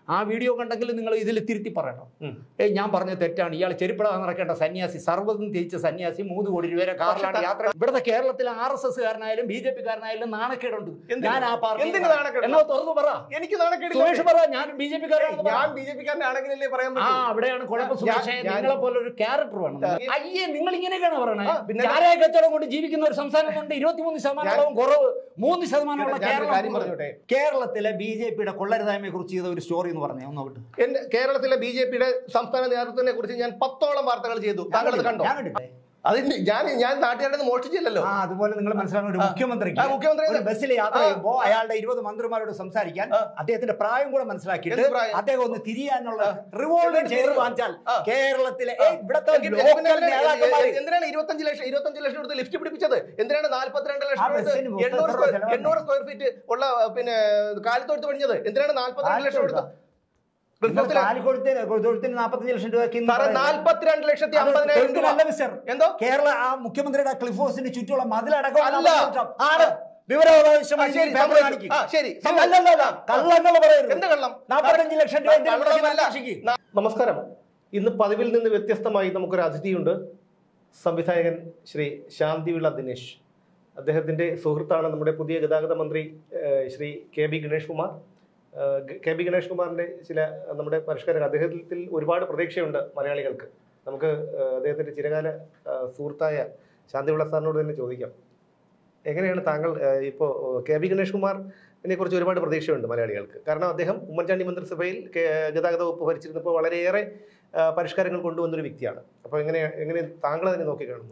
ആ വീഡിയോ കണ്ടെങ്കിൽ നിങ്ങൾ ഇതിൽ തിരുത്തി പറയണം ഉം. ഏയ് ഞാൻ പറഞ്ഞ തെറ്റാണ് ഇയാൾ ചെരുപ്പിടാതെ നടക്കേണ്ട സന്യാസി സർവ്വതും തിരിച്ച സന്യാസി മൂന്ന് കോടി രൂപയുടെ കാറിലാണ് യാത്ര ഇവിടുത്തെ കേരളത്തിലെ ആർ എസ് എസ് കാരനായാലും ബി ജെ പി കാരനായാലും നാണക്കേടുണ്ട് എന്തിന്? ഞാൻ ആ പാർട്ടി എന്തിന് നാണക്കേട്? എന്നോ തുറന്നു പറ എനിക്ക് നാണക്കേടില്ല സുരേഷ് പറ ഞാൻ ബി ജെ പി ഞാൻ ബി ജെ പിക്കാരനാണെങ്കിലല്ലേ പറയാൻ ആ പറ്റൂ അവിടെയാണ് കുഴപ്പം ഞാൻ- സുരേഷേ ഞാൻ- നിങ്ങളെ പോലെ ഒരു ക്യാരക്ടർ വേണം അയ്യേ നിങ്ങൾ ഇങ്ങനെയൊക്കെയാണ് പറയണേ ആ, പിന്നെ- ചാരായ കച്ചവടം കൊണ്ട് ജീവിക്കുന്ന ഒരു സംസ്ഥാനം കൊണ്ട് ഇരുപത്തിമൂന്ന് ശതമാനത്തോളം കുറവ് മൂന്ന് ശതമാനമുള്ള ഞാൻ ഒരു കാര്യം കേരളം പറഞ്ഞോട്ടെ കേരളത്തിലെ ബി ജെ പിയുടെ കൊള്ളരുതായ്മയെ കുറിച്ച് ചെയ്ത ഒരു സ്റ്റോറി എന്ന് പറഞ്ഞേ ഒന്ന് വിട്ട് എന്റെ കേരളത്തിലെ ബി ജെ പിയുടെ സംസ്ഥാന നേതൃത്വത്തിനെ കുറിച്ച് ഞാൻ പത്തോളം വാർത്തകൾ ചെയ്തു താങ്കൾ അത് കണ്ടോ ഞാൻ കണ്ടിട്ടില്ലേ? അതിന് ഞാൻ ഞാൻ നാട്ടുകാരുടെ നിന്ന് മോഷ്ടിച്ചില്ലല്ലോ ആ അതുപോലെ നിങ്ങൾ മനസ്സിലാക്കുന്ന ഒരു ആ. മുഖ്യമന്ത്രിക്ക് ആ, മുഖ്യമന്ത്രി ഒരു ബസ്സിൽ യാത്ര ആ. ചെയ്യുമ്പോൾ അയാളുടെ ഇരുപത് മന്ത്രിമാരോട് സംസാരിക്കാൻ ആ. അദ്ദേഹത്തിന്റെ പ്രായം കൂടെ മനസ്സിലാക്കിയിട്ട് എന്ത് പ്രായം? അദ്ദേഹം ഒന്ന് തിരിയാനുള്ള റിവോൾവിംഗ് എന്നിട്ട് ചെയർ തിരിയോ? വാങ്ങിച്ചാൽ ആ. കേരളത്തിലെ ഏയ്, ഇവിടത്തെ എങ്കിൽ ലോക്കൽ പിന്നെ എന്തിനാണ് നേതാക്കന്മാര് എന്തിനാണ് ഇരുപത്തഞ്ച് ലക്ഷം ഇരുപത്തഞ്ച് ലക്ഷം കൊടുത്ത് ലിഫ്റ്റ് പിടിപ്പിച്ചത് എന്തിനാണ് നാല്പത്തിരണ്ട് ലക്ഷം ആ കൊടുത്ത് ബസ്സിന് മുപ്പത് എണ്ണൂറ് രൂപ സ്ക്വയർ ചെലവാണ്. എണ്ണൂറ് സ്ക്വയർ ഫീറ്റ് ഉള്ള പിന്നെ കാലത്തൊഴുത്ത് പണിഞ്ഞത് എന്തിനാണ് നാല്പത്തിരണ്ട് ലക്ഷം കൊടുത്ത് റിപ്പോർട്ടില് കാലിക്കൊടുത്തിന് തൊഴുത്തിന് നാൽപ്പത്തഞ്ച് ലക്ഷം രൂപയ്ക്ക് ഇന്ന് സാറേ പറയുന്നത്. നാല്പത്തിരണ്ട് ലക്ഷത്തി അത് അമ്പതിനായിരം രൂപ തൊഴുത്തിനല്ല മിസ്റ്റർ. എന്തോ കേരള ആ മുഖ്യമന്ത്രിയുടെ ക്ലിഫ് ഹൗസിന് ചുറ്റുമുള്ള മതിലടക്കം അല്ല. ആണ് വിവരാവകാശം ആ, ശരി സമ്മതിച്ചു. ആ, ശരി സമ്മതിച്ചു. കള്ളങ്ങൾ പറയരുത് എന്ത് കള്ളം നാൽപ്പത്തഞ്ച് ലക്ഷം രൂപ എന്തിനാ കള്ളമല്ല. രക്ഷിക്ക്? ന- നമസ്കാരം ഇന്ന് പതിവിൽ നിന്ന് വ്യത്യസ്തമായി നമുക്കൊരു അതിഥിയുണ്ട് സംവിധായകൻ ശ്രീ ശാന്തിവിള ദിനേശ് അദ്ദേഹത്തിൻ്റെ സുഹൃത്താണ് നമ്മുടെ പുതിയ ഗതാഗത മന്ത്രി ഏഹ്, ശ്രീ കെ ബി ഗണേഷ് കുമാർ ഏഹ്, ഗ- കെ ബി ഗണേഷ് കുമാറിൻ്റെ ചില നമ്മുടെ പരിഷ്കാരങ്ങൾ അദ്ദേഹത്തിൽ ഒരുപാട് പ്രതീക്ഷയുണ്ട് മലയാളികൾക്ക് നമുക്ക് ഏഹ്, അദ്ദേഹത്തിൻ്റെ ചിരകാല ഏഹ്, സുഹൃത്തായ ശാന്തിവിള സാറിനോട് തന്നെ ചോദിക്കാം എങ്ങനെയാണ് താങ്കൾ ഏഹ്, ഇപ്പോൾ കെ ബി ഗണേഷ് കുമാറിനെ കുറിച്ച് ഒരുപാട് പ്രതീക്ഷയുണ്ട് മലയാളികൾക്ക് കാരണം അദ്ദേഹം ഉമ്മൻചാണ്ടി മന്ത്രിസഭയിൽ കേ- ഗതാഗത വകുപ്പ് ഭരിച്ചിരുന്നപ്പോൾ വളരെയേറെ ആ, പരിഷ്കാരങ്ങൾ കൊണ്ടുവന്നൊരു വ്യക്തിയാണ് അപ്പോൾ എങ്ങനെ എങ്ങനെ താങ്കൾ അതിനെ നോക്കിക്കാണുന്നു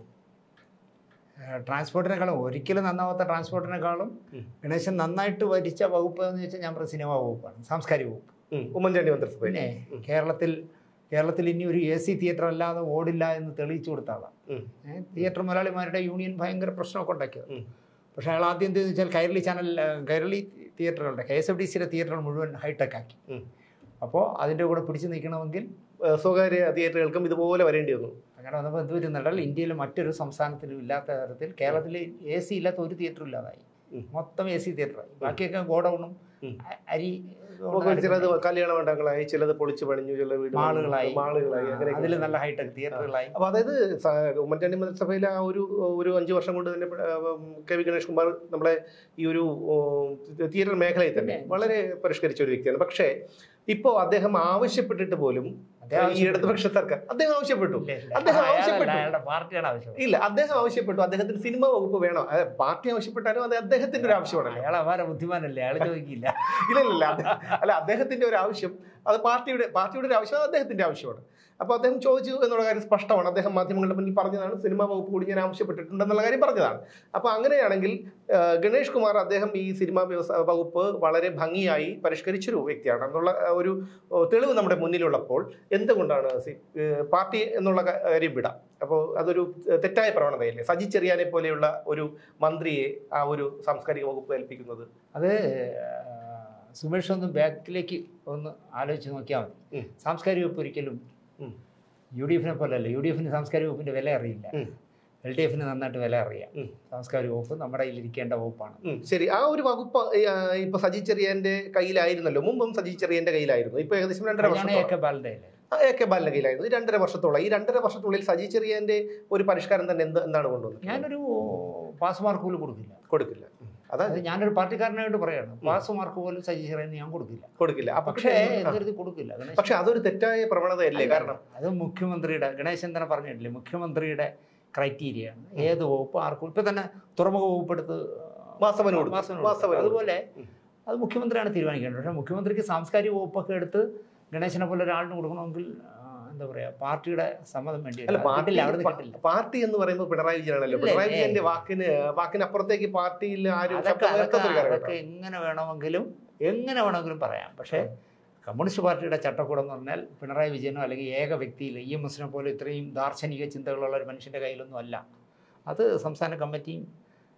ഏഹ് ട്രാൻസ്പോർട്ടിനേക്കാളും ഒരിക്കലും നന്നാവാത്ത ട്രാൻസ്പോർട്ടിനേക്കാളും ഉം. ഗണേശൻ നന്നായിട്ട് ഭരിച്ച വകുപ്പ് എന്ന് വെച്ചാൽ ഞാൻ പറഞ്ഞ സിനിമാ വകുപ്പാണ് സാംസ്കാരിക വകുപ്പ് ഉം, ഉമ്മൻചാണ്ടി മന്ത്രിസഭയിൽ പിന്നെ ഉം. കേരളത്തിൽ കേരളത്തിൽ ഇനി ഒരു എ സി തിയേറ്റർ അല്ലാതെ ഓടില്ല എന്ന് തെളിയിച്ചു കൊടുത്ത ആളാണ് ഉം. ഏഹ് തിയേറ്റർ മുതലാളിമാരുടെ യൂണിയൻ ഭയങ്കര പ്രശ്നമൊക്കെ ഉണ്ടാക്കിയത് ഉം. പക്ഷേ അയാൾ ആദ്യം എന്തെന്ന് വെച്ചാൽ കൈരളി ചാനൽ ഏഹ് കൈരളി തിയേറ്ററുകളുടെ കെ എസ് എഫ് ഡി സിയുടെ തിയേറ്ററുകൾ മുഴുവൻ ഹൈടെക് ആക്കി ഉം. അപ്പോൾ അതിൻ്റെ കൂടെ പിടിച്ചു നിൽക്കണമെങ്കിൽ ആ, സ്വകാര്യ തിയേറ്ററുകൾക്കും ഇതുപോലെ വരേണ്ടി വന്നു അങ്ങനെ വന്നപ്പോൾ എന്ത് വരുന്നുണ്ടല്ലോ ഇന്ത്യയിൽ മറ്റൊരു സംസ്ഥാനത്തിലും ഇല്ലാത്ത തരത്തിൽ കേരളത്തിൽ എ സി ഇല്ലാത്ത ഒരു തിയേറ്ററും ഇല്ലാതായി ഉം. മൊത്തം എ സി തിയേറ്ററായി ബാക്കിയൊക്കെ ഗോഡൗണും ഉം. അ- അരി നമുക്ക് ചിലത് കല്യാണ മണ്ഡപങ്ങളായി ചിലത് പൊളിച്ചു പണിഞ്ഞു ചില വീട് മാളുകളായി മാളുകളായി അതിൽ അങ്ങനെ നല്ല ഹൈടെക് തിയേറ്ററുകളായി അപ്പോൾ അതായത് സ- ഉമ്മൻചാണ്ടി മന്ത്രിസഭയിലെ ആ ഒരു ഒരു അഞ്ച് വർഷം കൊണ്ട് തന്നെ ആ, ഉം, കെ വി ഗണേഷ് കുമാർ നമ്മളെ ഈ ഒരു ഉം, തിയേറ്റർ മേഖലയിൽ തന്നെ പിന്നെ. വളരെ പരിഷ്കരിച്ച ഒരു വ്യക്തിയാണ് പക്ഷേ ഇപ്പോൾ അദ്ദേഹം ആവശ്യപ്പെട്ടിട്ട് പോലും അദ്ദേഹം ഈ ഇടതുപക്ഷ സർക്കാർ അദ്ദേഹം ആവശ്യപ്പെട്ടു ഇല്ല, ഇല്ല. അദ്ദേഹം അയാളല്ല, ആവശ്യപ്പെട്ടു. അയാളുടെ പാർട്ടിയാണ് ആവശ്യം ഇല്ല അദ്ദേഹം ആവശ്യപ്പെട്ടു അദ്ദേഹത്തിന് സിനിമ വകുപ്പ് വേണോ അത് പാർട്ടി ആവശ്യപ്പെട്ടാലും അത് അദ്ദേഹത്തിന്റെ ഒരു ആവശ്യമാണല്ലോ അയാൾ അപാര ബുദ്ധിമാനല്ലേ അയാൾ ചോദിക്കില്ല ഇല്ല ഇല്ല ഇല്ല അത് അല്ല അദ്ദേഹത്തിന്റെ ഒരു ആവശ്യം അത് പാർട്ടിയുടെ പാർട്ടിയുടെ ഒരു ആവശ്യം അത് അദ്ദേഹത്തിന്റെ ആവശ്യമാണ് അപ്പോൾ അദ്ദേഹം ചോദിച്ചു എന്നുള്ള കാര്യം സ്പഷ്ടമാണ് അദ്ദേഹം മാധ്യമങ്ങളുടെ മുന്നിൽ പറഞ്ഞതാണ് സിനിമാ വകുപ്പ് കൂടി ഞാൻ ആവശ്യപ്പെട്ടിട്ടുണ്ടെന്നുള്ള കാര്യം പറഞ്ഞതാണ് അപ്പോൾ അങ്ങനെയാണെങ്കിൽ ആ, ഗണേഷ് കുമാർ അദ്ദേഹം ഈ സിനിമാ വ്യവസായ വകുപ്പ് വളരെ ഭംഗിയായി പരിഷ്കരിച്ചൊരു വ്യക്തിയാണ് എന്നുള്ള ആ, ഒരു ഓ, തെളിവ് നമ്മുടെ മുന്നിലുള്ളപ്പോൾ എന്തുകൊണ്ടാണ് സി- ഏ, പാർട്ടി എന്നുള്ള കാര്യം വിടാം അപ്പോൾ അതൊരു തെറ്റായ പ്രവണതയല്ലേ സജി ചെറിയാനെ പോലെയുള്ള ഒരു മന്ത്രിയെ ആ ഒരു സാംസ്കാരിക വകുപ്പ് ഏൽപ്പിക്കുന്നത് അത് ആ, സുമേഷ് ഒന്ന് ബാക്കിലേക്ക് ഒന്ന് ആലോചിച്ച് നോക്കിയാൽ മതി ഉം. സാംസ്കാരിക വകുപ്പ് ഒരിക്കലും ഉം. യു ഡി എഫിനെ പോലെയല്ല യു ഡി എഫിന് സാംസ്കാരിക വകുപ്പിന്റെ വില അറിയില്ല ഉം. എൽ ഡി എഫിന് നന്നായിട്ട് വില അറിയാം ഉം. സാംസ്കാരിക വകുപ്പ് നമ്മുടെ കയ്യിൽ ഇരിക്കേണ്ട വകുപ്പാണ് ഉം, ശരി ആ ഒരു വകുപ്പ് ആ, ഇപ്പൊ സജി ചെറിയന്റെ കയ്യിലായിരുന്നല്ലോ മുമ്പും സജി ചെറിയന്റെ കയ്യിലായിരുന്നു ഇപ്പൊ ഏകദേശം രണ്ടര കല്യാണം വർഷത്തോളം ഒക്കെ ബാലതയില്ലേ ആ, എ കെ ബാലിന്റെ കയ്യിലായിരുന്നു ഈ രണ്ടര വർഷത്തോളം ഈ രണ്ടര വർഷത്തിനുള്ളിൽ സജി ചെറിയന്റെ ഒരു പരിഷ്കാരം തന്നെ എന്ത് എന്താണ് കൊണ്ടുവന്നത് ഞാനൊരു പാസ് മാർക്ക് പോലും കൊടുക്കില്ല കൊടുക്കില്ല ഉം, അതാ അത് ഞാനൊരു പാർട്ടിക്കാരനായിട്ട് പറയാണ് പാസ് മാർക്ക് പോലും സജീഷറേന്ന് ഞാൻ കൊടുക്കില്ല കൊടുക്കില്ല അപ്പൊ പക്ഷേ ആ, എന്തൊരു കൊടുക്കില്ല ഗണേശ് പക്ഷെ അതൊരു തെറ്റായ പ്രവണതയല്ലേ കാരണം അത് മുഖ്യമന്ത്രിയുടെ ഗണേശൻ തന്നെ പറഞ്ഞിട്ടില്ലേ മുഖ്യമന്ത്രിയുടെ ക്രൈറ്റീരിയ ആണ് ഏത് വകുപ്പ് ആർക്കും ഇപ്പൊ തന്നെ തുറമുഖ വകുപ്പ് എടുത്ത് വാസവന് കൊടുത്തു. വാസവന് കൊടുത്തു. വാസവന് അതുപോലെ ഉം. അത് മുഖ്യമന്ത്രിയാണ് തീരുമാനിക്കേണ്ടത് പക്ഷേ മുഖ്യമന്ത്രിക്ക് സാംസ്കാരിക വകുപ്പൊക്കെ എടുത്ത് ഗണേശനെ പോലെ ഒരാളിന് കൊടുക്കണമെങ്കിൽ ആ, എന്താ പറയാ പാർട്ടിയുടെ സമ്മതം വേണ്ടി വരും. അല്ല അത് പാർട്ടി കിട്ടില്ല അവിടുന്ന് കിട്ടില്ല പാർട്ടി എന്ന് പറയുമ്പോൾ പിണറായി വിജയനാണല്ലോ ഇല്ല, പിണറായി ഏ. വിജയന്റെ വാക്കിന് വാക്കിനപ്പുറത്തേക്ക് പാർട്ടിയിൽ ആരും അതൊക്കെ ശബ്ദം അതൊക്കെ ഉയർത്താത്തൊരു കാലഘട്ടം. അതൊക്കെ എങ്ങനെ വേണമെങ്കിലും എങ്ങനെ വേണമെങ്കിലും പറയാം പക്ഷേ കമ്മ്യൂണിസ്റ്റ് പാർട്ടിയുടെ ചട്ടക്കൂടം എന്ന് പറഞ്ഞാൽ പിണറായി വിജയനോ അല്ലെങ്കിൽ ഏക വ്യക്തിയിൽ ഇ എം എസിനെ പോലെ ഇത്രയും ദാർശനിക ചിന്തകളുള്ള ഒരു മനുഷ്യൻ്റെ കയ്യിലൊന്നും അല്ല അത് സംസ്ഥാന കമ്മിറ്റിയും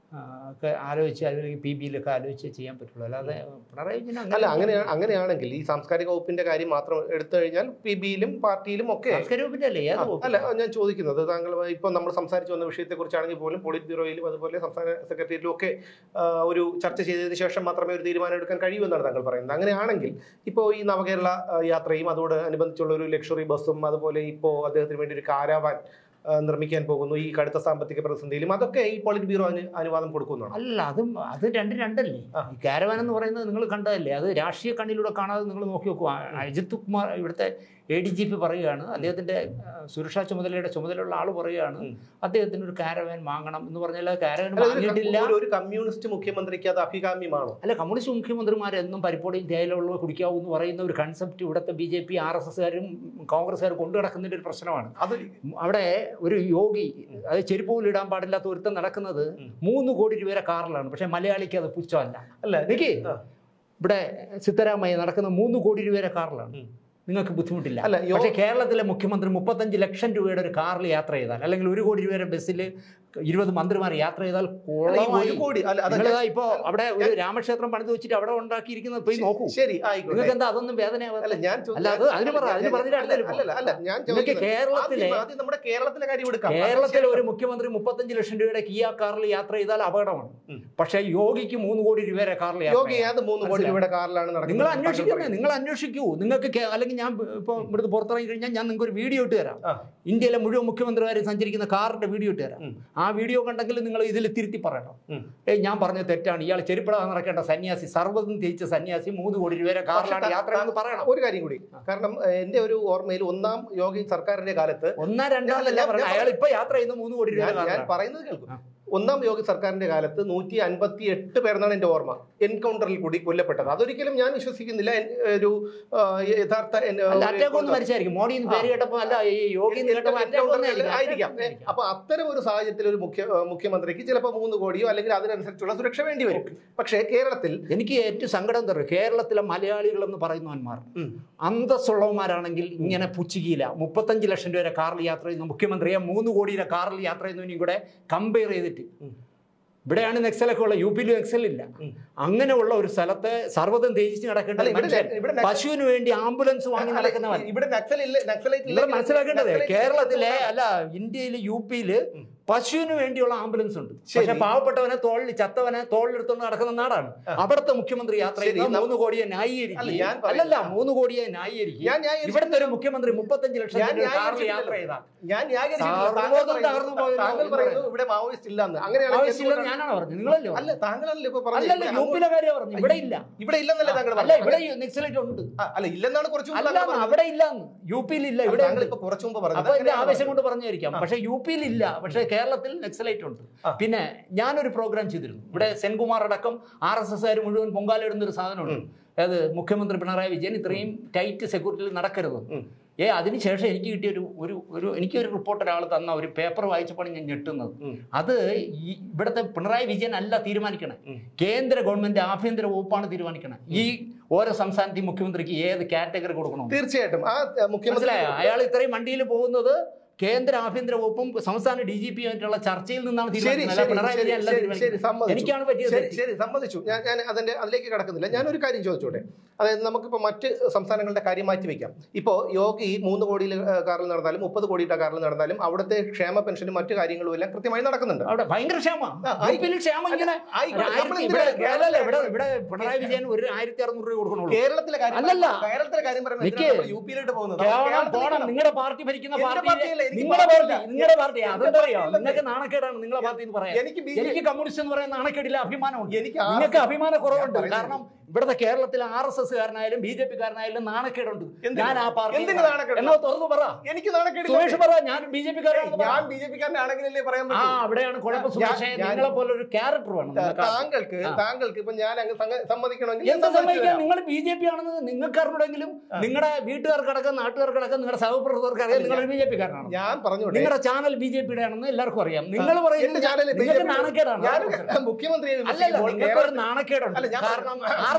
ആ, ഒക്കെ ആലോചിച്ച് അല്ലെങ്കിൽ പി ബിയിലൊക്കെ ആലോചിച്ച് ചെയ്യാൻ പറ്റുള്ളൂ അല്ലാതെ പിണറായി വിജയൻ അല്ല അങ്ങനെ അങ്ങനെയാണെങ്കിൽ ഈ സാംസ്കാരിക വകുപ്പിന്റെ കാര്യം മാത്രം എടുത്തു കഴിഞ്ഞാൽ പി ബിയിലും പാർട്ടിയിലും ഒക്കെ സാംസ്കാരിക വകുപ്പിന്റെ അല്ലേ ഏത് ആ, വകുപ്പ്? അല്ല ഞാൻ ചോദിക്കുന്നത് താങ്കൾ ഇപ്പം നമ്മൾ സംസാരിച്ചു വന്ന വിഷയത്തെക്കുറിച്ചാണെങ്കിൽ പോലും പോളിറ്റ് ബ്യൂറോയിലും അതുപോലെ സംസ്ഥാന സെക്രട്ടേറിയറ്റിലും ഒക്കെ ആ, ഒരു ചർച്ച ചെയ്തതിന് ശേഷം മാത്രമേ ഒരു തീരുമാനം എടുക്കാൻ കഴിയൂ എന്നാണ് താങ്കൾ പറയുന്നത് അങ്ങനെയാണെങ്കിൽ ഇപ്പോൾ ഈ നവകേരള ആ, യാത്രയും അതോട് അനുബന്ധിച്ചുള്ള ഒരു ലക്ഷറി ബസ്സും അതുപോലെ ഇപ്പോൾ അദ്ദേഹത്തിന് വേണ്ടി ഒരു കാരാവാൻ ആ, നിർമ്മിക്കാൻ പോകുന്നു ഈ കടുത്ത സാമ്പത്തിക പ്രതിസന്ധിയിലും അതൊക്കെ ഈ പോളിറ്റ് ബ്യൂറോ അതിന് അനുവാദം കൊടുക്കുന്നതാണ് അല്ല അതും അത് രണ്ട് രണ്ടല്ലേ ആ. ഈ കാരവാൻ എന്ന് പറയുന്നത് നിങ്ങൾ കണ്ടതല്ലേ അത് രാഷ്ട്രീയ കണ്ണിലൂടെ കാണാതെ നിങ്ങൾ നോക്കി നോക്കുക അജിത് കുമാർ ഇവിടുത്തെ എ ഡി ജി പി പറയുകയാണ് അദ്ദേഹത്തിന്റെ ആ, സുരക്ഷാ ചുമതലയുടെ ചുമതലയുള്ള ആൾ പറയുകയാണ് ഉം. അദ്ദേഹത്തിന് ഒരു കാരവാൻ വാങ്ങണം എന്ന് പറഞ്ഞാൽ കാരവാൻ അല്ല, ഒരു- വാങ്ങിയിട്ടില്ല ഒരു- ഒരു കമ്മ്യൂണിസ്റ്റ് മുഖ്യമന്ത്രിക്ക് അത് അഭികാമ്യമാണോ അല്ല കമ്മ്യൂണിസ്റ്റ് മുഖ്യമന്ത്രിമാരെന്നും പരിപ്പോടിയും തേയിലുള്ള കുടിക്കാവൂ എന്ന് പറയുന്ന ഒരു കൺസെപ്റ്റ് ഇവിടുത്തെ B J P R S എസ്കാരും കോൺഗ്രസ്സുകാരും കൊണ്ടു നടക്കുന്നതിന്റെ ഒരു പ്രശ്നമാണ് അത് അവിടെ ഒരു യോഗി അത് ചെരുപ്പ് പോലും ഇടാൻ പാടില്ലാത്ത ഒരുത്തം നടക്കുന്നത് ഉം. മൂന്ന് കോടി രൂപയുടെ കാറിലാണ് പക്ഷെ മലയാളിക്ക് അത് പുച്ഛമല്ല അല്ല നിക്ക് ആ. ഇവിടെ സിദ്ധരാമയ്യ നടക്കുന്ന മൂന്ന് കോടി രൂപയുടെ കാറിലാണ് ഉം. നിങ്ങൾക്ക് ബുദ്ധിമുട്ടില്ല അല്ല യോ- പക്ഷേ കേരളത്തിലെ മുഖ്യമന്ത്രി മുപ്പത്തഞ്ച് ലക്ഷം രൂപയുടെ ഒരു കാറിൽ യാത്ര ചെയ്താൽ അല്ലെങ്കിൽ ഒരു കോടി രൂപയുടെ ബസ്സിൽ ഇരുപത് മന്ത്രിമാർ യാത്ര ചെയ്താൽ അല്ല, ഈ കുളമായി ഒരു കോടി അല്ല അത് നിങ്ങളിതാ ഇപ്പോ അവിടെ ഒരു രാമക്ഷേത്രം പണിത് വെച്ചിട്ട് അവിടെ ഉണ്ടാക്കിയിരിക്കുന്നത് പോയി നോക്കൂ ശരി ആയിക്കോട്ടെ നിങ്ങൾക്ക് എന്താ അതൊന്നും വേദനയാവാത്ത അല്ല ഞാൻ ചോ- അല്ല, അത് അതിന് പറ, അതിന് ഞാൻ- പറഞ്ഞിട്ട് അല്ല, അടുത്തതിൽ അല്ല, അല്ല, ഞാൻ നിങ്ങൾക്ക് ചോദിക്കുന്നത് കേരളത്തിലെ ആദ്യം- ആദ്യം നമ്മുടെ കേരളത്തിലെ കാര്യം എടുക്കാം കേരളത്തിലെ ഒരു മുഖ്യമന്ത്രി മുപ്പത്തഞ്ച് ലക്ഷം രൂപയുടെ കിയ കാറിൽ യാത്ര ചെയ്താൽ അപകടമാണ് ഉം. പക്ഷേ യോഗിക്ക് മൂന്ന് കോടി രൂപയുടെ കാറിൽ യാത്ര യോഗി ചെയ്യാം. ഏത് മൂന്ന് കോടി മനസ്സിലായോ? രൂപയുടെ കാറിലാണ് നിങ്ങൾ നടക്കുന്നത് അന്വേഷിക്കുന്നേ നിങ്ങൾ അന്വേഷിക്കൂ നിങ്ങൾക്ക് കേ- അല്ലെങ്കിൽ ഞാൻ ഇപ്പോൾ ഇവിടുന്ന് പുറത്തിറങ്ങി കഴിഞ്ഞാൽ ഞാൻ നിങ്ങൾക്ക് ഒരു വീഡിയോ ഇട്ട് തരാം ആ. ഇന്ത്യയിലെ മുഴുവൻ മുഖ്യമന്ത്രിമാർ സഞ്ചരിക്കുന്ന കാറിന്റെ വീഡിയോ ഇട്ട് തരാം ഉം. ആ വീഡിയോ കണ്ടെങ്കിൽ നിങ്ങൾ ഇതിൽ തിരുത്തി പറയണം ഉം. ഏയ് ഞാൻ പറഞ്ഞ തെറ്റാണ് ഇയാൾ ചെരുപ്പിടാതെ നടക്കേണ്ട സന്യാസി സർവ്വതും തേച്ച സന്യാസി മൂന്ന് കോടി രൂപയുടെ കാറിലാണ് പക്ഷേ യാത്ര എന്ന് പറയണം ഒരു കാര്യം കൂടി കാരണം ഏഹ്, എന്റെ ഒരു ഓർമ്മയിൽ ഒന്നാം യോഗി സർക്കാരിന്റെ കാലത്ത് ഒന്നാം രണ്ടാമതല്ല ഞാൻ- പറയണം ഞാൻ- അയാൾ ഇപ്പൊ യാത്ര ചെയ്യുന്ന മൂന്ന് കോടി ഞാൻ രൂപയുടെ ഞാൻ കാറിലാണ് പറയുന്നത് കേൾക്കും ആ. ഒന്നാം യോഗി സർക്കാരിന്റെ കാലത്ത് നൂറ്റി അൻപത്തി എട്ട് പേരെന്നാണ് എന്റെ ഓർമ്മ എൻകൗണ്ടറിൽ കൂടി കൊല്ലപ്പെട്ടത് അതൊരിക്കലും ഞാൻ വിശ്വസിക്കുന്നില്ല എൻ- ഒരു ആ, യഥാർത്ഥ എൻ- അല്ല ഒരു- അറ്റാക്ക് ഒന്ന് മരിച്ചായിരിക്കും മോഡി എന്ന് പേര് കേട്ടപ്പോ അല്ല ഈ യോഗി എന്ന് കേട്ടപ്പോ അറ്റാക്ക് ആയിരിക്കാം ആയിരിക്കാം ഏ, ഒന്നായിരിക്കും അപ്പൊ അത്തരം ഒരു സാഹചര്യത്തിൽ ഒരു മുഖ്യ ആ, മുഖ്യമന്ത്രിക്ക് ചിലപ്പോൾ മൂന്ന് കോടിയോ അല്ലെങ്കിൽ അതിനനുസരിച്ചുള്ള സുരക്ഷ വേണ്ടി വരും പക്ഷേ കേരളത്തിൽ എനിക്ക് ഏറ്റവും സങ്കടം തരും കേരളത്തിലെ മലയാളികൾ എന്ന് പറയുന്നവന്മാർ ഉം. അന്തസ്സുള്ളവന്മാരാണെങ്കിൽ ഇങ്ങനെ പുച്ഛിക്കില്ല മുപ്പത്തഞ്ച് ലക്ഷം രൂപയുടെ കാറിൽ യാത്ര ചെയ്യുന്ന മുഖ്യമന്ത്രിയെ മൂന്ന് കോടിയുടെ കാറിൽ യാത്ര ചെയ്യുന്നതിനും കൂടെ കമ്പയർ ചെയ്തിട്ട് ഉം. ഇവിടെയാണ് നെക്സലൊക്കെ ഉള്ളത് യു പിയിൽ നെക്സൽ ഇല്ല ഉം. അങ്ങനെയുള്ള ഒരു സ്ഥലത്ത് സർവ്വതും തേജിച്ച് നടക്കേണ്ട അല്ല, ഒരു ഇവിടെ മനുഷ്യൻ ഇവിടെ നക്സ- പശുവിന് വേണ്ടി ആംബുലൻസ് വാങ്ങി അല്ല, നടക്കുന്നവൻ ഇവിടെ നക്സൽ ഇല്ല നക്സലൈറ്റ് നിങ്ങൾ മനസ്സിലാക്കേണ്ടത് നക്സലൈറ്റ് കേരളത്തിലെ അല്ല ഇന്ത്യയിലെ യു പിയില് ഉം. പശുവിന് വേണ്ടിയുള്ള ആംബുലൻസ് ഉണ്ട് ശരി. പക്ഷെ പാവപ്പെട്ടവനെ തോളിൽ ചത്തവനെ തോളിലെടുത്തോണ്ട് നടക്കുന്ന നാടാണ് ആ. അവിടുത്തെ മുഖ്യമന്ത്രി യാത്ര ശരി, ചെയ്യുന്ന നം- മൂന്ന് കോടിയെ അല്ല, ന്യായീകരിക്കും ഞാൻ പറയുന്നത് അല്ലല്ല മൂന്ന് കോടിയെ ന്യായീകരിക്കും ഞാൻ ന്യായീകരിച്ചിട്ടില്ല. ഇവിടുത്തെ ഒരു മുഖ്യമന്ത്രി മുപ്പത്തഞ്ച് ലക്ഷം ഞാൻ രൂപയുടെ കാറിൽ ന്യായീകരിച്ചിട്ടില്ല. യാത്ര ചെയ്താൽ ഞാൻ ന്യായീകരിച്ചിട്ടില്ല. താങ്കൾ സർവ്വതും പറയുന്നു- തകർന്നു പോയല്ലോ താങ്കൾ എന്ന് പറയുന്നു പറയുന്നു. ഇവിടെ മാവോയിസ്റ്റ് ഇല്ലെന്ന് അങ്ങനെയാണെങ്കിൽ ആവശ്യമില്ലെന്ന് എന്തുകൊണ്ടാണ്- ഞാനാണ് പറഞ്ഞത് നിങ്ങളല്ലേ അല്ല പറഞ്ഞത്? താങ്കളല്ലേ ഇപ്പൊ പറഞ്ഞത് അല്ലല്ല ഇവിടെ യു പിയിലെ കാര്യം പറഞ്ഞു ഇവിടെ ഇല്ല ഇവിടെ ഇല്ലെന്നല്ലേ താങ്കൾ അല്ല പറഞ്ഞത് ഇവിടെ നെക്സലൈറ്റ് ഉണ്ട് ആ, അല്ല ഇല്ലെന്നാണ് കുറച്ച് മുമ്പ് അല്ല താങ്കൾ പറഞ്ഞത്. അവിടെ ഇല്ലാന്ന് യു പിയിൽ ഇല്ല ഇവിടെ താങ്കൾ ഉണ്ട്. ഇപ്പൊ കുറച്ച് മുമ്പ് പറഞ്ഞത് അപ്പൊ എന്റെ അങ്ങനെയാണ് ആവേശം പറഞ്ഞത്. കൊണ്ട് പറഞ്ഞായിരിക്കാം ആ. പക്ഷെ യു പിയിൽ ഇല്ല പക്ഷെ കേരളത്തിൽ നെക്സലൈറ്റ് ഉണ്ട് ആ. പിന്നെ ഞാനൊരു പ്രോഗ്രാം ചെയ്തിരുന്നു ഇവിടെ സെൻകുമാർ അടക്കം ആർ എസ് എസ് മുഴുവൻ പൊങ്കാല ഇടുന്ന ഒരു സാധനമുണ്ട് ഉം. അത് മുഖ്യമന്ത്രി പിണറായി വിജയൻ ഇത്രയും ടൈറ്റ് സെക്യൂരിറ്റിയിൽ നടക്കരുത് ഉം. ഏ അതിനുശേഷം എനിക്ക് കിട്ടിയ ഒരു ഒരു ഒരു എനിക്കൊരു റിപ്പോർട്ട് ഒരാൾ തന്ന ഒരു പേപ്പർ വായിച്ചപ്പോൾ ഞാൻ ഞെട്ടുന്നത് ഉം. അത് ഈ ഇവിടുത്തെ പിണറായി വിജയൻ അല്ല തീരുമാനിക്കണേ ഉം. കേന്ദ്ര ഗവൺമെന്റ് ആഭ്യന്തര വകുപ്പാണ് തീരുമാനിക്കണേ ഈ ഓരോ സംസ്ഥാനത്തെയും മുഖ്യമന്ത്രിക്ക് ഏത് കാറ്റഗറി കൊടുക്കണം തീർച്ചയായിട്ടും ആ ഏ, മുഖ്യമന്ത്രി മനസ്സിലായോ അയാൾ ഇത്രയും വണ്ടിയിൽ പോകുന്നത് കേന്ദ്ര ആഭ്യന്തര വകുപ്പും സംസ്ഥാന ഡി ജി പിയുമായിട്ടുള്ള ചർച്ചയിൽ നിന്നാണ് ശരി തീരുമാനിക്കുന്നത് അല്ല ശരി പിണറായി ശരി വിജയൻ അല്ല ശരി ശരി തീരുമാനിക്കുന്നത്. സമ്മതിച്ചു എനിക്കാണ് പറ്റിയത് ശരി തെറ്റ്. ശരി സമ്മതിച്ചു ഞാൻ ഞാൻ അതിന്റെ അതിലേക്ക് കടക്കുന്നില്ല ഞാനൊരു കാര്യം ചോദിച്ചോട്ടെ അതായത് നമുക്കിപ്പോൾ മറ്റ് സംസ്ഥാനങ്ങളുടെ കാര്യം മാറ്റി വെക്കാം ഇപ്പോൾ യോഗി മൂന്ന് കോടിയിൽ കാറിൽ നടന്നാലും മുപ്പത് കോടിയുടെ കാറിൽ നടന്നാലും അവിടുത്തെ ക്ഷേമ പെൻഷനും മറ്റു കാര്യങ്ങളും എല്ലാം കൃത്യമായി നടക്കുന്നുണ്ട് അവിടെ ഭയങ്കര ക്ഷേമ ആ, ആയി- ക്ഷേമം ഇങ്ങനെ ആയിക്കോട്ടെ, ഒരു നമ്മൾ ആയിരത്തി- എന്തിനാ ഇവിടെ അല്ലല്ല, ഇവിടെ ഇവിടെ പിണറായി വിജയൻ ഒരു ആയിരത്തി അറുന്നൂറ് രൂപ കൊടുക്കണുള്ളൂ കേരളത്തിലെ കാര്യം അല്ലല്ല. കേരളത്തിലെ കാര്യം പറയുമ്പോൾ നിക്ക്. എന്തിനാണ് നമ്മൾ യു പിയിലോട്ട് പോകുന്നത് കേരളം കേരളത്തിലേക്ക് പോണം വേണം. നിങ്ങളുടെ പാർട്ടി ഭരിക്കുന്ന എന്റെ പാർട്ടി പാർട്ടിയല്ല, എനിക്ക് നിങ്ങളുടെ പാർട്ടി പാർട്ടിയില്ല. നിങ്ങളുടെ പാർട്ടി എന്റെ അതെന്തറിയോ പാർട്ടിയില്ല. നിങ്ങൾക്ക് നാണക്കേടാണ് നിങ്ങളെ പാർട്ടി എന്ന് പറയാം എനിക്ക് ബി ജെ എനിക്ക് കമ്മ്യൂണിസ്റ്റ് എന്ന് പറയുന്ന നാണക്കേടില്ല അഭിമാനമുണ്ട് എനിക്ക് ആ- നിങ്ങൾക്ക് അഭിമാന കുറവുണ്ട് ഞാൻ പറയുന്നത് കാരണം ഇവിടുത്തെ കേരളത്തിലെ ആർ എസ് എസ് കാരനായാലും ബി ജെ പി കാരനായാലും നാണക്കേടുണ്ട് എന്തിന്? ഞാൻ ആ പാർട്ടി എന്തിന് നാണക്കേട്? എന്നോ തുറന്നു പറ എനിക്ക് നാണക്കേടില്ല സുരേഷ് പറ ഞാൻ ബി ജെ പി ഞാൻ ബി ജെ പിക്കാരനാണെങ്കിലല്ലേ പറയാൻ ആ പറ്റൂ അവിടെയാണ് കുഴപ്പം ഞാൻ- സുരേഷേ ഞാൻ- നിങ്ങളെ പോലെ ഒരു ക്യാരക്ടർ വേണം നിങ്ങൾക്ക് ആ- താങ്കൾക്ക് ആ. താങ്കൾക്ക് ഇപ്പൊ ഞാൻ അങ്ങ് സംഗ- സമ്മതിക്കണമെങ്കിൽ എന്ത് സമ്മതിച്ചു സംഭവിക്കാൻ തരാം. നിങ്ങൾ ബി ജെ പി ആണെന്ന് നിങ്ങൾക്ക് അറിഞ്ഞൂടെങ്കിലും ആ. നിങ്ങളുടെ വീട്ടുകാർക്കടക്കം നാട്ടുകാർക്കടക്കം നിങ്ങളുടെ സഹപ്രവർത്തകർക്ക് അറിയാം നിങ്ങൾ ബി ജെ പി കാരനാണ് ഞാൻ പറഞ്ഞോട്ടെ നിങ്ങളുടെ ചാനൽ ബി ജെ പിയുടെ ആണെന്ന് എല്ലാവർക്കും അറിയാം നിങ്ങൾ എന്റെ പറയുന്നത് ചാനലിൽ നിങ്ങൾക്ക് BJP നാണക്കേടാണ് ഞാൻ അതാണ് പ്രശ്നം. മുഖ്യമന്ത്രിയെ അല്ലല്ല വിമർശിക്കുമ്പോൾ നിങ്ങൾക്ക് ഒരു കേരളത്തിൽ- നാണക്കേടുണ്ട് അല്ല, ഞാൻ കാരണം പറഞ്ഞു. ആർ എസ്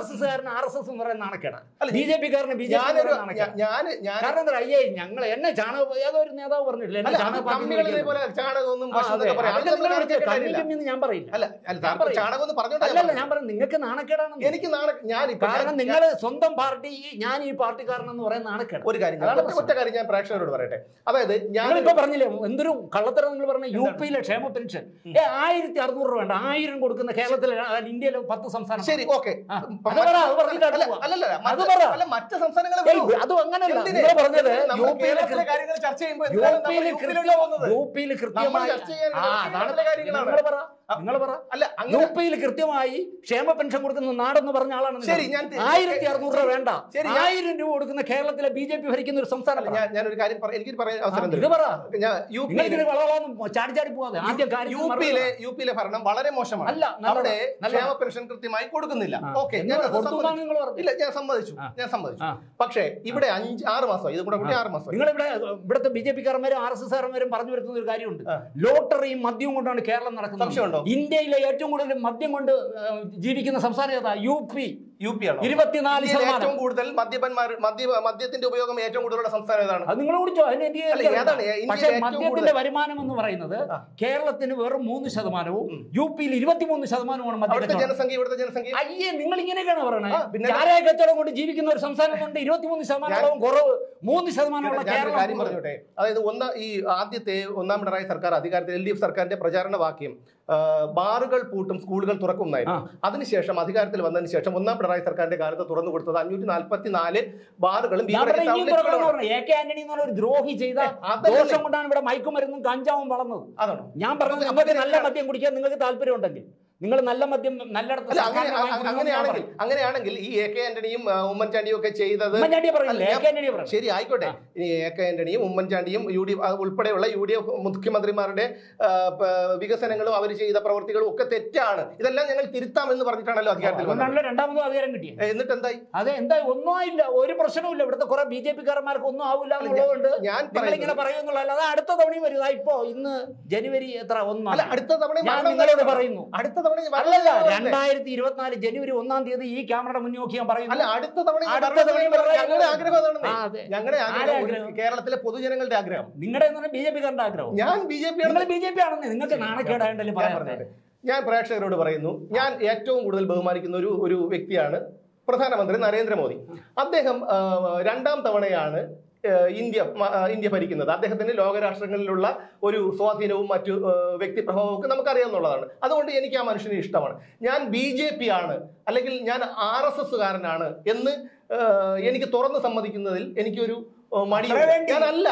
എസ് കാരന് ആർ എസ് എസ് എന്ന് പറയുന്ന നാണക്കേടാ അല്ല, ബി ജെ പി കാരന് ബി ജെ ഞാനൊരു പി നാണക്കേടാ ഞാൻ ഞാൻ കാരണം എന്താ അയ്യേ ഞങ്ങൾ എന്നെ ചാണക ഏതോ ഒരു നേതാവ് പറഞ്ഞിട്ടില്ല എന്നെ അല്ല ചാണക പാർട്ടി കമ്മികൾ എന്ന് ഇതേപോലെ ചാണകമൊന്നും ആ, പശു അതെ. എന്നൊക്കെ പറയാം അതൊക്കെ അതൊന്നും നിങ്ങൾ കാണിക്കാൻ കാര്യമില്ല. കമ്മിക്കുമെന്ന് ഞാൻ പറയില്ല അല്ല അല്ല ഞാൻ താങ്കൾ പറയും. ചാണകം എന്ന് പറഞ്ഞോട്ടെ അല്ലല്ല ഞാൻ പറഞ്ഞു നിങ്ങൾക്ക് നാണക്കേടാണ് എനിക്ക് നാണ ഞാൻ ഇപ്പൊ കാരണം ഞാൻ- നിങ്ങൾ സ്വന്തം പാർട്ടി ഞാൻ ഈ പാർട്ടിക്കാരനെന്ന് പറയുന്ന നാണക്കേട് ഒരു കാര്യം ഞാൻ- അതാണ് ഒറ്റ- ഒറ്റ കാര്യം ഞാൻ പ്രേക്ഷകരോട് പറയട്ടെ അതായത് ഞാൻ നിങ്ങളിപ്പോ പറഞ്ഞില്ലേ എന്തൊരു കള്ളത്തരം നിങ്ങൾ പറഞ്ഞ യു പിയിലെ ക്ഷേമ പെൻഷൻ ഏ ആയിരത്തി അറുന്നൂറ് രൂപ വേണ്ട ആയിരം കൊടുക്കുന്ന കേരളത്തിലെ ആ, ഇന്ത്യയിലെ പത്ത് സംസ്ഥാനം ശരി ഓക്കെ ആ, അത് പറ, അത് പറഞ്ഞിട്ടാണ് അല്ല പോവാ. അല്ലല്ല അത് മറ്റ് പറ. അല്ല മറ്റ് സംസ്ഥാനങ്ങളെ ഏയ്, വിടൂ. അത് അങ്ങനെയല്ല എന്തിന്? നിങ്ങൾ പറഞ്ഞത് നമ്മൾ യു പിയിലെ കേരളത്തിലെ കാര്യങ്ങൾ ചർച്ച ചെയ്യുമ്പോൾ യു എന്തിനാണ് നമ്മൾ പിയിൽ യു പിയിലോട്ട് കൃത്യം പോകുന്നത്? യു പിയിൽ കൃത്യമായി ചർച്ച ചെയ്യാൻ ആ, ചർച്ച അതാണ് ചെയ്യാനുള്ള കാര്യങ്ങളാണ്. നിങ്ങൾ പറ നിങ്ങൾ പറ അല്ല യു അങ്ങനെ പിയിൽ കൃത്യമായി ക്ഷേമ പെൻഷൻ കൊടുക്കുന്ന നാടെന്ന് പറഞ്ഞ ആളാണ് നിങ്ങൾ. ശരി, ഞാൻ തി- ആയിരത്തി അറുന്നൂറ് രൂപ വേണ്ട ശരി, ഞാൻ- ആയിരം രൂപ കൊടുക്കുന്ന കേരളത്തിലെ ബി ജെ പി ഭരിക്കുന്ന ഒരു സംസ്ഥാനം അല്ല, ഞാൻ ഞാനൊരു കാര്യം പറ- എനിക്ക് പറയാൻ അവസരം ഇത് തരും പറ ഞാൻ യു നിങ്ങൾ പിയിലെ ഇതിന് വളവാന്ന് ചാടി ചാടി പോവാതെ ആദ്യം കാര്യം യു പിയിലെ യു പിയിലെ ഭരണം വളരെ മോശമാണ് അല്ല, നല്ലതാ, അവിടെ നല്ലതാ. ക്ഷേമ പെൻഷൻ കൃത്യമായി കൊടുക്കുന്നില്ല ആ. ഓക്കെ എന്ന് ഞാൻ പറ, അത് കൊടുത്തു സമ്മതിച്ചു. എന്നാണ് നിങ്ങൾ പറഞ്ഞത്. ഇല്ല ഞാൻ സമ്മതിച്ചു ആ. ഞാൻ സമ്മതിച്ചു ആ. പക്ഷേ ഇവിടെ അഞ്ച് ആറ് മാസം ഇത് കൂടെ കൂടി ആറ് മാസം നിങ്ങൾ ഇവിടെ ഇവിടുത്തെ ബി ജെ പി കാരന്മാരും ആർ എസ് എസ് കാരന്മാരും പറഞ്ഞു വരുത്തുന്ന ഒരു കാര്യമുണ്ട് ആ. ലോട്ടറിയും മദ്യവും കൊണ്ടാണ് കേരളം സംശയമുണ്ടോ? നടക്കുന്നത് ഇന്ത്യയിലെ ഏറ്റവും കൂടുതൽ മദ്യം കൊണ്ട് ആ, ജീവിക്കുന്ന സംസ്ഥാനം ഏതാ യു പി യു പി ആണോ ഇരുപത്തിനാല് ഇന്ത്യയിൽ ശതമാനം ഏറ്റവും കൂടുതൽ മദ്യപന്മാർ മദ്യ മദ്യത്തിന്റെ ഉപയോഗം ഏറ്റവും കൂടുതലുള്ള സംസ്ഥാനം ഏതാണ് അത് നിങ്ങൾ കുടിച്ചോ അതിന് എനിക്ക് അല്ല, അറിയില്ല. ഏതാണ്? ഇന്ത്യയിൽ പക്ഷേ ഏറ്റവും മദ്യത്തിന്റെ കൂടുതൽ- വരുമാനം എന്ന് പറയുന്നത് ആ. കേരളത്തിന് വെറും മൂന്ന് ശതമാനവും ഉം. യു പിയിൽ ഇരുപത്തിമൂന്ന് ശതമാനമാണ് അവിടുത്തെ മദ്യക്കച്ചവടം ജനസംഖ്യ ഇവിടുത്തെ ജനസംഖ്യ അയ്യേ നിങ്ങൾ ഇങ്ങനെയൊക്കെയാണ് ആ, പറയണത് പിന്നെ- ചാരായ കച്ചവടം കൊണ്ട് ജീവിക്കുന്ന ഒരു സംസ്ഥാനം കൊണ്ട് ഇരുപത്തിമൂന്ന് ശതമാനത്തോളം കുറവ് മൂന്ന് ശതമാനമുള്ള ഞാനൊരു കേരളം കാര്യം പറഞ്ഞോട്ടെ അതായത് ഒന്ന ഈ ആദ്യത്തെ ഒന്നാം പിണറായി സർക്കാർ അധികാരത്തിൽ എൽ ഡി എഫ് സർക്കാരിന്റെ പ്രചാരണ വാക്യം ആ, ബാറുകൾ പൂട്ടും സ്കൂളുകൾ തുറക്കുന്നായിരുന്നു അതിനുശേഷം അധികാരത്തിൽ വന്നതിന് ശേഷം ഒന്നാം പിണറായി സർക്കാരിന്റെ കാലത്ത് തുറന്നു കൊടുത്തത് അഞ്ഞൂറ്റി നാൽപ്പത്തി നാല് ബാറുകളും ഞാൻ ബീവറേജ് പറഞ്ഞ ഇനിയും തുറക്കണം എന്ന് ഔട്ട്ലെറ്റുകളുമാണ്. പറഞ്ഞു. എ കെ ആന്റണി എന്ന് പറഞ്ഞ ഒരു ദ്രോഹി ചെയ്ത അതല്ലേ? ദോഷം കൊണ്ടാണ് ഇവിടെ മയക്കുമരുന്നും കഞ്ചാവും വളർന്നത് അതാണോ ഞാൻ പറഞ്ഞത് അപ്പൊ നിങ്ങൾക്ക് ഇതിന് നല്ല മദ്യം കുടിക്കാൻ നിങ്ങൾക്ക് താല്പര്യം ഉണ്ടെങ്കിൽ നിങ്ങൾ നല്ല മദ്യം നല്ലയിടത്ത് അല്ല അങ്ങനെ സർക്കാരിനെ വാങ്ങി കുടിക്കണം എന്ന് ഞാൻ അങ്ങനെയാണെങ്കിൽ അങ്ങനെയാണെങ്കിൽ ഈ എ കെ ആന്റണിയും ആ, ഉമ്മൻചാണ്ടിയും ഒക്കെ ചെയ്തത് ഉമ്മൻചാണ്ടിയെ പറയില്ല അല്ല, എ ഞാൻ- കെ ആന്റണിയെ പറയും ശരി ആയിക്കോട്ടെ ഇനി എ കെ ആന്റണിയും ഉമ്മൻചാണ്ടിയും യു ഡി ആ, ഉൾപ്പെടെയുള്ള യു ഡി എഫ് മുഖ്യമന്ത്രിമാരുടെ ആ, പ- വികസനങ്ങളും അവർ ചെയ്ത പ്രവർത്തികളും ഒക്കെ തെറ്റാണ് ഇതെല്ലാം ഞങ്ങൾ തിരുത്താമെന്ന് പറഞ്ഞിട്ടാണല്ലോ അധികാരത്തിൽ വന്നത് അതുകൊണ്ടാണല്ലോ രണ്ടാമതും അധികാരം കിട്ടിയത് ഏ, എന്നിട്ട് എന്തായി അതെ എന്താ ഒന്നും ആയില്ല ഒരു പ്രശ്നവുമില്ല ഇവിടുത്തെ കുറെ ബി ജെ പി കാരന്മാർക്ക് ഒന്നും ആവില്ല എന്നുള്ളതുകൊണ്ട് ഞാൻ നിങ്ങൾ ഇങ്ങനെ പറയുന്നത് പറയുന്നുള്ളതല്ല അത് അടുത്ത തവണയും വരും ദാ ഇപ്പോ ഇന്ന് ജനുവരി എത്ര അല്ല ഒന്നാണ് അടുത്ത തവണ ഞാൻ നിങ്ങളോട് പറയുന്നു അടുത്ത തവണ ഈ അല്ലല്ല വരണം രണ്ടായിരത്തി ഇരുപത്തിനാല് ജനുവരി ഒന്നാം തീയതി ഈ ക്യാമറയുടെ മുന്നിൽ നോക്കി ഞാൻ അല്ല പറയുന്നു അടുത്ത തവണ ഈ അടുത്ത വരണം തവണ ഈ ഞങ്ങളുടെ വരണം. ആഗ്രഹം അതാണെന്നേ. ആ, അതെ. ഞങ്ങളുടെ ആരുടെ ആഗ്രഹം ആഗ്രഹം? ഒരു കേരളത്തിലെ പൊതുജനങ്ങളുടെ ആഗ്രഹം നിങ്ങളുടെ എന്ന് പറഞ്ഞാൽ ബി ജെ പിക്കാരന്റെ ആഗ്രഹം ഞാൻ ബി ജെ പി നിങ്ങൾ ബി ജെ പി ആണെന്ന് നിങ്ങൾക്ക് നാണക്കേടായതല്ലേ ഞാൻ പറയാൻ പറഞ്ഞോട്ടെ. ഞാൻ പ്രേക്ഷകരോട് പറയുന്നു ഞാൻ ഏറ്റവും കൂടുതൽ ബഹുമാനിക്കുന്ന ഒരു ഒരു വ്യക്തിയാണ് പ്രധാനമന്ത്രി നരേന്ദ്രമോദി അദ്ദേഹം ആ, രണ്ടാം തവണയാണ് ആ, ഇന്ത്യ മ- ആ, ഇന്ത്യ ഭരിക്കുന്നത് അദ്ദേഹത്തിന് ലോകരാഷ്ട്രങ്ങളിലുള്ള ഒരു സ്വാധീനവും മറ്റു ആ, വ്യക്തിപ്രഭാവവും ഒക്കെ നമുക്കറിയാവുന്നതാണ് അതുകൊണ്ട് എനിക്ക് ആ മനുഷ്യനെ ഇഷ്ടമാണ് ഞാൻ ബി ജെ പി ആണ് അല്ലെങ്കിൽ ഞാൻ ആർ എസ് എസ്സുകാരനാണ് എന്ന് ആ, എനിക്ക് തുറന്ന് സമ്മതിക്കുന്നതിൽ എനിക്കൊരു ആ, മടി അത്ര വേണ്ടി. ഞാനല്ല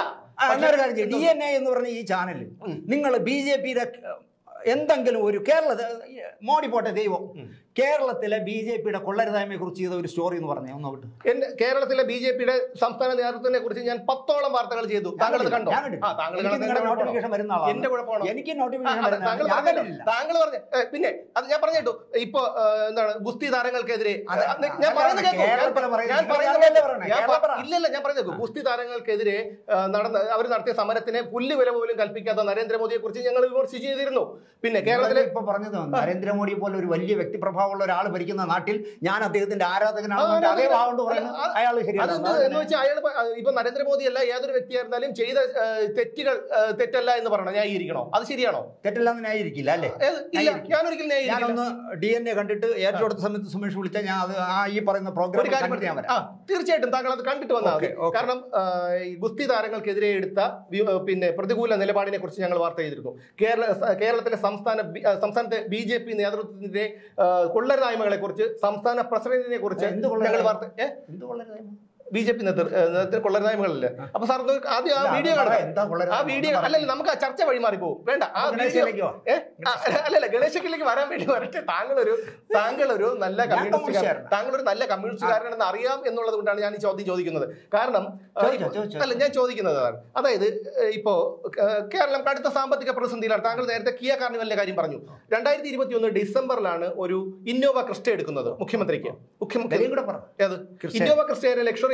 ഡി എൻ എ എന്ന് പറഞ്ഞ ഈ ചാനൽ നിങ്ങൾ ബി ജെ പിയുടെ എന്തെങ്കിലും ഒരു കേരള മോഡി പോട്ടെ ദൈവം കേരളത്തിലെ ബി ജെ പിയുടെ കൊള്ളരുതായ്മയെ കുറിച്ച് ചെയ്ത ഒരു സ്റ്റോറി എന്ന് പറഞ്ഞേ ഒന്ന് വിട്ട് എന്റെ കേരളത്തിലെ ബി ജെ പിയുടെ സംസ്ഥാന നേതൃത്വത്തിനെ കുറിച്ച് ഞാൻ പത്തോളം വാർത്തകൾ ചെയ്തു താങ്കൾ അത് കണ്ടോ ഞാൻ കണ്ടില്ല. ആ താങ്കൾ എനിക്ക് കണ്ടത് നിങ്ങളുടെ എന്റെ നോട്ടിഫിക്കേഷൻ വരുന്ന ആളാണ് എന്റെ കുഴപ്പമാണോ എനിക്ക് ആ, നോട്ടിഫിക്കേഷൻ അതെ, വരുന്ന താങ്കൾ ആളാണ്. ഞാൻ പറഞ്ഞല്ലോ. കണ്ടിട്ടില്ല താങ്കൾ പറഞ്ഞ ഏ, പിന്നെ അത് ഞാൻ പറഞ്ഞിട്ടു ഇപ്പൊ ഏ, എന്താണ് ഗുസ്തി താരങ്ങൾക്കെതിരെ അതെ, ആ, നി- ഞാൻ അതല്ല പറയുന്നത് കേൾക്കൂ. ഞാൻ- കേരളത്തിലെ പറയുന്നത്. ഞാൻ നിങ്ങൾ പറയുന്നത് കേരളത്തിലെ കേൾക്കൂ. പറയണേ. ഞാൻ കേരളം പ- പറ. ഇല്ലല്ല ഞാൻ പറയുന്നത് കേൾക്കൂ. ഗുസ്തി താരങ്ങൾക്കെതിരെ ആ, നടന്ന അവർ നടത്തിയ സമരത്തിനെ പുല്ലുവില പോലും കൽപ്പിക്കാത്ത നരേന്ദ്രമോദിയെ കുറിച്ച് ഞങ്ങൾ വിമർശിച്ച് ചെയ്തിരുന്നു പിന്നെ കേരളത്തിലെ ഇപ്പൊ പറഞ്ഞത് നരേന്ദ്രമോദി പോലെ ഒരു വലിയ വ്യക്തിപ്രഭാവമുള്ള ഒരാൾ ഭരിക്കുന്ന നാട്ടിൽ ഞാൻ അദ്ദേഹത്തിന്റെ ആ, ആരാധകനാണ് ആരാധകനാ. അതേ ഭാവം പറയുന്നത് അല്ല, അയാൾ അതെന്ത് എന്ന് വെച്ചാൽ അയാൾ ഇപ്പൊ നരേന്ദ്രമോദി അല്ല ഏതൊരു വ്യക്തിയായിരുന്നാലും ചെയ്ത ആ, തെറ്റുകൾ ആ, തെറ്റല്ല എന്ന് പറയണം ന്യായീകരിക്കണോ അത് ശരിയാണോ തെറ്റില്ലെന്ന് ന്യായീകരിക്കില്ല അല്ലേ ഏത്? ഇല്ല ഞാനൊരിക്കലും ന്യായീകരിക്കില്ല ഞാനൊന്ന് ഡി എൻ എ കണ്ടിട്ട് ഏറ്റവും അടുത്ത സമയത്ത് സുമേഷ് വിളിച്ചാൽ ഞാൻ അത് ആ ഈ പറയുന്ന ഒരു പ്രോഗ്രാം കാര്യം കണ്ടിട്ട് ഞാൻ പറയാം. വരാം ആ തീർച്ചയായിട്ടും താങ്കൾ അത് കണ്ടിട്ട് വന്നാൽ മതി ഓക്കേ, ഓക്കേ. കാരണം ആ, ഈ ഗുസ്തി താരങ്ങൾക്കെതിരെ എടുത്ത വി- പിന്നെ പ്രതികൂല നിലപാടിനെ കുറിച്ച് ഞങ്ങൾ വാർത്ത ചെയ്തിരുന്നു കേരള സ- കേരളത്തിലെ സംസ്ഥാന ബി- ആ, സംസ്ഥാനത്തെ ബി ജെ പി നേതൃത്വത്തിന്റെ ആ, കൊള്ളരുതായ്മകളെ കുറിച്ച് സംസ്ഥാന പ്രസിഡന്റിനെ കുറിച്ച് എന്ത് കൊള്ളരുതായ്മ? ഞങ്ങൾ വാർത്ത ഏ എന്ത് കൊള്ളരുതായ്മ? ബി ജെ പി നേതൃത്വ കൊള്ളരുതായ്മകളല്ലേ അപ്പൊ സാർ ഒന്ന് ആദ്യം ആ ഇല്ല, വീഡിയോ അത് പറ, കാണാം എന്താ കൊള്ളരുതായ്മ? ആ വീഡിയോ ഒന്ന് പറ. അല്ലല്ല നമുക്ക് ആ ചർച്ച വഴി മാറി പോകും വേണ്ട ആ വീഡിയോ ഗണേശയിലേക്ക് വാ. ഏ? ആ, അല്ലല്ല ഗണേശക്കിലേക്ക് വരാൻ വേണ്ടി വരട്ടെ താങ്കളൊരു താങ്കളൊരു നല്ല കമ്മ്യൂണിസ്റ്റുകാരൻ കമ്മ്യൂണിസ്റ്റുകാരനാ. താങ്കളൊരു നല്ല കമ്മ്യൂണിസ്റ്റുകാരനാണെന്ന് അറിയാം എന്നുള്ളത് കൊണ്ടാണ് ഞാൻ ഈ ചോദ്യം ചോദിക്കുന്നത് കാരണം ആ, ചോദിച്ചോ, ചോദിച്ചോ. അല്ല ഞാൻ ചോദിക്കുന്നത് അതാണ് അതായത് ഏ, ഇപ്പോ ഏ, കേരളം കടുത്ത സാമ്പത്തിക പ്രതിസന്ധിയിലാണ് താങ്കൾ നേരത്തെ കിയ കാർണിവലിന്റെ കാര്യം പറഞ്ഞു രണ്ടായിരത്തി ഇരുപത്തി ഒന്ന് ഡിസംബറിലാണ് ഒരു ഇന്നോവ ക്രിസ്റ്റ എടുക്കുന്നത് മുഖ്യമന്ത്രിക്ക് മുഖ്യമന്ത്രി ഇത്രയും കൂടെ പറ ഏത് ക്രിസ്റ്റ. ഇന്നോവ ക്രിസ്റ്റയുടെ ലക്ഷറി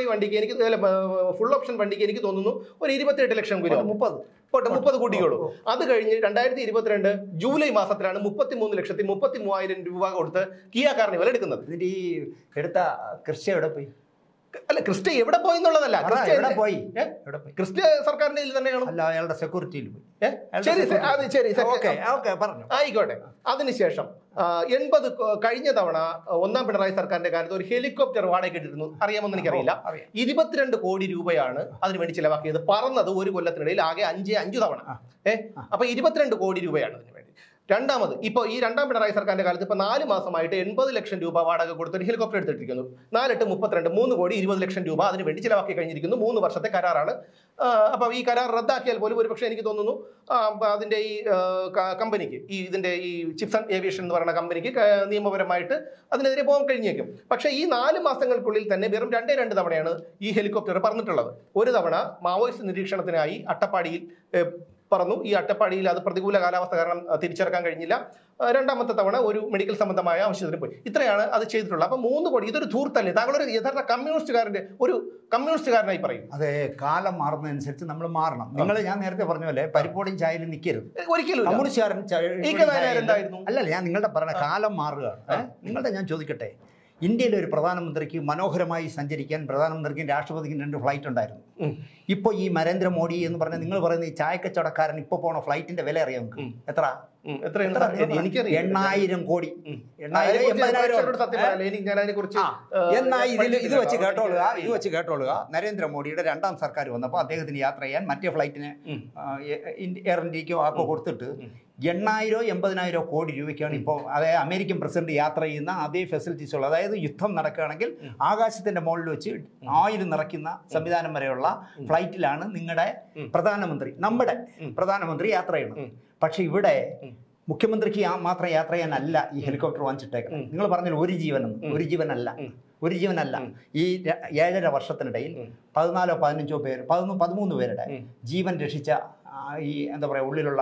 വഴി വണ്ടിക്ക് എനിക്ക് ഫുൾ ഓപ്ഷൻ വണ്ടിക്ക് എനിക്ക് തോന്നുന്നു ഒരു ഇരുപത്തിയെട്ട് ലക്ഷം രൂപ മുപ്പത് പോട്ടെ മുപ്പത് കോടിയുള്ളൂ അത് കഴിഞ്ഞ് രണ്ടായിരത്തി ഇരുപത്തിരണ്ട് ജൂലൈ മാസത്തിലാണ് മുപ്പത്തി മൂന്ന് ലക്ഷത്തി മുപ്പത്തി മൂവായിരം രൂപ കൊടുത്ത് കിയ കാർണിവൽ എടുക്കുന്നത് എന്നിട്ട് ഈ എടുത്ത കൃഷി എവിടെ പോയി അല്ല ക്രിസ്റ്റ എവിടെ പോയി എന്നുള്ളതല്ല അതാ, ക്രിസ്റ്റ എവിടെ പോയി ഏ? എവിടെ പോയി ക്രിസ്റ്റ സർക്കാരിന്റെ കയ്യിൽ തന്നെയാണ് അല്ല അയാളുടെ സെക്യൂരിറ്റിയിൽ പോയി ഏ? ശരി ശരി, അത് ശരി ഓക്കെ ഓക്കെ പറഞ്ഞു ആയിക്കോട്ടെ അതിനുശേഷം ആ, എൺപത് കൊ- കഴിഞ്ഞ തവണ ആ, ഒന്നാം പിണറായി സർക്കാരിന്റെ കാലത്ത് ഒരു ഹെലികോപ്റ്റർ വാടക ഇട്ടിരുന്നു അറിയാമെന്ന് എനിക്കറിയില്ല അറിയാം. ഇരുപത്തിരണ്ട് കോടി രൂപയാണ് അതിനുവേണ്ടി ചിലവാക്കിയത് പറന്നത് ഒരു കൊല്ലത്തിനിടയിൽ ആകെ അഞ്ച് അഞ്ചു തവണ ഏ അപ്പൊ ഇരുപത്തിരണ്ട് കോടി രൂപയാണ് അതിന് വേണ്ടി രണ്ടാമത് ഇപ്പൊ ഈ രണ്ടാം പിണറായി സർക്കാരിന്റെ കാലത്ത് ഇപ്പൊ നാല് മാസമായിട്ട് എൺപത് ലക്ഷം രൂപ വാടക കൊടുത്ത് ഒരു ഹെലികോപ്റ്റർ എടുത്തിട്ടിരിക്കുന്നു നാലെട്ട് മുപ്പത്തിരണ്ട് മൂന്ന് കോടി ഇരുപത് ലക്ഷം രൂപ അതിന് വേണ്ടി ചിലവാക്കി കഴിഞ്ഞിരിക്കുന്നു മൂന്ന് വർഷത്തെ കരാറാണ് ആ, അപ്പൊ ഈ കരാർ റദ്ദാക്കിയാൽ പോലും ഒരുപക്ഷെ എനിക്ക് തോന്നുന്നു ആ, അപ്പൊ അതിന്റെ ഈ ആ, ക- കമ്പനിക്ക് ഈ ഇതിന്റെ ഈ ചിപ്സൺ ഏവിയേഷൻ എന്ന് പറയുന്ന കമ്പനിക്ക് ക- നിയമപരമായിട്ട് അതിനെതിരെ പോകാൻ കഴിഞ്ഞേക്കും പക്ഷേ ഈ നാല് മാസങ്ങൾക്കുള്ളിൽ തന്നെ വെറും രണ്ടേ രണ്ട് തവണയാണ് ഈ ഹെലികോപ്റ്റർ പറന്നിട്ടുള്ളത് ഒരു തവണ മാവോയിസ്റ്റ് നിരീക്ഷണത്തിനായി അട്ടപ്പാടിയിൽ ഏ, പറന്നു ഈ അട്ടപ്പാടിയിൽ അത് പ്രതികൂല കാലാവസ്ഥ കാരണം ആ, തിരിച്ചിറക്കാൻ കഴിഞ്ഞില്ല ആ, രണ്ടാമത്തെ തവണ ഒരു മെഡിക്കൽ സംബന്ധമായ ആവശ്യത്തിന് പോയി ഇത്രയാണ് അത് ചെയ്തിട്ടുള്ളത് അപ്പൊ മൂന്ന് കോടി ഇതൊരു ധൂർത്തല്ലേ താങ്കളൊരു യഥാർത്ഥ കമ്മ്യൂണിസ്റ്റുകാരന്റെ ഒരു കമ്മ്യൂണിസ്റ്റുകാരനായി പറയും അതെ കാലം മാറുന്നതനുസരിച്ച് നമ്മൾ മാറണം നിങ്ങൾ ഞാൻ നേരത്തെ പറഞ്ഞ പോലെ പരിപ്പോടിയും ചായയിലും നിൽക്കരുത് ഒരിക്കലും ഇല്ല. കമ്മ്യൂണിസ്റ്റുകാരൻ ചായ- ഈ കഥാനായർ എന്തായിരുന്നു? അല്ലല്ല ഞാൻ നിങ്ങളുടെ പറഞ്ഞ കാലം മാറുകയാണ് ഏ? നിങ്ങളുടെ ഞാൻ ചോദിക്കട്ടെ ഇന്ത്യയിലെ ഒരു പ്രധാനമന്ത്രിക്ക് മനോഹരമായി സഞ്ചരിക്കാൻ പ്രധാനമന്ത്രിക്കും രാഷ്ട്രപതിക്കും രണ്ട് ഫ്ലൈറ്റ് ഉണ്ടായിരുന്നു ഉം. ഇപ്പോൾ ഈ നരേന്ദ്രമോദി എന്ന് പറഞ്ഞ നിങ്ങൾ പറയുന്ന ഈ ചായക്കച്ചവടക്കാരൻ ഇപ്പോൾ പോണ ഫ്ലൈറ്റിന്റെ വില അറിയാം നിങ്ങൾക്ക് എത്ര ഉം, എത്രയാണ് എത്ര? സാർ? എനിക്കറിയില്ല എണ്ണായിരം കോടി ഉം. എണ്ണായിരം അതിനെക്കുറിച്ച് എൺപതിനായിരം പ്രേക്ഷകരോട് സത്യം പറയാലോ. എനിക്ക് ഞാൻ അതിനെക്കുറിച്ച് ആ, എന്നാ ഇതിൽ ഇത് വെച്ച് പഠിച്ചിട്ടില്ല. കേട്ടോളുക ഇത് അറിയില്ല. വെച്ച് കേട്ടോളുക നരേന്ദ്രമോദിയുടെ രണ്ടാം സർക്കാർ വന്നപ്പോൾ അദ്ദേഹത്തിന് യാത്ര ചെയ്യാൻ മറ്റേ ഫ്ലൈറ്റിന് ഉം. ആ, എ- ഇൻ- എയർ ഇന്ത്യക്കോ ആക്കോ കൊടുത്തിട്ട് എണ്ണായിരോ എൺപതിനായിരോ കോടി രൂപയ്ക്കാണ് ഇപ്പോൾ അതായത് അമേരിക്കൻ പ്രസിഡന്റ് യാത്ര ചെയ്യുന്ന അതേ ഫെസിലിറ്റീസ് ഉള്ളത് അതായത് യുദ്ധം നടക്കുകയാണെങ്കിൽ ആകാശത്തിന്റെ മുകളിൽ വെച്ച് ആയിരം നിറയ്ക്കുന്ന സംവിധാനം വരെയുള്ള ഫ്ലൈറ്റിലാണ് നിങ്ങളുടെ പ്രധാനമന്ത്രി നമ്മുടെ പ്രധാനമന്ത്രി യാത്ര ചെയ്യണം പക്ഷെ ഇവിടെ മുഖ്യമന്ത്രിക്ക് ആ മാത്രം യാത്ര ചെയ്യാനല്ല ഈ ഹെലികോപ്റ്റർ വാങ്ങിച്ചിട്ടേക്കുന്നത് നിങ്ങൾ പറഞ്ഞാൽ ഒരു ജീവനെന്ന് ഒരു ജീവനല്ല ഒരു ജീവനല്ല ഈ ര- ഏഴര വർഷത്തിനിടയിൽ പതിനാലോ പതിനഞ്ചോ പേര് പതിനൊന്ന് പതിമൂന്ന് പേരുടെ ജീവൻ രക്ഷിച്ച ആ, ഈ എന്താ പറയാ ഉള്ളിലുള്ള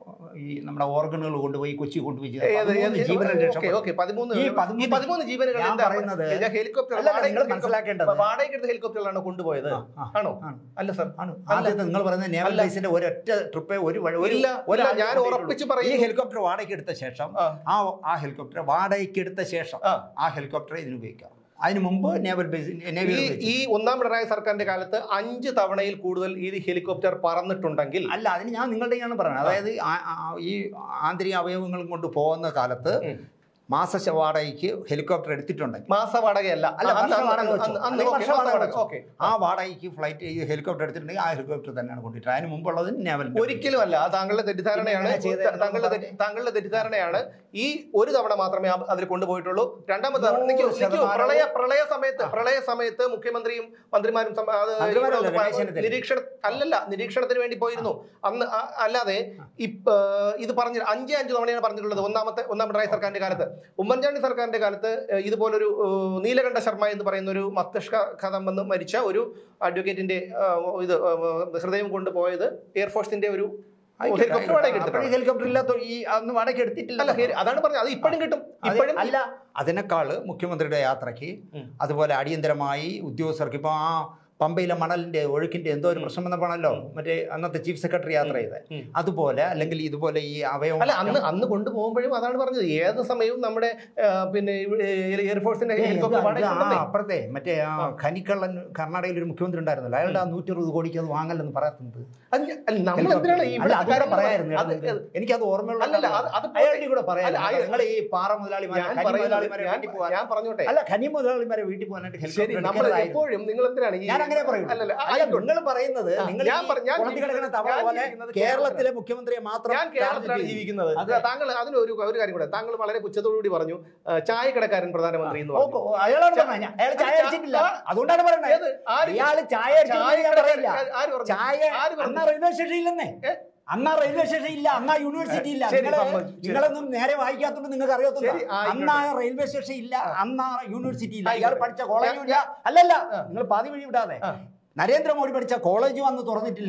ഈ നമ്മുടെ ഓർഗനുകൾ കൊണ്ടുപോയി കൊച്ചി കൊണ്ടുപോയി ചെയ്ത ഏത് ഏത് പതിമൂന്ന് ജീവനെ ഓക്കേ, രക്ഷപ്പെട്ടു. ഓക്കേ, പതിമൂന്ന് ഈ ഈ പതിമൂന്ന് പതിമൂന്ന് ജീവനുകൾ ഞാൻ എന്താ? പറയുന്നത് ഞാൻ ഹെലികോപ്റ്റർ അല്ല, വാടകയ്ക്ക് നിങ്ങൾ എടുത്ത മനസ്സിലാക്കേണ്ടത്. വാടകയ്ക്ക് എടുത്ത ഹെലികോപ്റ്ററിലാണ് കൊണ്ടുപോയത് ആ, ആ, ആണോ ആണ്. അല്ല സർ ആണ് ആദ്യത്തെ നിങ്ങൾ പറയുന്ന നേവൽ അല്ല. ബേസിന്റെ ഒരൊറ്റ ട്രിപ്പേ ഒരു വഴി- ഒരു ഇല്ല, ഒരു ഇല്ല, ആഴ്ച ഞാൻ കൊണ്ടേ ഉറപ്പിച്ച് ഉള്ളൂ. ഈ പറയുന്നു. ഹെലികോപ്റ്റർ വാടകയ്ക്ക് എടുത്ത ശേഷം ആ. ആ ആ ഹെലികോപ്റ്റർ വാടകയ്ക്ക് എടുത്ത ശേഷം ആ. ആ ഹെലികോപ്റ്റർ ഇതിന് ഉപയോഗിക്കാം അതിന് മുമ്പ് നേവൽ ബേസ് നേവി ഈ ഈ ഒന്നാം പിണറായി സർക്കാരിന്റെ കാലത്ത് അഞ്ച് തവണയിൽ കൂടുതൽ ഈ ഹെലികോപ്റ്റർ പറന്നിട്ടുണ്ടെങ്കിൽ അല്ല അതിന് ഞാൻ നിങ്ങളുടെയാണ് പറയുന്നത് അതായത് ആ- ആ- ഈ ആന്തരിക അവയവങ്ങളും കൊണ്ട് പോകുന്ന കാലത്ത് ഉം. മാസ വാടകയ്ക്ക് ഹെലികോപ്റ്റർ എടുത്തിട്ടുണ്ടെങ്കിൽ മാസ വാടകയല്ല അല്ല അന്ന് വർഷ അന്ന് വാടക വെച്ചോ. അന്ന് അന്ന് അല്ലെങ്കിൽ ഓക്കേ, വർഷ മാസ വാടക വാടക, വെച്ചോ. ഓക്കേ. ആ വാടകയ്ക്ക് ഫ്ലൈറ്റ് ഈ ഹെലികോപ്റ്റർ എടുത്തിട്ടുണ്ടെങ്കിൽ ആ ഹെലികോപ്റ്റർ തന്നെയാണ് കൊണ്ടിട്ട് അതിന് മുമ്പുള്ളത് നേവൽ ഒരിക്കലും അല്ല അത് താങ്കളുടെ തെറ്റിദ്ധാരണയാണ് പിന്നെ എങ്ങനെ ചെയ്തത് താങ്കളുടെ തെറ്റി- താങ്കളുടെ തെറ്റിദ്ധാരണയാണ് ഈ ഒരു തവണ മാത്രമേ ആ- അതിൽ കൊണ്ടുപോയിട്ടുള്ളൂ രണ്ടാമത്തെ തവണ നൂറ് നിൽക്കൂ, നിൽക്കൂ. ശതമാനവും- പ്രളയ പ്രളയ സമയത്ത് പ്രളയ സമയത്ത് മുഖ്യമന്ത്രിയും മന്ത്രിമാരും സം- അത് മന്ത്രിമാരല്ല, ഇവിടെ രമേശ് ചെന്നിത്തല. നിരീക്ഷണ അല്ലല്ല നിരീക്ഷണത്തിന് വേണ്ടി പോയിരുന്നു അന്ന് ആ- അല്ലാതെ ഇപ്പ ഇത് പറഞ്ഞ അഞ്ചേ അഞ്ച് തവണയാണ് പറഞ്ഞിട്ടുള്ളത് ഒന്നാമത്തെ ഒന്നാം പിണറായി സർക്കാരിന്റെ കാലത്ത് ഉമ്മൻചാണ്ടി സർക്കാരിന്റെ കാലത്ത് ഏഹ്, ഇതുപോലൊരു ഏഹ്, നീലകണ്ഠ ശർമ്മ എന്ന് പറയുന്ന ഒരു മസ്തിഷ്കഘാതം വന്ന് മരിച്ച ഒരു അഡ്വക്കേറ്റിന്റെ ഏഹ്, ഇത് ഏഹ്, ഹൃദയം കൊണ്ടുപോയത് എയർഫോഴ്സിന്റെ ഒരു ഹെലികോപ്റ്റർ വാടകയ്ക്ക് എടുത്തിട്ടാണ്. ഹെലികോപ്റ്റർ ഇല്ലാത്ത ഈ അന്ന് വാടക എടുത്തിട്ടില്ല അല്ല ഹെലി- അതാണ് പറഞ്ഞത് അത് ഇപ്പോഴും കിട്ടും അത് ഇപ്പോഴും അല്ല അതിനേക്കാള് മുഖ്യമന്ത്രിയുടെ യാത്രയ്ക്ക് ഉം. അതുപോലെ അടിയന്തരമായി ഉദ്യോഗസ്ഥർക്ക് ഇപ്പൊ ആ പമ്പയിലെ മണലിന്റെ ഒഴുക്കിന്റെ എന്തോ ഒരു പ്രശ്നം വന്നപ്പോഴാണല്ലോ മറ്റേ അന്നത്തെ ചീഫ് സെക്രട്ടറി യാത്ര ചെയ്തത് ഉം. അതുപോലെ അല്ലെങ്കിൽ ഇതുപോലെ ഈ അവയവം അല്ല അന്ന് അന്ന് കൊണ്ടുപോകുമ്പോഴും അതാണ് പറഞ്ഞത് ഏത് സമയവും നമ്മുടെ ആ, പിന്നെ ഇവിടെ എയർഫോഴ്സിന്റെ ഏ, ഇത് ഹെലികോപ്റ്റർ ഇത് വാടകയ്ക്ക് ആ ഉണ്ടെന്നേ. അപ്പുറത്തെ മറ്റേ ആ ഖനിക്കള്ളൻ കർണാടകയിൽ ഒരു മുഖ്യമന്ത്രി ഉണ്ടായിരുന്നല്ലോ അയാളുടെ ആ നൂറ്റി അറുപത് കോടിക്ക് അത് വാങ്ങലെന്ന് പറയാത്തത് അത് ഞ- അല്ല, നമ്മൾ എന്തിനാണ് ഈ അല്ല ഇവിടുത്തെ അതുകൂടെ കാര്യങ്ങൾ പറയായിരുന്നു അത് അത് എനിക്കത് ഓർമ്മയുള്ള അല്ലല്ല, അത് അത് പോട്ടെ. അയാളുടെ കൂടെ അല്ല, പറയായിരുന്നു അയ- നിങ്ങൾ ഈ പാറ മുതലാളിമാരെ ഞാൻ ഖനി പറയുന്നത് മുതലാളിമാരെ ഞാൻ- വീട്ടിൽ പോകാൻ ഞാൻ പറഞ്ഞോട്ടെ അല്ല ഖനി മുതലാളിമാരെ വീട്ടിൽ പോകാനായിട്ട് ശരി ഹെലികോപ്റ്റർ നമ്മൾ എടുക്കേണ്ടതായിരുന്നു. എപ്പോഴും നിങ്ങൾ എന്തിനാണ് ഈ ഞാൻ അങ്ങനെ പറയും അല്ലല്ല അല്ല ആയിക്കോട്ടെ. നിങ്ങൾ പറയുന്നത് ആ, നിങ്ങൾ ഞാൻ പറ- ഞാൻ കുളത്തി കിടക്കുന്ന തവള ഞാൻ പോലെ ജീവിക്കുന്നത് കേരളത്തിലെ മുഖ്യമന്ത്രിയെ മാത്രം ഞാൻ കേരളത്തിലാണ് target ചെയ്തു. ജീവിക്കുന്നത് അതെ. താങ്കൾ അതിനൊരു ഒരു കാര്യം കൂടെ താങ്കൾ വളരെ പുച്ഛത്തോടുകൂടി പറഞ്ഞു ആ, ചായക്കടക്കാരൻ പ്രധാനമന്ത്രി എന്ന് ഓ, പറഞ്ഞു ഓ, അയാളാണ് പറഞ്ഞത് ഞാൻ- അയാൾ ചായ ചാ- അടിച്ചിട്ടില്ല ആ, അതുകൊണ്ടാണ് ഏത്? പറയുന്നത് ആര്? ഇയാള് ചായ അടിച്ചിട്ടില്ല ഞാൻ പറയില്ല ആര് പറഞ്ഞു? ചായ ആര് പറഞ്ഞു? അന്നാ റെയിൽവേ സ്റ്റേഷൻ ഇല്ലെന്നേ ഏ? അന്നാ റെയിൽവേ സ്റ്റേഷൻ ഇല്ല അന്നാ യൂണിവേഴ്സിറ്റി ഇല്ല ശരി, നിങ്ങള് സമ്മതിച്ചു. ശരി. നിങ്ങളൊന്നും നേരെ വായിക്കാത്തോണ്ട് നിങ്ങൾക്ക് അറിയത്തില്ല ശരി, ആയിക്കോട്ടെ. അന്നാ റെയിൽവേ സ്റ്റേഷൻ ഇല്ല അന്നാ യൂണിവേഴ്സിറ്റി ഇല്ല ഇയാൾ ആയിക്കോട്ടെ. പഠിച്ച കോളേജും ഇല്ല അല്ലല്ല നിങ്ങൾ പാതി വഴി വിടാതെ ആ. നരേന്ദ്രമോദി പഠിച്ച കോളേജും അന്ന് തുറന്നിട്ടില്ല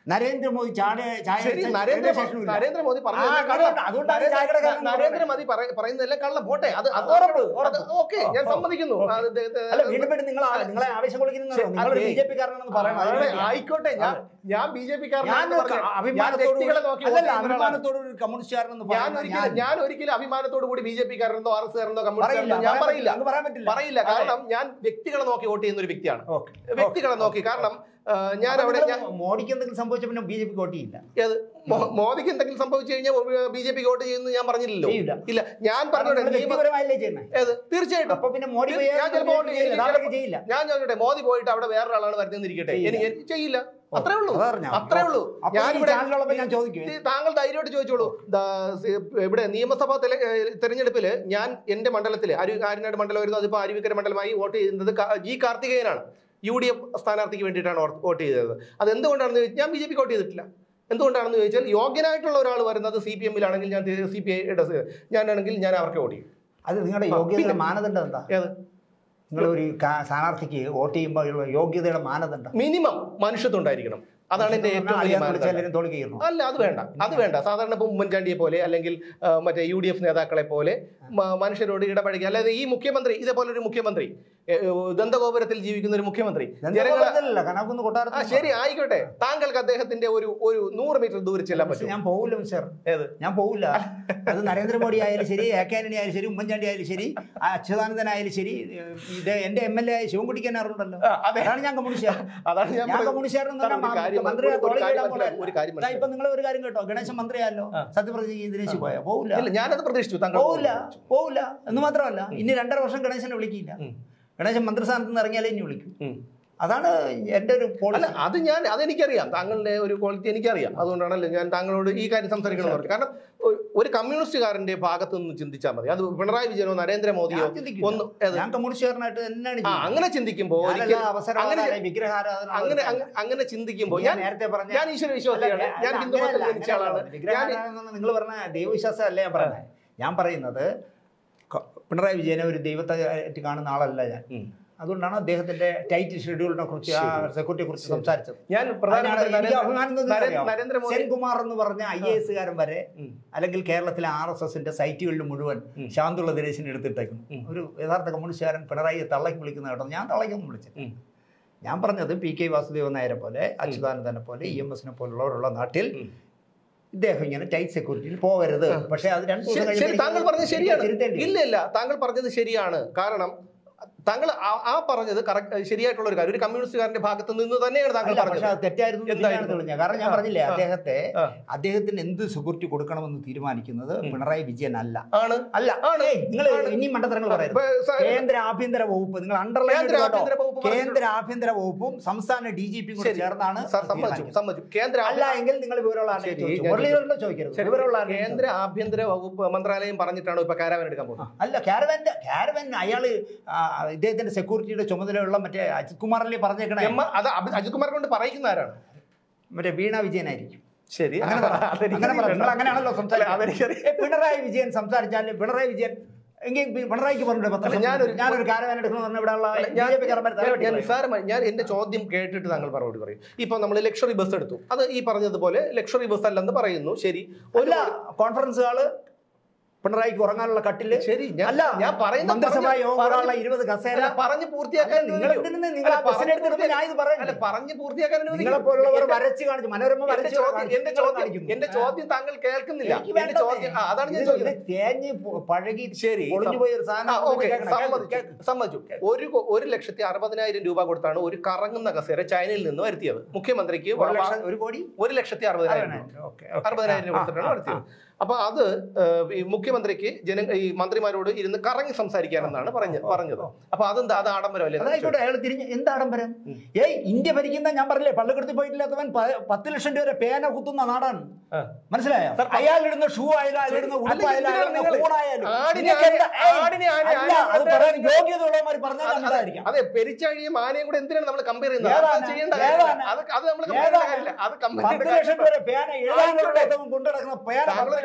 നരേന്ദ്രമോദി ചായ ചായ ശരി റെയിൽവേ നരേന്ദ്ര സ്റ്റേഷനിലും ഇല്ല. നരേന്ദ്രമോദി ആ, പറഞ്ഞതെല്ലാം അതുകൊണ്ട്- കള്ളം. അതുകൊണ്ടാണ് നരേന്ദ്ര- ചായക്കട കാരണം നരേന്ദ്രമോദി പറ- പറയുന്നതെല്ലാം കള്ളം പോട്ടെ അത് അത് ഉറപ്പ്, അത് ഉറപ്പ്. ഓക്കെ ഞാൻ ഓ, സമ്മതിക്കുന്നു ഓക്കെ. അത് ഇത് ഇത് അല്ല വീണ്ടും വീണ്ടും നിങ്ങൾ ആ- നിങ്ങളെ ആവേശം കൊള്ളിക്കുന്നത് ശരി, നിങ്ങൾ അതെ. ബി ജെ പി കാരനാണെന്ന് പറയണം അതെ, അതിന് വേണ്ടിയാ. ആയിക്കോട്ടെ ഞാൻ ഞാൻ ബി ജെ പി ഞാൻ അഭിമാനത്തോട് വ്യക്തികളെ നോക്കി അല്ലല്ല വോട്ട് ചെയ്യുന്ന ഒരാളാണ്. അഭിമാനത്തോട് ഒരു കമ്മ്യൂണിസ്റ്റുകാരനെന്ന് ഞാൻ പറയുന്നത് ഒരിക്കലും ഞാൻ ഒരിക്കലും അഭിമാനത്തോട് കൂടി ബി ജെ പി കാരനോ ആർ എസ് കാരനോ പറയില്ല കമ്മ്യൂണിസ്റ്റ് ഞാൻ പറയില്ല നിങ്ങൾക്ക് പറയാൻ പറ്റില്ല പറയില്ല കാരണം ഞാൻ വ്യക്തികളെ നോക്കി വോട്ട് ചെയ്യുന്ന ഒരു വ്യക്തിയാണ് ഓക്കെ വ്യക്തികളെ നോക്കി കാരണം ആ, ഞാൻ അവിടെ ഞാൻ മോഡിക്ക് എന്തെങ്കിലും സംഭവിച്ച പിന്നെ ബി ജെ പി വോട്ട് ചെയ്യില്ല ഏത് മോ- മോദിക്ക് എന്തെങ്കിലും സംഭവിച്ചു കഴിഞ്ഞാൽ ബി ജെ പി വോട്ട് ചെയ്യുന്നു ഞാൻ പറഞ്ഞില്ലല്ലോ ചെയ്യില്ല. ഇല്ല ഞാൻ കാരണം പറഞ്ഞോട്ടെ നിങ്ങൾ നിയമ വ്യക്തിപരമായല്ലേ ചെയ്യുന്നത് ഏത് തീർച്ചയായിട്ടും അപ്പൊ പിന്നെ മോഡി ഞാൻ ചിലപ്പോൾ വോട്ട് ചെയ്യില്ല. നാളേക്ക് ചെയ്യില്ല ഞാൻ ചോദിക്കട്ടെ മോദി പോയിട്ട് അവിടെ വേറൊരാളാണ് വരുന്നതെന്നിരിക്കട്ടെ ചെയ്യില്ല. എനിക്ക് എനിക്ക് ചെയ്യില്ല അത്രേ ഉള്ളൂ അത് പറഞ്ഞോ? അത്രേ ഉള്ളൂ അപ്പൊ ഈ ഞാനിവിടെ ചാനലുള്ളപ്പോ ഞാൻ ചോദിക്കും ഇത് താങ്കൾ ധൈര്യമായിട്ട് ചോദിച്ചോളൂ ദാ, സി- ഇവിടെ നിയമസഭാ തെല- ഏഹ് തെരഞ്ഞെടുപ്പിൽ ഞാൻ എന്റെ മണ്ഡലത്തിൽ അരു ആര്യനാട് മണ്ഡലമായിരുന്നു അതിപ്പോ അരുവിക്കര മണ്ഡലമായി വോട്ട് ചെയ്യുന്നത് കാ- ജി കാർത്തികേയനാണ് യു ഡി എഫ് സ്ഥാനാർത്ഥിക്ക് വേണ്ടിയിട്ടാണ് വോട്ട് വോട്ട് ചെയ്തത് അത് എന്തുകൊണ്ടാണെന്ന് ചോദിച്ചാൽ ഞാൻ ബി ജെ പി വോട്ട് ചെയ്തിട്ടില്ല എന്തുകൊണ്ടാണെന്ന് ചോദിച്ചാൽ യോഗ്യനായിട്ടുള്ള ഒരാൾ വരുന്നത് സി പി എമ്മിലാണെങ്കിൽ ഞാൻ സി പി ഐയുടെ ഞാനാണെങ്കിൽ ഞാൻ അവർക്ക് വോട്ട് ചെയ്യും അത് നിങ്ങളുടെ യോഗ്യതയുടെ മാനദണ്ഡം എന്താ ഏത് നിങ്ങൾ ഒരു സ്ഥാനാർത്ഥിക്ക് വോട്ട് ചെയ്യുമ്പോൾ ഉള്ള യോഗ്യതയുടെ മാനദണ്ഡം മിനിമം മനുഷ്യത്വം ഉണ്ടായിരിക്കണം അതാണ് എന്റെ ഏറ്റവും വലിയ മാനദണ്ഡം എല്ലാവരും തോളി കയറുന്നു അല്ല അത് വേണ്ട അത് വേണ്ട സാധാരണ ഇപ്പൊ ഉമ്മൻചാണ്ടിയെ പോലെ അല്ലെങ്കിൽ ആ, മറ്റേ യു ഡി എഫ് നേതാക്കളെ പോലെ മ- മനുഷ്യരോട് ഇടപഴകി അല്ലാതെ ഈ മുഖ്യമന്ത്രി ഇതേപോലെ ഒരു മുഖ്യമന്ത്രി ഏ, ഏ, ദന്തഗോപുരത്തിൽ ജീവിക്കുന്ന ഒരു മുഖ്യമന്ത്രി ജനങ്ങളെ അല്ല കനകുന്ന് ആ കൊട്ടാരത്തിൽ ശരി ആയിക്കോട്ടെ താങ്കൾക്ക് അദ്ദേഹത്തിന്റെ ഒരു ഒരു നൂറ് മീറ്റർ ദൂരം ചെല്ലാൻ പറ്റും ഞാൻ പോകില്ല മിസ്റ്റർ ഏത് ഞാൻ പോകില്ല അത് നരേന്ദ്രമോദി ആയാലും ശരി എ കെ ആന്റണി ആയാലും ശരി ഉമ്മൻചാണ്ടി ആയാലും ശരി ആ അച്യുതാനന്ദൻ ആയാലും ശരി ഇത് എന്റെ എം എൽ എ ആയ ശിവൻകുട്ടിക്ക് അറിവുണ്ടല്ലോ ആ, അതെ അതാണ് ഞാൻ കമ്മ്യൂണിസ്റ്റ് അതാണ് ഞാൻ ഞാൻ പറഞ്ഞത്. കമ്മ്യൂണിസ്റ്റുകാരൻ സാർ, ഒരു കാര്യം- മന്ത്രി ഒരു- ഒരു കാര്യം മനസ്സിലാക്കി, ഒരു കാര്യം ഇപ്പൊ മനസ്സിലാക്കി. നിങ്ങൾ ഒരു കാര്യം കേട്ടോ ഗണേശൻ മന്ത്രിയായല്ലോ ആ. സത്യപ്രതിജ്ഞ ദിനേശ് പോയാ പോകില്ല ഇല്ല ഞാനത് പ്രതീക്ഷിച്ചു താങ്കൾ പോവില്ല പോവില്ല എന്ന് മാത്രമല്ല ഇനി രണ്ടര വർഷം ഗണേശനെ വിളിക്കില്ല ഉം. ഗണേശൻ മന്ത്രിസ്ഥാനത്ത് നിന്ന് ഇറങ്ങിയാലേ ഇനി വിളിക്കും ഉം. അതാണ് എന്റെ ഒരു അല്ല പോളിസി അത് ഞാൻ അതെനിക്കറിയാം താങ്കളുടെ ഒരു ക്വാളിറ്റി എനിക്കറിയാം അതുകൊണ്ടാണല്ലോ ഞാൻ താങ്കളോട് ഈ കാര്യം സംസാരിക്കണം എന്ന് പറഞ്ഞു കാരണം ഒ- ഒരു കമ്മ്യൂണിസ്റ്റുകാരന്റെ ഭാഗത്ത് നിന്ന് ചിന്തിച്ചാൽ മതി അത് പിണറായി വിജയനോ നരേന്ദ്രമോദിയോ ഞാൻ ചിന്തിക്കില്ല. ഒന്ന് ഏത്? ഞാൻ കമ്മ്യൂണിസ്റ്റുകാരനായിട്ട് തന്നെയാണ് ആ അങ്ങനെ ചിന്തിക്കുമ്പോ ഞാനല്ല ഒരിക്കലും അവസരവാദി, അങ്ങനെ അല്ലെ വിഗ്രഹാരാധന അങ്ങനെ അങ്ങ- അങ്ങനെ ചിന്തിക്കുമ്പോ ഞാൻ ഞാൻ നേരത്തെ പറഞ്ഞ ഞാൻ ഈശ്വര വിശ്വാസിയാണ് ഞാൻ ഹിന്ദു മതത്തിൽ ജനിച്ച ആളാണ് ഞാൻ നിങ്ങൾ പറഞ്ഞ ദൈവവിശ്വാസം അല്ല ഞാൻ പറഞ്ഞത് ഞാൻ പറയുന്നത് ക- പിണറായി വിജയനെ ഒരു ദൈവത്തെ ആയിട്ട് കാണുന്ന ആളല്ല ഞാൻ ഉം. അതുകൊണ്ടാണ് അദ്ദേഹത്തിന്റെ ടൈറ്റ് ഷെഡ്യൂളിനെ കുറിച്ച് ആ സെക്യൂരിറ്റിയെ കുറിച്ച് സംസാരിച്ചത് ഞാൻ അതിനാണ് പ്രധാനമന്ത്രി എനിക്ക് നരേന്ദ്ര- അഭിമാനം തോന്നുന്നത് നരേ- അറിയാമോ? നരേന്ദ്രമോദി സെൻകുമാർ എന്ന് പറഞ്ഞ ഐ എ എസുകാരൻ വരെ ഉം. അല്ലെങ്കിൽ കേരളത്തിലെ ആർ എസ് എസിന്റെ സൈറ്റുകളിൽ മുഴുവൻ ഉം. ശാന്തുള്ള ദിനേശിനെ എടുത്തിട്ടേക്കുന്നു ഉം. ഒരു യഥാർത്ഥ കമ്മ്യൂണിസ്റ്റുകാരൻ പിണറായിയെ തള്ളയ്ക്ക് വിളിക്കുന്ന കേട്ടോ ഞാൻ തള്ളയ്ക്കൊന്നും വിളിച്ചത് ഉം. ഞാൻ പറഞ്ഞത് പി കെ വാസുദേവൻ നായരെ പോലെ അച്യുതാനന്ദനെ പോലെ ഇ എം എസിനെ പോലുള്ളവരുള്ള നാട്ടിൽ ഉം. ഇദ്ദേഹം ഇങ്ങനെ ടൈറ്റ് സെക്യൂരിറ്റിയിൽ പോകരുത് പക്ഷേ അത് രണ്ട് ദിവസം ശരി, കഴിയുമ്പോൾ ശരി എനിക്ക് താങ്കൾ പറഞ്ഞത് ശരിയാണ് തിരുത്തേണ്ടി വരും. ഇല്ല ഇല്ല താങ്കൾ പറഞ്ഞത് ശരിയാണ് കാരണം താങ്കൾ ആ- ആ പറഞ്ഞത് കറക്റ്റ് ശരിയായിട്ടുള്ള ഒരു കാര്യം ഒരു കമ്മ്യൂണിസ്റ്റുകാരന്റെ ഭാഗത്ത് നിന്ന് തന്നെയാണ് താങ്കൾ അല്ല, പക്ഷേ പറഞ്ഞത് അത് തെറ്റായിരുന്നു എന്ന് എന്തായിരുന്നു? തന്നെയാണ് തെളിഞ്ഞത്. കാരണം ഞാൻ ആ, പറഞ്ഞില്ലേ ആ. അദ്ദേഹത്തെ ആ. അദ്ദേഹത്തിന് എന്ത് സെക്യൂരിറ്റി കൊടുക്കണമെന്ന് തീരുമാനിക്കുന്നത് പിണറായി വിജയൻ അല്ല ആണ് അല്ല ആണ്. നിങ്ങൾ ആണ്. ഇനി മണ്ടത്തരങ്ങൾ പറയരുത് ഇപ്പൊ സ- കേന്ദ്ര ആഭ്യന്തര വകുപ്പ് നിങ്ങൾ അണ്ടർലൈൻ കേന്ദ്ര ആഭ്യന്തര വകുപ്പ് പറഞ്ഞിട്ടുണ്ട്. കേന്ദ്ര ആഭ്യന്തര വകുപ്പും സംസ്ഥാന ഡി ജി പിയും കൂടി ശരി. ചേർന്നാണ് സാർ സമ്മതിച്ചു തീരുമാനിക്കുന്നത്. സമ്മതിച്ചു കേന്ദ്ര അല്ല എങ്കിൽ നിങ്ങൾ വിവരമുള്ള ആളെ ശരി, ചോദിച്ചു. ഞാൻ മുരളീധരനെ ചോദിക്കരുത് ശരി, വിവരമുള്ള ആളെ കേന്ദ്ര ആഭ്യന്തര വകുപ്പ് മന്ത്രാലയം പറഞ്ഞിട്ടാണ് ഇപ്പൊ കാരാവൻ എടുക്കാൻ പോകുന്നത് ആ, അല്ല ക്യാരവന്റെ ക്യാരവൻ അയാള് ആ, ഇദ്ദേഹത്തിന്റെ സെക്യൂരിറ്റിയുടെ ചുമതലയുള്ള മറ്റേ അജിത് കുമാറിലെ പറഞ്ഞേക്കണേ എം അത് അഭി- അജിത് കുമാർ കൊണ്ട് പറയിക്കുന്ന ആരാണ് മറ്റേ വീണ വിജയനായിരിക്കും ശരി അങ്ങനെ പറ. അങ്ങനെ പറ. നിങ്ങൾ അങ്ങനെയാണല്ലോ സംസാരിക്കുന്നത്. അതെനിക്കറിയാം ഏ, പിണറായി വിജയൻ സംസാരിച്ചാൽ പിണറായി വിജയൻ എങ്കിൽ പി- പിണറായിക്ക് പറഞ്ഞിട്ട് പത്രം അല്ല, ഞാനൊരു- ഞാനൊരു കാരവാൻ എടുക്കണമെന്ന് പറഞ്ഞ ഇവിടെ ഉള്ള ഞാൻ ബി ജെ പിക്കാരന്മാർ തല ഞാൻ- വെട്ടി ഞാൻ കളയും. നിസ്സാരമായി ഞാൻ എന്റെ ചോദ്യം കേട്ടിട്ട് താങ്കൾ മറുപടി പറയും ഇപ്പൊ നമ്മൾ ലക്ഷറി ബസ് എടുത്തു അത് ഈ പറഞ്ഞതുപോലെ ലക്ഷറി ബസ് അല്ലെന്ന് പറയുന്നു ശരി ഒരു അല്ല കോൺഫറൻസ് ഹാള് പിണറായിക്ക് ഉറങ്ങാനുള്ള കട്ടില് ശരി ഞാൻ അല്ല ഞാൻ പറയുന്ന മന്ത്രിസഭാ പറഞ്ഞ് യോഗം പറഞ്ഞ് കൂടാനുള്ള ഇരുപത് കസേര അല്ല, പറഞ്ഞ് പൂർത്തിയാക്കാൻ അല്ല, നിങ്ങൾ അനുവദിക്കൂ. എന്തിനാ നിങ്ങൾ ആ അല്ല, ബസ്സിനെ എടുത്തിട്ട് പറഞ്ഞ് ഞാൻ ഇത് അല്ല പറയുന്നത് പറഞ്ഞ് പൂർത്തിയാക്കാൻ അനുവദിക്കൂ. നിങ്ങളെ പോലുള്ളവർ എന്റെ- വരച്ച് കാണിച്ചു മനോരമ എന്റെ വരച്ച് ചോദ്യം കാണിച്ചു. എന്റെ നിങ്ങൾ ചോദ്യം കാണിക്കുന്നു. എന്റെ ചോദ്യം താങ്കൾ കേൾക്കുന്നില്ല എനിക്ക് എന്റെ വേണ്ടതേ. ചോദ്യം ആ, അതാണ് ഞാൻ ഇത് ചോദിക്കുന്നത് ഇത് തേഞ്ഞ് പൊ- പഴകി ശരി പൊളിഞ്ഞു പോയ ഒരു ആ, സാധനം ഓക്കേ, കേൾക്കണം. സമ്മതിച്ചു കേൾക്ക്. സമ്മതിച്ചു ഒരു കൊ- ഒരു ലക്ഷത്തി അറുപതിനായിരം രൂപ കൊടുത്താണ് ഒരു കറങ്ങുന്ന കസേര ചൈനയിൽ നിന്ന് വരുത്തിയത് മുഖ്യമന്ത്രിക്ക് ഒരു ലക്ഷം- ഒരു കോടി ഒരു ലക്ഷത്തി അറുപതിനായിരം രൂപ ഓക്കേ, ഓക്കേ. അറുപതിനായിരം രൂപ ആ, കൊടുത്തിട്ടാണ് ആ, നടത്തിയത് അപ്പൊ അത് ഏഹ്, ഈ മുഖ്യമന്ത്രിക്ക് ജന ഈ മന്ത്രിമാരോട് ഇരുന്ന് കറങ്ങി സംസാരിക്കാനെന്നാണ് പറഞ്ഞ പറഞ്ഞത് അപ്പൊ അതെന്താ അത് ആഡംബരമല്ലേ അതായിക്കോട്ടെ അയാൾ തിരിഞ്ഞ് എന്ത് ആഡംബരം ഏയ് ഇന്ത്യ ഭരിക്കുന്ന ഞാൻ പറഞ്ഞില്ലേ പള്ളിക്കെടുത്ത് പോയിട്ടില്ലാത്തവൻ പ- പത്ത് ലക്ഷം രൂപ വരെ പേന കുത്തുന്ന നാടാണ് ആ. മനസ്സിലായോ സർ, അയാൾ ഇടുന്ന ഷൂ ആയാലും അയാൾ ഇടുന്ന ഉടുപ്പായാലും അയാൾ ഇടുന്ന നിങ്ങൾ- ഫോണായാലും ആടിനെ നിങ്ങൾക്ക് എന്താ- ആന- ഏയ്, ആടിനെ ആന- അല്ല, ആന- അത് പറയാൻ യോഗ്യതയുള്ളവന്മാർ പറഞ്ഞാൽ അതെ, നല്ലതായിരിക്കാം അതെ പെരിച്ചാഴിയും ആനയും കൂടെ എന്തിനാണ് നമ്മൾ കമ്പയർ ചെയ്യുന്നത് ഏതാണ്? അത് ചെയ്യേണ്ട കാര്യമില്ല. ഏതാണ്? അത് അത് നമ്മൾ compare ചെയ്യേണ്ട ഏതാണ്? കാര്യമില്ല അത് compare പത്ത് ചെയ്യേണ്ട ലക്ഷം കാര്യമില്ല. രൂപ പേന എഴുതാൻ കൊണ്ടു നടക്കുന്ന പേന താങ്കൾ പത്ത്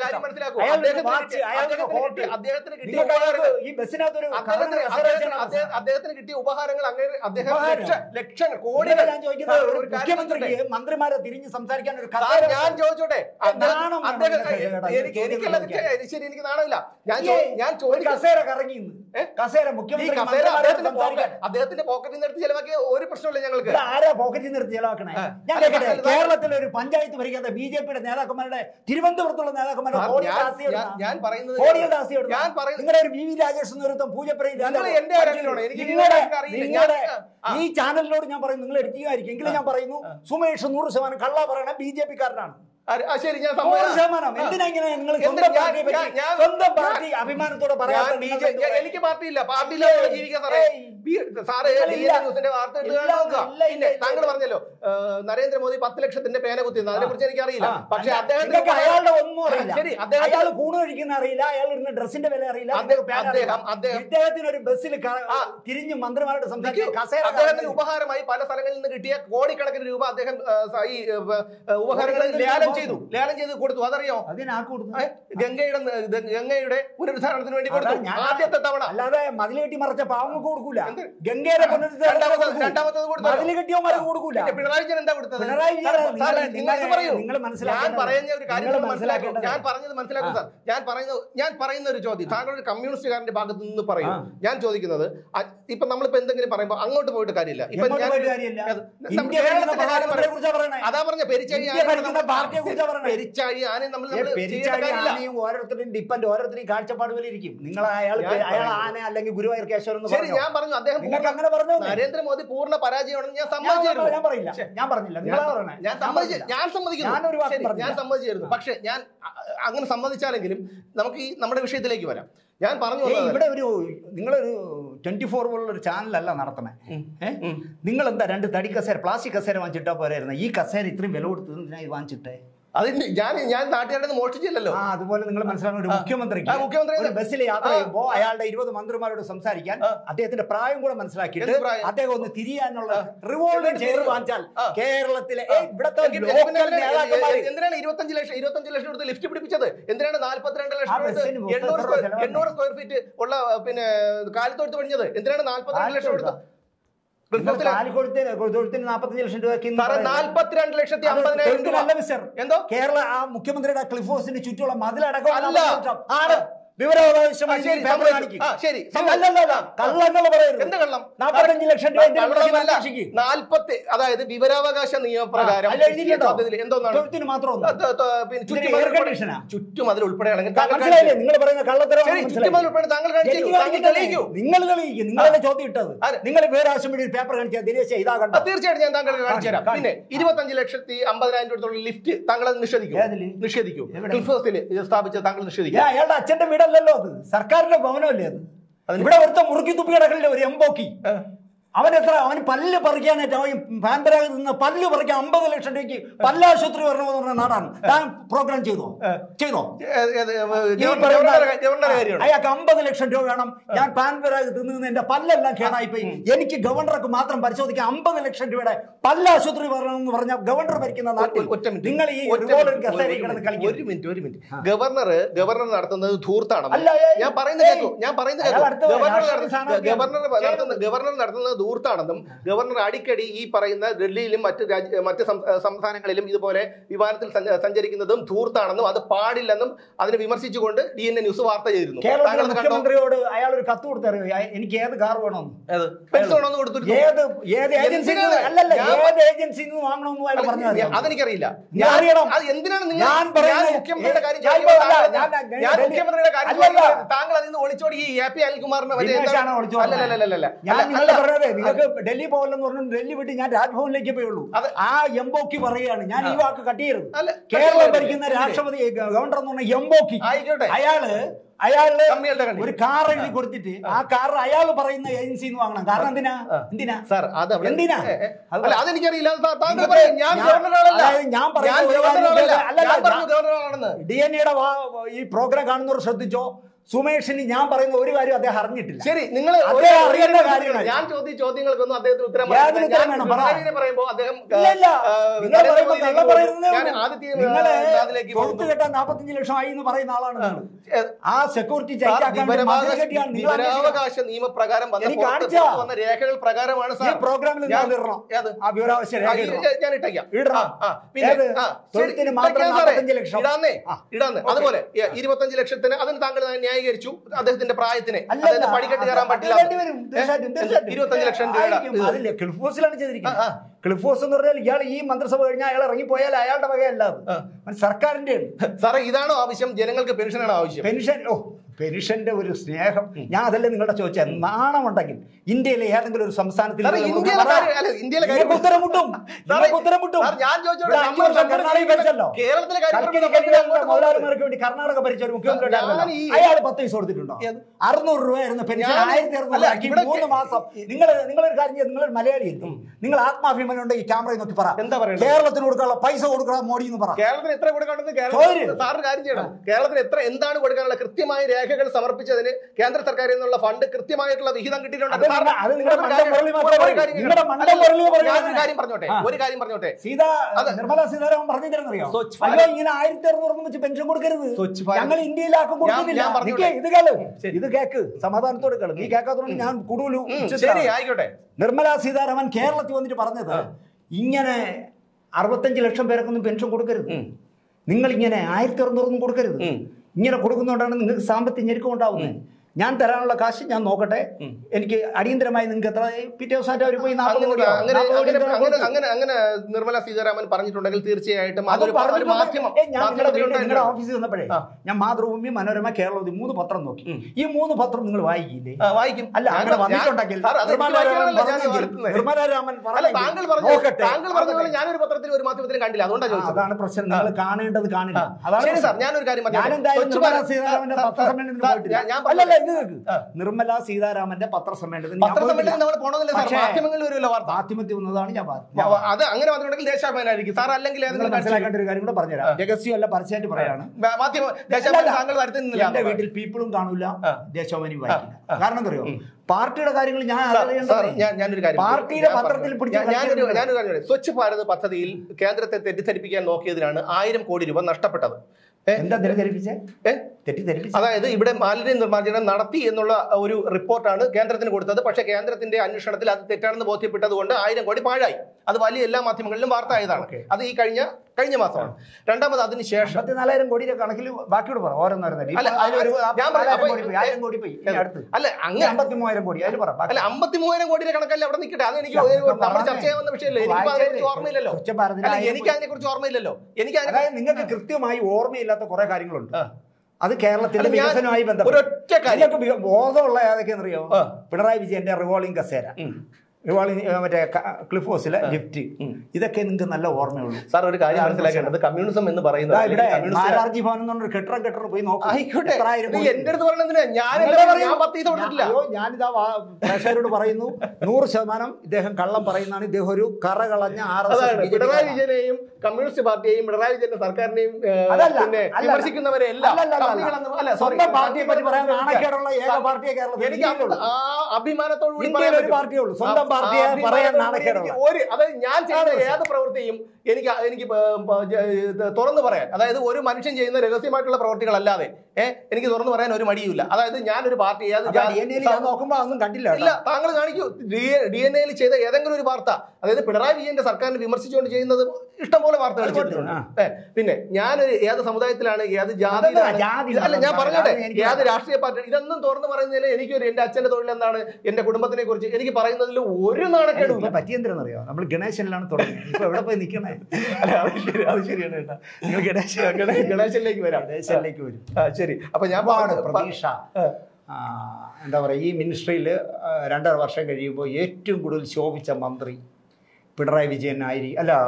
കാര്യം മനസ്സിലാക്കൂ അയാളുടെ അദ്ദേഹത്തിന് വാച്ച്, കിട്ടിയ- അയാളുടെ അദ്ദേഹത്തിന് ഹോട്ടൽ. കിട്ടിയ- അദ്ദേഹത്തിന് കിട്ടിയ നിങ്ങൾക്ക് ഉപഹാരങ്ങൾ അയാൾക്ക് ഈ ബസ്സിനകത്തൊരു അദ്ദേഹത്തിന് കറങ്ങുന്ന അദ്ദേഹത്തിന് reservation അദ്ദേഹം- അദ്ദേഹത്തിന് കിട്ടിയ ഉപഹാരങ്ങൾ അങ്ങനെ അദ്ദേഹം ഉപഹാരം? ലക്ഷ- ലക്ഷങ്ങൾ ഇവിടെ കോടികൾ ഞാൻ ചോദിക്കുന്നത് സാർ, ഒരു ഒരു കാര്യം മുഖ്യമന്ത്രിക്ക് മന്ത്രിമാരെ തിരിഞ്ഞ് സംസാരിക്കാൻ ഒരു സാർ, കസേര ഞാൻ ചോദിച്ചോട്ടെ അദ്ദേഹം- നാണം വേണം അദ്ദേഹം നിങ്ങൾക്ക് കേട്ടോ, ഈ എനിക്ക് എനിക്കല്ല ചോദ്യം എനിക്ക് ശരി എനിക്ക് നാണമില്ല ഞാൻ ഈ ചോ- ഞാൻ ഒരു ചോദിക്കാം കസേര കറങ്ങി ഇന്ന്. ഏ? കസേര ഈ മുഖ്യമന്ത്രി കസേര മന്ത്രിമാരോട് അദ്ദേഹത്തിന്റെ സംസാരിക്കാൻ പോക്കറ്റ് അദ്ദേഹത്തിന്റെ പോക്കറ്റിൽ നിന്ന് എടുത്ത് ചെലവാക്കിയ ഒരു പ്രശ്നമില്ല ഞങ്ങൾക്ക് ഇവിടെ ആരാ പോക്കറ്റിൽ നിർത്തി ചെലവാക്കണേ ആ. ഞാൻ അല്ല, കേട്ടെ അല്ല, കേരളത്തിലെ ഒരു പഞ്ചായത്ത് ഭരിക്കാത്ത ബി ജെ പിയുടെ നേതാക്കന്മാരുടെ തിരുവനന്തപുരത്തുള്ള നേതാക്കന്മാരുടെ സാർ, കോടികൾ ഞാൻ- ദാസി ഞാൻ- എവിടുന്നാ? ഞാൻ പറയുന്നത് കോടികൾ ദാസി എവിടുന്നാ? ഞാൻ പറയുന്നത് നിങ്ങളുടെ ഒരു വി വി രാജേഷ് നേതൃത്വം പൂജപ്പുരയിൽ നിങ്ങൾ എന്റെ ആരെങ്കിലുമാണോ? എനിക്ക് നിങ്ങളുടെ നിങ്ങൾക്ക് അറിയില്ല. നിങ്ങളുടെ ഞാൻ- ആ. ഈ ചാനലിനോട് ഞാൻ പറയുന്നു നിങ്ങൾ എടുക്കുകയായിരിക്കും എങ്കിലും ഞാൻ പറയുന്നു സുമേഷ് നൂറ് ശതമാനം കള്ള പറയണ ബി ജെ പി കാരനാണ് ആ, ആ, ശരി ഞാൻ നൂറ് സമ്മതിക്കാം. ശതമാനം എന്തിനാ ഇങ്ങനെ നിങ്ങൾ എന്ത് സ്വന്തം ഞാൻ- പാർട്ടിയെ പറ്റി ഞാൻ- ഞാൻ- സ്വന്തം പാർട്ടി അഭിമാനത്തോടെ ഞാൻ പറയാത്ത ബി നിങ്ങൾ ജെ- എന്തുവാ? എനിക്ക് പാർട്ടിയില്ല പാർട്ടിയില്ലാതെ ഏയ്, ജീവിക്കാൻ സാറേ ഏയ്. ബി- സാറേ ഇല്ല, ഡി ഇല്ല. എൻ ന്യൂസിന്റെ വാർത്ത എടുത്ത് ഇല്ല, നോക്കുക ഇല്ല, ഇല്ല, പിന്നെ ഇല്ല. താങ്കൾ പറഞ്ഞല്ലോ ആ, നരേന്ദ്രമോദി പത്ത് ലക്ഷത്തിന്റെ പേന കുത്തിയെന്ന് അതിനെ കുറിച്ച് എനിക്ക് അറിയില്ല ആ, പക്ഷെ അല്ല, അദ്ദേഹത്തിന് നിങ്ങൾക്ക് അയാളുടെ ഒന്നും അറിയില്ല ശരി അദ്ദേഹം അയാൾ കൂണ് കഴിക്കുന്ന അറിയില്ല അയാൾ ഇടുന്ന ഡ്രസ്സിന്റെ വില അറിയില്ല അദ്ദേഹം- നിങ്ങൾക്ക് പേന അറിയില്ല. അദ്ദേഹം- അദ്ദേഹം- ഇദ്ദേഹത്തിന് ഒരു ബസ്സിൽ ക- ആ. തിരിഞ്ഞ് മന്ത്രിമാരോട് സംസാരിച്ച് നിൽക്കൂ. കസേര അദ്ദേഹത്തിന് കാണുന്നില്ല. ഉപഹാരമായി പല സ്ഥലങ്ങളിൽ നിന്ന് കിട്ടിയ കോടിക്കണക്കിന് രൂപ അദ്ദേഹം ആ, സ- ഈ ആ, ആ, ഉപഹാരങ്ങൾ കോടിക്കണക്കിന് ലേലം രൂപ. ചെയ്തു ലേലം ചെയ്ത് കൊടുത്തു അതറിയോ അതിനാക്ക് കൊടുത്തു ഏ? ഗംഗയുടെ ന- ഗംഗയുടെ പുനരുദ്ധാരണത്തിന് വേണ്ടി കൊടുത്തു അതാ ഞാൻ- ആദ്യത്തെ തവണ അല്ലാതെ മതിൽ കെട്ടി മറച്ച പാവങ്ങൾക്ക് കൊടുക്കൂല എന്ത്? ഗംഗയുടെ രണ്ടാമത്തെ രണ്ടാമത്തത് കൊടുത്തല്ലോ. മതിൽ കെട്ടിയവന്മാർക്ക് കൊടുക്കൂല പിന്നെ പിണറായി വിജയൻ എന്താ കൊടുത്തത് പിണറായി വിജയൻ സാർ, നിങ്ങൾ- സാർ, നിങ്ങൾ- നിങ്ങൾ ഇത് പറയൂ നിങ്ങൾ ഞാൻ മനസ്സിലാക്കേണ്ടത്. പറയുന്ന ഒരു കാര്യം നിങ്ങൾ നിങ്ങൾ മനസ്സിലാക്കൂ മനസ്സിലാക്കേണ്ടത്. ഞാൻ പറഞ്ഞത് മനസ്സിലാക്കൂ സാർ ഞാൻ പറയുന്ന ഞാൻ പറയുന്ന ഒരു ചോദ്യം താങ്കൾ ഒരു കമ്മ്യൂണിസ്റ്റുകാരന്റെ ഭാഗത്ത് നിന്ന് പറയൂ ആ. ഞാൻ ചോദിക്കുന്നത് അ- ഇപ്പൊ നമ്മളിപ്പോ എന്തെങ്കിലും പറയുമ്പോൾ അങ്ങോട്ട് പോയിട്ട് കാര്യമില്ല ഇപ്പൊ എങ്ങോട്ട് ഞാൻ പോയിട്ട് കാര്യമില്ല. അത് ഇന്ത്യ നമുക്ക് ഭരിക്കുന്ന കേരളത്തിന്റെ കാര്യം പ്രധാനമന്ത്രിയെ പറയാം. കുറിച്ചാ പറയണേ. അതാ പറഞ്ഞ പെരിച്ചാഴി ഇന്ത്യ ആനയെ ഭരിക്കുന്ന നമ്മൾ- പാർട്ടിയെ കുറിച്ചാ പറയണേ. പെരിച്ചാഴി ആനയെ നമ്മൾ ഏ, നമ്മൾ ചെയ്യേണ്ട പെരിച്ചാഴി കാര്യമില്ല. ആനയും ഓരോരുത്തരും ഡിപ്പൻഡ് ഓരോരുത്തരും കാഴ്ചപ്പാട് പോലെ ഇരിക്കും നിങ്ങൾ അയാൾ ഞാൻ അയാൾ പറയുന്നത്. ആന അല്ലെങ്കിൽ ഗുരുവായൂർ കേശവൻ എന്ന് ശരി പറഞ്ഞോ? ഞാൻ പറഞ്ഞു അദ്ദേഹം നിങ്ങൾക്ക് പൂർണ്ണ- അങ്ങനെ പറഞ്ഞോ നരേന്ദ്രമോദി പൂർണ്ണ പരാജയമാണെന്ന് ഞാൻ ഞാൻ സമ്മതിച്ചിരുന്നു ഞാൻ പറയില്ല ഞാൻ പറഞ്ഞില്ല നിങ്ങൾ ഞാൻ- പറയണേ ഞാൻ സമ്മതിച്ചു ഞാൻ സമ്മതിക്കുന്നു ഞാൻ ഒരു വാക്കും ശരി, പറഞ്ഞില്ല. ഞാൻ സമ്മതിച്ചിരുന്നു പക്ഷെ ഞാൻ അ- അങ്ങനെ സമ്മതിച്ചാലെങ്കിലും നമുക്ക് ഈ നമ്മുടെ വിഷയത്തിലേക്ക് വരാം ഞാൻ പറഞ്ഞു ഏയ്, വന്നത് ഇവിടെ ഒരു നിങ്ങളൊരു ട്വന്റി ഫോർ പോലുള്ള ഒരു ചാനലല്ല നടത്തണേ ഉം. ഏ? ഉം. നിങ്ങൾ എന്താ രണ്ട് തടി കസേര പ്ലാസ്റ്റിക് കസേര വാങ്ങിച്ചിട്ടാ പോരായിരുന്നു ഈ കസേര ഇത്രയും വില കൊടുത്ത് എന്തിനാ ഇത് വാങ്ങിച്ചിട്ടേ അതിന് ഞാൻ ഞാൻ നാട്ടുകാരുടെ നിന്ന് മോഷ്ടിച്ചില്ലല്ലോ ആ അതുപോലെ നിങ്ങൾ മനസ്സിലാക്കുന്ന ഒരു ആ. മുഖ്യമന്ത്രിക്ക് ആ, മുഖ്യമന്ത്രി ഒരു ബസ്സിൽ യാത്ര ആ. ചെയ്യുമ്പോൾ അയാളുടെ ഇരുപത് മന്ത്രിമാരോട് സംസാരിക്കാൻ ആ. അദ്ദേഹത്തിന്റെ പ്രായം കൂടെ മനസ്സിലാക്കിയിട്ട് എന്ത് പ്രായം? അദ്ദേഹം ഒന്ന് തിരിയാനുള്ള റിവോൾവിംഗ് ചെയർ വാങ്ങിച്ചാൽ ആ. കേരളത്തിലെ ഏയ്, ഇവിടത്തെ എങ്കിൽ ലോക്കൽ പിന്നെ എന്തിനാണ് നേതാക്കന്മാര് എന്തിനാണ് ഇരുപത്തഞ്ച് ലക്ഷം ഇരുപത്തഞ്ച് ലക്ഷം കൊടുത്ത് ലിഫ്റ്റ് പിടിപ്പിച്ചത് എന്തിനാണ് നാൽപ്പത്തിരണ്ട് ലക്ഷം ആ കൊടുത്ത് ബസ്സിന് മുപ്പത് എണ്ണൂറ് രൂപ സ്ക്വയർ ചെലവാണ്. എണ്ണൂറ് സ്ക്വയർ ഫീറ്റ് ഉള്ള പിന്നെ കാലത്തൊഴുത്ത് പണിഞ്ഞത് എന്തിനാണ് നാൽപ്പത്തിരണ്ട് ലക്ഷം കൊടുത്ത് ക്രിസ്മസിലെ കാലിക്കൊഴുത്തിന് തൊഴുത്തിന് നാൽപ്പത്തഞ്ച് ലക്ഷം രൂപയ്ക്ക് ഇന്ന് സാറേ പറയുന്നത്. നാൽപ്പത്തിരണ്ട് ലക്ഷത്തി അത് അമ്പതിനായിരം രൂപ തൊഴുത്തിനല്ല മിസ്റ്റർ. എന്തോ കേരള ആ മുഖ്യമന്ത്രിയുടെ ക്ലിഫ് ഹൗസിന് ചുറ്റുമുള്ള മതിലടക്കം അല്ല. ആണ് വിവരാവകാശം ആ, ശരി, സമ്മതിച്ചു. ആ, ശരി, സമ്മതിച്ചു. അല്ലല്ല കള്ളങ്ങൾ പറയരുത് എന്ത് കള്ളം നാൽപ്പത്തഞ്ച് ലക്ഷം രൂപ എന്തിനാ കള്ളമല്ല. ഇവിടെ രക്ഷിക്ക്? നാൽപ്പത്തി അതായത് വിവരാവകാശ നിയമപ്രകാരം ആ, അല്ല, എഴുതിയിട്ടുണ്ടോ? പദ്ധതിയിൽ എന്തോന്നാണ് തൊഴുത്തിന് മാത്രം ഒന്ന്. ത- ത- പിന്നെ ഇതിന് ചുറ്റുമതിൽ air ഉൾപ്പെടെ- condition ആ? ചുറ്റുമതിൽ ഉൾപ്പെടെയാണെങ്കിൽ താങ്കൾ മനസ്സിലായില്ലേ കാണിച്ചു. നിങ്ങൾ പറയുന്ന കള്ളത്തരം ശരി ചുറ്റുമതിൽ ഉൾപ്പെടെ താങ്കൾ കാണിച്ചു താങ്കൾ തെളിയിക്കൂ നിങ്ങൾ തെളിയിക്കും നിങ്ങളല്ലേ ചോദ്യം ഇട്ടത് അതെ. നിങ്ങൾ വിവരാവകാശം വേണ്ടി പേപ്പർ കാണിച്ചാൽ ദിനേശ് ഇതാ ആ, കണ്ടോ തീർച്ചയായിട്ടും ഞാൻ താങ്കൾക്ക് കാണിച്ചു തരാം കാണിച്ചു. പിന്നെ ഇരുപത്തഞ്ച് ലക്ഷത്തി അമ്പതിനായിരം രൂപയുള്ള ലിഫ്റ്റ് താങ്കൾ അത് നിഷേധിക്കും ഏതില്? നിഷേധിക്കും എവിടെ? ക്ലിഫ് ഹൗസിൽ ഇത് സ്ഥാപിച്ച താങ്കൾ ഏ, നിഷേധിക്കും അയാളുടെ അച്ഛന്റെ വീടല്ലല്ലോ അത് സർക്കാരിന്റെ ഭവനമല്ലേ അത് അതിന് ഇവിടെ ഒരുത്ത മുറുക്കി തുപ്പി കിടക്കല്ലേ ഒരു എംബോക്കി ആ. അവൻ എത്ര അവന് പല്ല് പറിക്കാനായിട്ട് അവൻ പാമ്പരാഗിൽ നിന്ന് പല്ല് പറിക്കാൻ അമ്പത് ലക്ഷം രൂപയ്ക്ക് പല്ലാശുപത്രി വരണമെന്ന് പറഞ്ഞ നാടാണ് താൻ പ്രോഗ്രാം ചെയ്തോ ചെയ്തോ ഏത്, ഏത്, ഈ ഗവർണർ- പറയുന്ന- ഗവർണറുടെ ഗവർണറുടെ കാര്യമാണ് അയാൾക്ക് അമ്പത് ലക്ഷം രൂപ വേണം ഞാൻ പാൻപരാഗ് തിന്നു എന്റെ പല്ലെല്ലാം കേടായിപ്പോയി എനിക്ക് ഗവർണർക്ക് മാത്രം പരിശോധിക്കാൻ അമ്പത് ലക്ഷം രൂപയുടെ പല്ലാശുപത്രി വരണമെന്ന് പറഞ്ഞ ഗവർണർ ഭരിക്കുന്ന നാട്ടിൽ ഒറ്റ മിനിറ്റ്. നിങ്ങൾ ഈ ഒറ്റ റിവോൾവിംഗ് മിനിറ്റ്. കസേരയിൽ ഒരു കിടന്ന് മിനിറ്റ്. കളിക്കും ഒരു മിനിറ്റ് ഒരു മിനിറ്റ് ഗവർണർ ഗവർണർ നടത്തുന്നത് ധൂർത്താണ് അല്ല, ഏയ്, ഞാൻ പറയുന്നത് ഏയ്. കേൾക്കൂ ഞാൻ പറയുന്നത് അയാൾ കേൾക്കൂ അടുത്ത ഗവർണർ രാഷ്ട്രീയ നടത്തുന്ന- സ്ഥാനാർത്ഥിയാണ്. ഗവർണർ നടത്തുന്ന ഗവർണർ നടത്തുന്നത് ധൂർത്താണെന്നും ഗവർണർ അടിക്കടി ഈ പറയുന്ന ഡൽഹിയിലും മറ്റ് രാജ്യ മറ്റ് സം- സംസ്ഥാനങ്ങളിലും ഇതുപോലെ വിമാനത്തിൽ സഞ്ച- സഞ്ചരിക്കുന്നതും ധൂർത്താണെന്നും അത് പാടില്ലെന്നും അതിനെ വിമർശിച്ചുകൊണ്ട് ഡി എൻ എ ന്യൂസ് വാർത്ത ചെയ്തിരുന്നു കേരളത്തിലെ താങ്കൾ അത് കണ്ടോ മുഖ്യമന്ത്രിയോട് അയാൾ ഒരു കത്ത് കൊടുത്തറിയോ എനിക്ക് ഏത് കാർ വേണമെന്ന് ഏത്? പെൻസ് വേണമെന്ന് കൊടുത്തിരുന്നു ഏത് ഏത് ഏജൻസി എന്തിനാണ്? അല്ലല്ല ഞാൻ- ഏത് ഏജൻസിയിൽ നിന്ന് വാങ്ങണമെന്ന് അയാൾ പറഞ്ഞു ഞാൻ- അതെനിക്കറിയില്ല ഞാൻ അറിയണം. അത് എന്തിനാണ് നിങ്ങൾ ഞാൻ പറയുന്നത് മുഖ്യമന്ത്രിയുടെ കാര്യം ഞാൻ ചോദിക്കുമ്പോൾ ഇപ്പോ അല്ല, താങ്കൾ- ഞാൻ- ഞാൻ- ഞാൻ ഡൽഹി- മുഖ്യമന്ത്രിയുടെ കാര്യം അല്ലല്ല. ചോദിക്കുമ്പോൾ താങ്കൾ അതിൽ നിന്ന് ഒളിച്ചോടി ഈ എ പി അനിൽകുമാറിനെ മറ്റേ ദിനേശാണ് എന്താണ്? ഒളിച്ചോടുന്നത്. അല്ലല്ലല്ലല്ല. ഞാൻ അല്ല, നിങ്ങളെ അല്ല. പറഞ്ഞത് നിങ്ങൾക്ക് ഡൽഹി പോകലെന്ന് പറഞ്ഞു ഡൽഹി വിട്ട് ഞാൻ രാജ്ഭവനിലേക്ക് പോയുള്ളൂ അത് ആ എംബോക്കി പറയുകയാണ് ഞാൻ ഈ വാക്ക് കട്ട് ചെയ്യരുത് അല്ല, കേരളം കട്ട് ഭരിക്കുന്ന ചെയ്യരുത്. രാഷ്ട്രപതി ഗവർണർ എന്ന് പറഞ്ഞ എംബോക്കി ആയിക്കോട്ടെ അയാള് അയാള് കമ്മികളുടെ കണ്ടി. ഒരു കാർ എഴുതി കൊടുത്തിട്ട് ആ കാർ അയാൾ പറയുന്ന ഏജൻസിയിൽ നിന്ന് വാങ്ങണം കാരണം എന്തിനാ എന്തിനാ സാർ അത് അവിടെ- എന്തിനാ? ഏ, ഏ, അത് അല്ല അതെനിക്കറിയില്ല അത് താ- താങ്കൾ നിങ്ങൾക്ക് പറയും ഞാൻ ഞാൻ- ഗവർണറാണല്ല അതായത് ഞാൻ പറയുന്ന ഞാൻ ഒരു കാര്യം ഗവർണറാണല്ല കേൾക്കുക. അല്ലല്ല, ഞാൻ പറഞ്ഞു ഞാൻ- ഗവർണറാണെന്ന് ഡി എൻ എയുടെ ഈ പ്രോഗ്രാം കാണുന്നവർ ശ്രദ്ധിച്ചോ സുമേഷിന് ഞാൻ പറയുന്ന ഒരു കാര്യം അദ്ദേഹം അറിഞ്ഞിട്ടില്ല ശരി നിങ്ങൾ അദ്ദേഹം അറിയേണ്ട കാര്യങ്ങളാണ്. ഞാൻ ചോദിച്ച ചോദ്യങ്ങൾക്കൊന്നും അദ്ദേഹത്തിന് ഉത്തരം യാതൊരു പറയാനില്ല. ഉത്തരം ഞാൻ വേണം, പറ. പിണറായിനെ പറയുമ്പോൾ അദ്ദേഹം ഇല്ല, ഇല്ല. ആ, നിങ്ങൾ പറയുമ്പോൾ നരേന്ദ്രമോദിയിലേക്ക് കള്ളം പോകുന്നു. പറയുന്നതേ ഞാൻ ഉള്ളൂ. ആദ്യത്തെ നിങ്ങള് അതിലേക്ക് തൊഴുത്ത് പോകുന്നു കെട്ടാൻ നാപ്പത്തഞ്ച് ലക്ഷം ആയി എന്ന് പറയുന്ന ആളാണ് നിങ്ങൾ ഏ, ആ സെക്യൂരിറ്റി സാർ, ചൈറ്റാക്കാൻ വേണ്ടി മതിൽ വിവരാവകാശ കെട്ടിയാണ് നിങ്ങൾ അന്വേഷിക്കുന്നത്. വിവരാവകാശ നിയമപ്രകാരം വന്ന എനിക്ക് പുറത്ത് കാണിച്ചാ. പുറത്ത് വന്ന രേഖകൾ പ്രകാരമാണ് ഈ സാർ പ്രോഗ്രാമിൽ ഞാൻ- ഞാൻ ഇടണം ഏത്? ആ വിവരാവകാശ ആ, രേഖ ഈ- ഇടണം. ഞാൻ ഇട്ടേക്കാം ഇടണം. ആ, ആ, പിന്നെ ഏത്? ആ, ശരി, തൊഴുത്തിന് മാത്രം ഇട്ടേക്കാം സാറേ. 45 ലക്ഷം. ഇടാന്നേ ആ. ഇടാന്ന് ഓക്കേ. അതുപോലെ ഏ, ഇരുപത്തഞ്ച് ലക്ഷത്തിന് അതിന് താങ്കൾ ന്യായീകരിച്ചു അദ്ദേഹത്തിന്റെ പ്രായത്തിന് അല്ല, അതായത് അല്ല, പടിക്കെട്ട് അത് കയറാൻ അത് പറ്റില്ല വേണ്ടി വരും. തീർച്ചയായിട്ടും, തീർച്ചയായിട്ടും. ഇരുപത്തഞ്ച് ലക്ഷം രൂപയുടെ ആയിരിക്കും. ഇത്. അതില്ലേ ക്ലിഫോസിലാണ് ചെയ്തിരിക്കുന്നത് ആ, ക്ലിഫ് ഹൗസ് എന്ന് പറഞ്ഞാൽ ഇയാൾ ഈ മന്ത്രിസഭ കഴിഞ്ഞാൽ അയാൾ ഇറങ്ങിപ്പോയാൽ അയാളുടെ വകയല്ല അത്. ആ. അത് സർക്കാരിന്റെ സാറേ ഇതാണോ ആവശ്യം ജനങ്ങൾക്ക് പെൻഷനാണ് ആവശ്യം പെൻഷൻ ഓ പെൻഷന്റെ ഒരു സ്നേഹം ഞാൻ അതല്ലേ നിങ്ങളുടെ ചോദിച്ചത് നാണമുണ്ടെങ്കിൽ ഇന്ത്യയിലെ ഏതെങ്കിലും ഒരു സംസ്ഥാനത്തിൽ സാറേ, നിങ്ങൾ ഇന്ത്യയിലെ പറ. കാര്യം- അല്ല, ഇന്ത്യയിലെ കാര്യം- നിങ്ങൾക്ക് ഉത്തരം മുട്ടും സാറേ, നിങ്ങൾക്ക് ഉത്തരം മുട്ടും സാർ, ഞാൻ ചോദിച്ചോട്ടെ, ഇവിടെ അഞ്ച് നമ്മൾ വർഷം കർണാടക ഭരിച്ചല്ലോ കേരളത്തിലെ കാര്യം കൽക്കരി പറഞ്ഞപ്പോൾ കെട്ടിട അങ്ങോട്ട് പോകുന്നത്. മുതലാളിമാർക്ക് വേണ്ടി കർണാടക ഭരിച്ച ഒരു മുഖ്യമന്ത്രി ഞാൻ ഉണ്ടായിരുന്നല്ലോ. ഈ- അയാൾ പത്ത് പൈസ കൊടുത്തിട്ടുണ്ടോ ഏത്? അറുന്നൂറ് രൂപയായിരുന്നു പെൻഷൻ ഞാൻ- ആയിരത്തി അറുന്നൂറ് അല്ല, ആക്കി ഇവിടെ മൂന്ന് മാസം നിങ്ങൾ നിങ്ങളൊരു കാര്യം ചെയ്ത് നിങ്ങളൊരു മലയാളിയല്ലേ നിങ്ങൾ ആത്മാഭിമാനം ഉണ്ട് ഈ ക്യാമറയിൽ നോക്കി പറ എന്താ പറയണ്ടത്? കേരളത്തിന് കൊടുക്കാനുള്ള പൈസ കൊടുക്കണം മോഡി എന്ന് പറ കേരളത്തിന് എത്ര കൊടുക്കാനുണ്ടെന്ന് ചോര്. കേരളത്തിൽ സാറിന് കാര്യം ചെയ്യണം കേരളത്തിന് എത്ര എന്താണ് കൊടുക്കാനുള്ള കൃത്യമായ രേഖകൾ സമർപ്പിച്ചതിന് കേന്ദ്ര സർക്കാരിൽ നിന്നുള്ള ഫണ്ട് കൃത്യമായിട്ടുള്ള വിഹിതം കിട്ടിയിട്ടുണ്ട് അത് സാർ, നിങ്ങ- അത് നിങ്ങളുടെ ഒരു മണ്ടൻ കാര്യം- മുരളി മാത്രം ഒരു പറയും. കാര്യം നിങ്ങളുടെ ചെയ്യണം. മണ്ടൻ മുരളി പറയും ഞാനൊരു അങ്ങനെ. കാര്യം പറഞ്ഞോട്ടെ ആ. ഒരു കാര്യം പറഞ്ഞോട്ടെ സീത അതെ. നിർമ്മല സീതാരാമൻ പറഞ്ഞില്ലെന്നറിയോ സ്വച്ഛ് അയ്യോ ഭാരത്. ഇങ്ങനെ ആയിരത്തി അറുന്നൂറ് വെച്ച് പെൻഷൻ കൊടുക്കരുത് സ്വച്ഛ് ഭാരത്. ഞങ്ങൾ ഇന്ത്യയിലാക്കും കൊടുക്കുന്നില്ല ഞാൻ പറഞ്ഞോട്ടെ. നിക്ക്, ഇത് കേള് ഇത് കേക്ക് സമാധാനത്തോടെ കേള് നീ കേൾക്കാത്തതുകൊണ്ട് ഞാൻ കൂടുതൽ ഉം, ഉച്ചത്തിലാണ്. ശരി ആയിക്കോട്ടെ നിർമ്മല സീതാരാമൻ കേരളത്തിൽ വന്നിട്ട് പറഞ്ഞത് ഇങ്ങനെ അറുപത്തഞ്ച് ലക്ഷം പേർക്കൊന്നും പെൻഷൻ കൊടുക്കരുത് ഉം. നിങ്ങൾ ഇങ്ങനെ ആയിരത്തി അറുന്നൂറൊന്നും കൊടുക്കരുത് ഉം. ഇങ്ങനെ കൊടുക്കുന്നതുകൊണ്ടാണ് നിങ്ങൾക്ക് സാമ്പത്തിക ഞെരുക്കം ഉണ്ടാവുന്നത് ഞാൻ തരാനുള്ള കാശ് ഞാൻ നോക്കട്ടെ എനിക്ക് അടിയന്തരമായി നിങ്ങൾക്ക് എത്ര പിറ്റേ ദിവസമായിട്ട് അവർ പോയി നാൽപ്പത് അങ്ങനെ കോടിയോ അങ്ങനെ നാൽപ്പത് കോടി അങ്ങനെ തരാൻ അങ്ങനെ കൊടുത്തു. അങ്ങനെ അങ്ങനെ നിർമ്മല സീതാരാമൻ പറഞ്ഞിട്ടുണ്ടെങ്കിൽ തീർച്ചയായിട്ടും അത് അതൊരു ഒരു പറഞ്ഞിട്ടുണ്ട്. മാധ്യമം ഏയ് ഞാൻ നിങ്ങളുടെ വീട്ടിൽ നിങ്ങളുടെ മാധ്യമത്തിലുണ്ടായിരുന്നു. ഓഫീസിൽ വന്നപ്പോഴേ ആ. ഞാൻ മാതൃഭൂമി മനോരമ കേരളത്തിൽ മൂന്ന് പത്രം നോക്കി ഉം. ഈ മൂന്ന് പത്രം നിങ്ങൾ വായിക്കില്ലേ ആ, വായിക്കും അല്ല ഞാൻ- അങ്ങനെ ഞാൻ- വന്നിട്ടുണ്ടെങ്കിൽ സാർ, അത് എനിക്ക് നിർമ്മല രാമൻ വായിക്കാനല്ല ഞാൻ പറഞ്ഞെങ്കിൽ- വളർത്തുന്നത്. നിർമ്മല രാമൻ അല്ല പറഞ്ഞെങ്കിൽ താങ്കൾ പറഞ്ഞു നോക്കട്ടെ. താങ്കൾ പറഞ്ഞ പോലെ നോക്കട്ടെ. ഞാനൊരു പത്രത്തിലും ഒരു മാധ്യമത്തിലും കണ്ടില്ല അതുകൊണ്ടാണ് ആ, ചോദിച്ചത് അതാണ് പ്രശ്നം നിങ്ങൾ കാണേണ്ടത് കാണില്ല ആ. അതാണ് ശരി സാർ പ്രശ്നം. ഞാനൊരു കാര്യം ഞാൻ എന്തായാലും സ്വച്ഛ് നിർമ്മല ഭാരത് സീതാരാമന്റെ സാർ, പത്രസമ്മേളനത്തിന് സാർ, പോയിട്ടില്ല. ഞാൻ- ഞാൻ അല്ലല്ല പറഞ്ഞത് ഇത് കേൾക്ക്. ആ. നിർമ്മല സീതാരാമന്റെ പത്രസമ്മേളനത്തിന് ഞാൻ പത്രസമ്മേളനം പോയിട്ടില്ല. നമ്മൾ പോണമെന്നില്ല സാർ പക്ഷേ- മാധ്യമങ്ങളിൽ വരുമല്ലോ വാർത്ത മാധ്യമത്തിൽ വന്നതാണ് ഞാൻ പറഞ്ഞത്. ഞാൻ അവ- അത് അങ്ങനെ വന്നിട്ടുണ്ടെങ്കിൽ ദേശാഭിമാനായിരിക്കും സാർ അല്ലെങ്കിൽ നിങ്ങൾ ഏതെങ്കിലും കക്ഷി- മനസ്സിലാക്കേണ്ട ഒരു കാര്യം കൂടെ പറഞ്ഞുതരാം രഹസ്യമല്ല പരസ്യമായിട്ട് പറയാണ് മാ- മാധ്യമ ദേശാഭിമാനം താങ്കൾ വരുത്തി എന്റെ നിന്നില്ല വീട്ടിൽ പീപ്പിളും കാണൂല ആ. ദേശാഭിമാനി വായിക്കില്ല ആ. കാരണം എന്തറിയോ പാർട്ടിയുടെ കാര്യങ്ങൾ ഞാൻ സാർ, അറിയേണ്ടത് സാർ, ഞാൻ- ഞാനൊരു കാര്യം പാർട്ടിയുടെ ഞാൻ പത്രത്തിൽ പറഞ്ഞു. പിടിച്ച് ഞാൻ- ഞാനൊരു കളിക്കരുത്. ഞാനൊരു കാര്യം പറയാം. സ്വച്ഛ് ഭാരത് പദ്ധതിയിൽ കേന്ദ്രത്തെ തെറ്റിദ്ധരിപ്പിക്കാൻ നോക്കിയതിനാണ് ആയിരം കോടി രൂപ നഷ്ടപ്പെട്ടത് ഏ? എന്താ തെറ്റിദ്ധരിപ്പിച്ചേ ഏ? തെറ്റിദ്ധരിപ്പിച്ച അതായത് ഇവിടെ മാലിന്യ നിർമ്മാർജ്ജനം നടത്തി എന്നുള്ള ഒരു റിപ്പോർട്ടാണ് കേന്ദ്രത്തിന് കൊടുത്തത് പക്ഷേ കേന്ദ്രത്തിന്റെ അന്വേഷണത്തിൽ അത് തെറ്റാണെന്ന് ബോധ്യപ്പെട്ടത് കൊണ്ട് ആയിരം കോടി പാഴായി അത് വലിയ എല്ലാ മാധ്യമങ്ങളിലും വാർത്ത ആയതാണ് Okay. അത് ഈ കഴിഞ്ഞ കഴിഞ്ഞ മാസമാണ് രണ്ടാമത് അതിന് ശേഷം അമ്പത്തിനാലായിരം കോടിയുടെ കണക്കിൽ ബാക്കിയോട് പറ ഓരോന്നോരോന്നായി അല്ല, അതിലൊരു ഞാൻ പറയാം, നാലായിരം അപ്പൊ- കോടി പോയി ആയിരം കോടി പോയി ഇനി അടുത്ത് അല്ല ഇനി അങ്ങനെ അമ്പത്തി മൂവായിരം കോടി അതിൽ പറ ബാക്കി. അല്ല അമ്പത്തി മൂവായിരം കോടിയുടെ കണക്കല്ല അവിടെ നിൽക്കട്ടെ അത് എനിക്ക് അതൊക്കെ നമ്മൾ പറഞ്ഞേ. ചർച്ച ചെയ്യാവുന്ന വിഷയമല്ലേ എനിക്ക് വായിച്ചേ. അതിനെക്കുറിച്ച് ഓർമ്മയില്ലല്ലോ സ്വച്ഛ ഭാരതിൽ അല്ല ആയിരം എനിക്ക് അതിനെ കുറിച്ച് ഓർമ്മയില്ലല്ലോ എനിക്ക് അതിനെ അതായത് നിങ്ങൾക്ക് കൃത്യമായി ഓർമ്മയില്ലാത്ത കുറെ കാര്യങ്ങളുണ്ട് ആ. അത് കേരളത്തിന്റെ അല്ല, ഞാൻ വികസനവുമായി ബന്ധപ്പെട്ട് ഒരൊറ്റ കാര്യം നിങ്ങൾക്ക് ബി- ബോധമുള്ള ഏതൊക്കെയാണെന്നറിയോ ആ. പിണറായി വിജയന്റെ റിവോളിംഗ് കസേര ഉം. റിവോളിംഗ് ഏ, മറ്റേ ക- ക്ലിഫ് ഹൗസിലെ ലിഫ്റ്റ് ഉം. ഇതൊക്കെ നിങ്ങൾക്ക് നല്ല ഓർമ്മയുള്ളൂ സാർ ഒരു കാര്യം മനസ്സിലാക്കേണ്ടത് കമ്മ്യൂണിസം എന്ന് പറയുന്നത് ഇതാ ഇവിടെ അല്ലെങ്കിൽ കമ്മ്യൂണിസ്റ്റ് മാരാർജി ഭവൻ എന്ന് പറഞ്ഞൊരു കെട്ടിടം കെട്ടിടം പോയി നോക്കും ആയിക്കോട്ടെ എത്രായിരം ഇത് കോടി? എന്റെ അടുത്ത് പറഞ്ഞതിന് ഞാൻ നിങ്ങളെ പറയൂ. ഞാൻ പത്ത് പൈസ കൊടുത്തിട്ടില്ല അയ്യോ, ഞാനിതാ വാ- പ്രേക്ഷകരോട് പറയുന്നു നൂറ് ശതമാനം ഇദ്ദേഹം കള്ളം പറയുന്നതാണ് ഇദ്ദേഹം ഒരു കറകളഞ്ഞ ആർ എസ് അതാണ് പിണറായി വിജയനെയും കമ്മ്യൂണിസ്റ്റ് പാർട്ടിയെയും പിണറായി വിജയന്റെ സർക്കാരിനെയും ഏ, അതല്ല, പിന്നെ അല്ല. വിമർശിക്കുന്നവരെ എല്ലാം അല്ല, അല്ല, അല്ല. കമ്മികളെന്ന് അല്ല, sorry. സ്വന്തം പാർട്ടിയെ പറ്റി പറയാൻ നാണക്കേടുള്ള ഏക പാർട്ടിയെ കേരളത്തിൽ എനിക്ക് ഇന്ത്യയിലുള്ളൂ. ആ അഭിമാനത്തോടു കൂടി ഇന്ത്യയിൽ പറയാൻ ഒരു പറ്റും. പാർട്ടിയേ ഉള്ളൂ. സ്വന്തം ആ- ആ പാർട്ടിയെ അഭിമാനത്തോടു പറയാൻ കൂടി നാണക്കേടുള്ള. എനിക്ക് ഒരു അതായത് ഞാൻ ചെയ്യുന്ന ഏത് പ്രവൃത്തിയും എനിക്ക് എനിക്ക് പ- പ- ജ- ഇത് തുറന്നു പറയാൻ അതായത് ഒരു മനുഷ്യൻ ചെയ്യുന്ന രഹസ്യമായിട്ടുള്ള പ്രവർത്തികളല്ലാതെ ഏഹ് എനിക്ക് തുറന്നു പറയാൻ ഒരു മടിയുമില്ല അതായത് ഞാനൊരു പാർട്ടി ഏത് അപ്പൊ ജാതി- DNA യിൽ ഞാൻ നോക്കുമ്പോ അതൊന്നും കണ്ടില്ല ഇല്ല കേട്ടോ. താങ്കൾ കാണിക്കൂ ഡി എൻ എയിൽ ചെയ്ത ഏതെങ്കിലും ഒരു വാർത്ത അതായത് പിണറായി വിജയന്റെ സർക്കാരിനെ വിമർശിച്ചുകൊണ്ട് ചെയ്യുന്നത് ഇഷ്ടംപോലെ വാർത്തകൾ അതുകൊണ്ട്, ചെയ്തിട്ടുണ്ട് ഏ, പിന്നെ ഞാൻ ഏത് സമുദായത്തിലാണ് ഏത് ജാതി അതെന്താ, ജാതി അല്ല ഞാൻ പറഞ്ഞോട്ടെ അത് എനിക്ക് ഏത് രാഷ്ട്രീയ പാർട്ടി ഇതൊന്നും തുറന്നു പറയുന്നതിൽ എനിക്കൊരു എന്റെ അച്ഛന്റെ തൊഴിൽ എന്താണ് എന്റെ കുടുംബത്തിനെ കുറിച്ച് എനിക്ക് പറയുന്നതിൽ ഒരു നാണക്കേടും ഇപ്പൊ പറ്റിയെന്തിനെന്നറിയോ നമ്മൾ ഗണേശനിലാണ് തുടങ്ങുന്നത് ഇപ്പൊ എവിടെ പോയി നിൽക്കണേ അല്ല അത് ശരി അത് ശരിയാണ് കേട്ടോ നിങ്ങൾ ഗണേശ ഗണേ- ഗണേശനിലേക്ക് വരാം ഗണേശനിലേക്ക് വരും ആ, ശരി അപ്പൊ ഞാൻ ഒരുപാട് പറഞ്ഞത് പ- പ്രതീക്ഷ ആ, എന്താ പറയുക ഈ മിനിസ്ട്രിയിൽ രണ്ടര വർഷം കഴിയുമ്പോൾ ഏറ്റവും കൂടുതൽ ശോഭിച്ച മന്ത്രി പിണറായി വിജയൻ ആയിരിക്കും അല്ല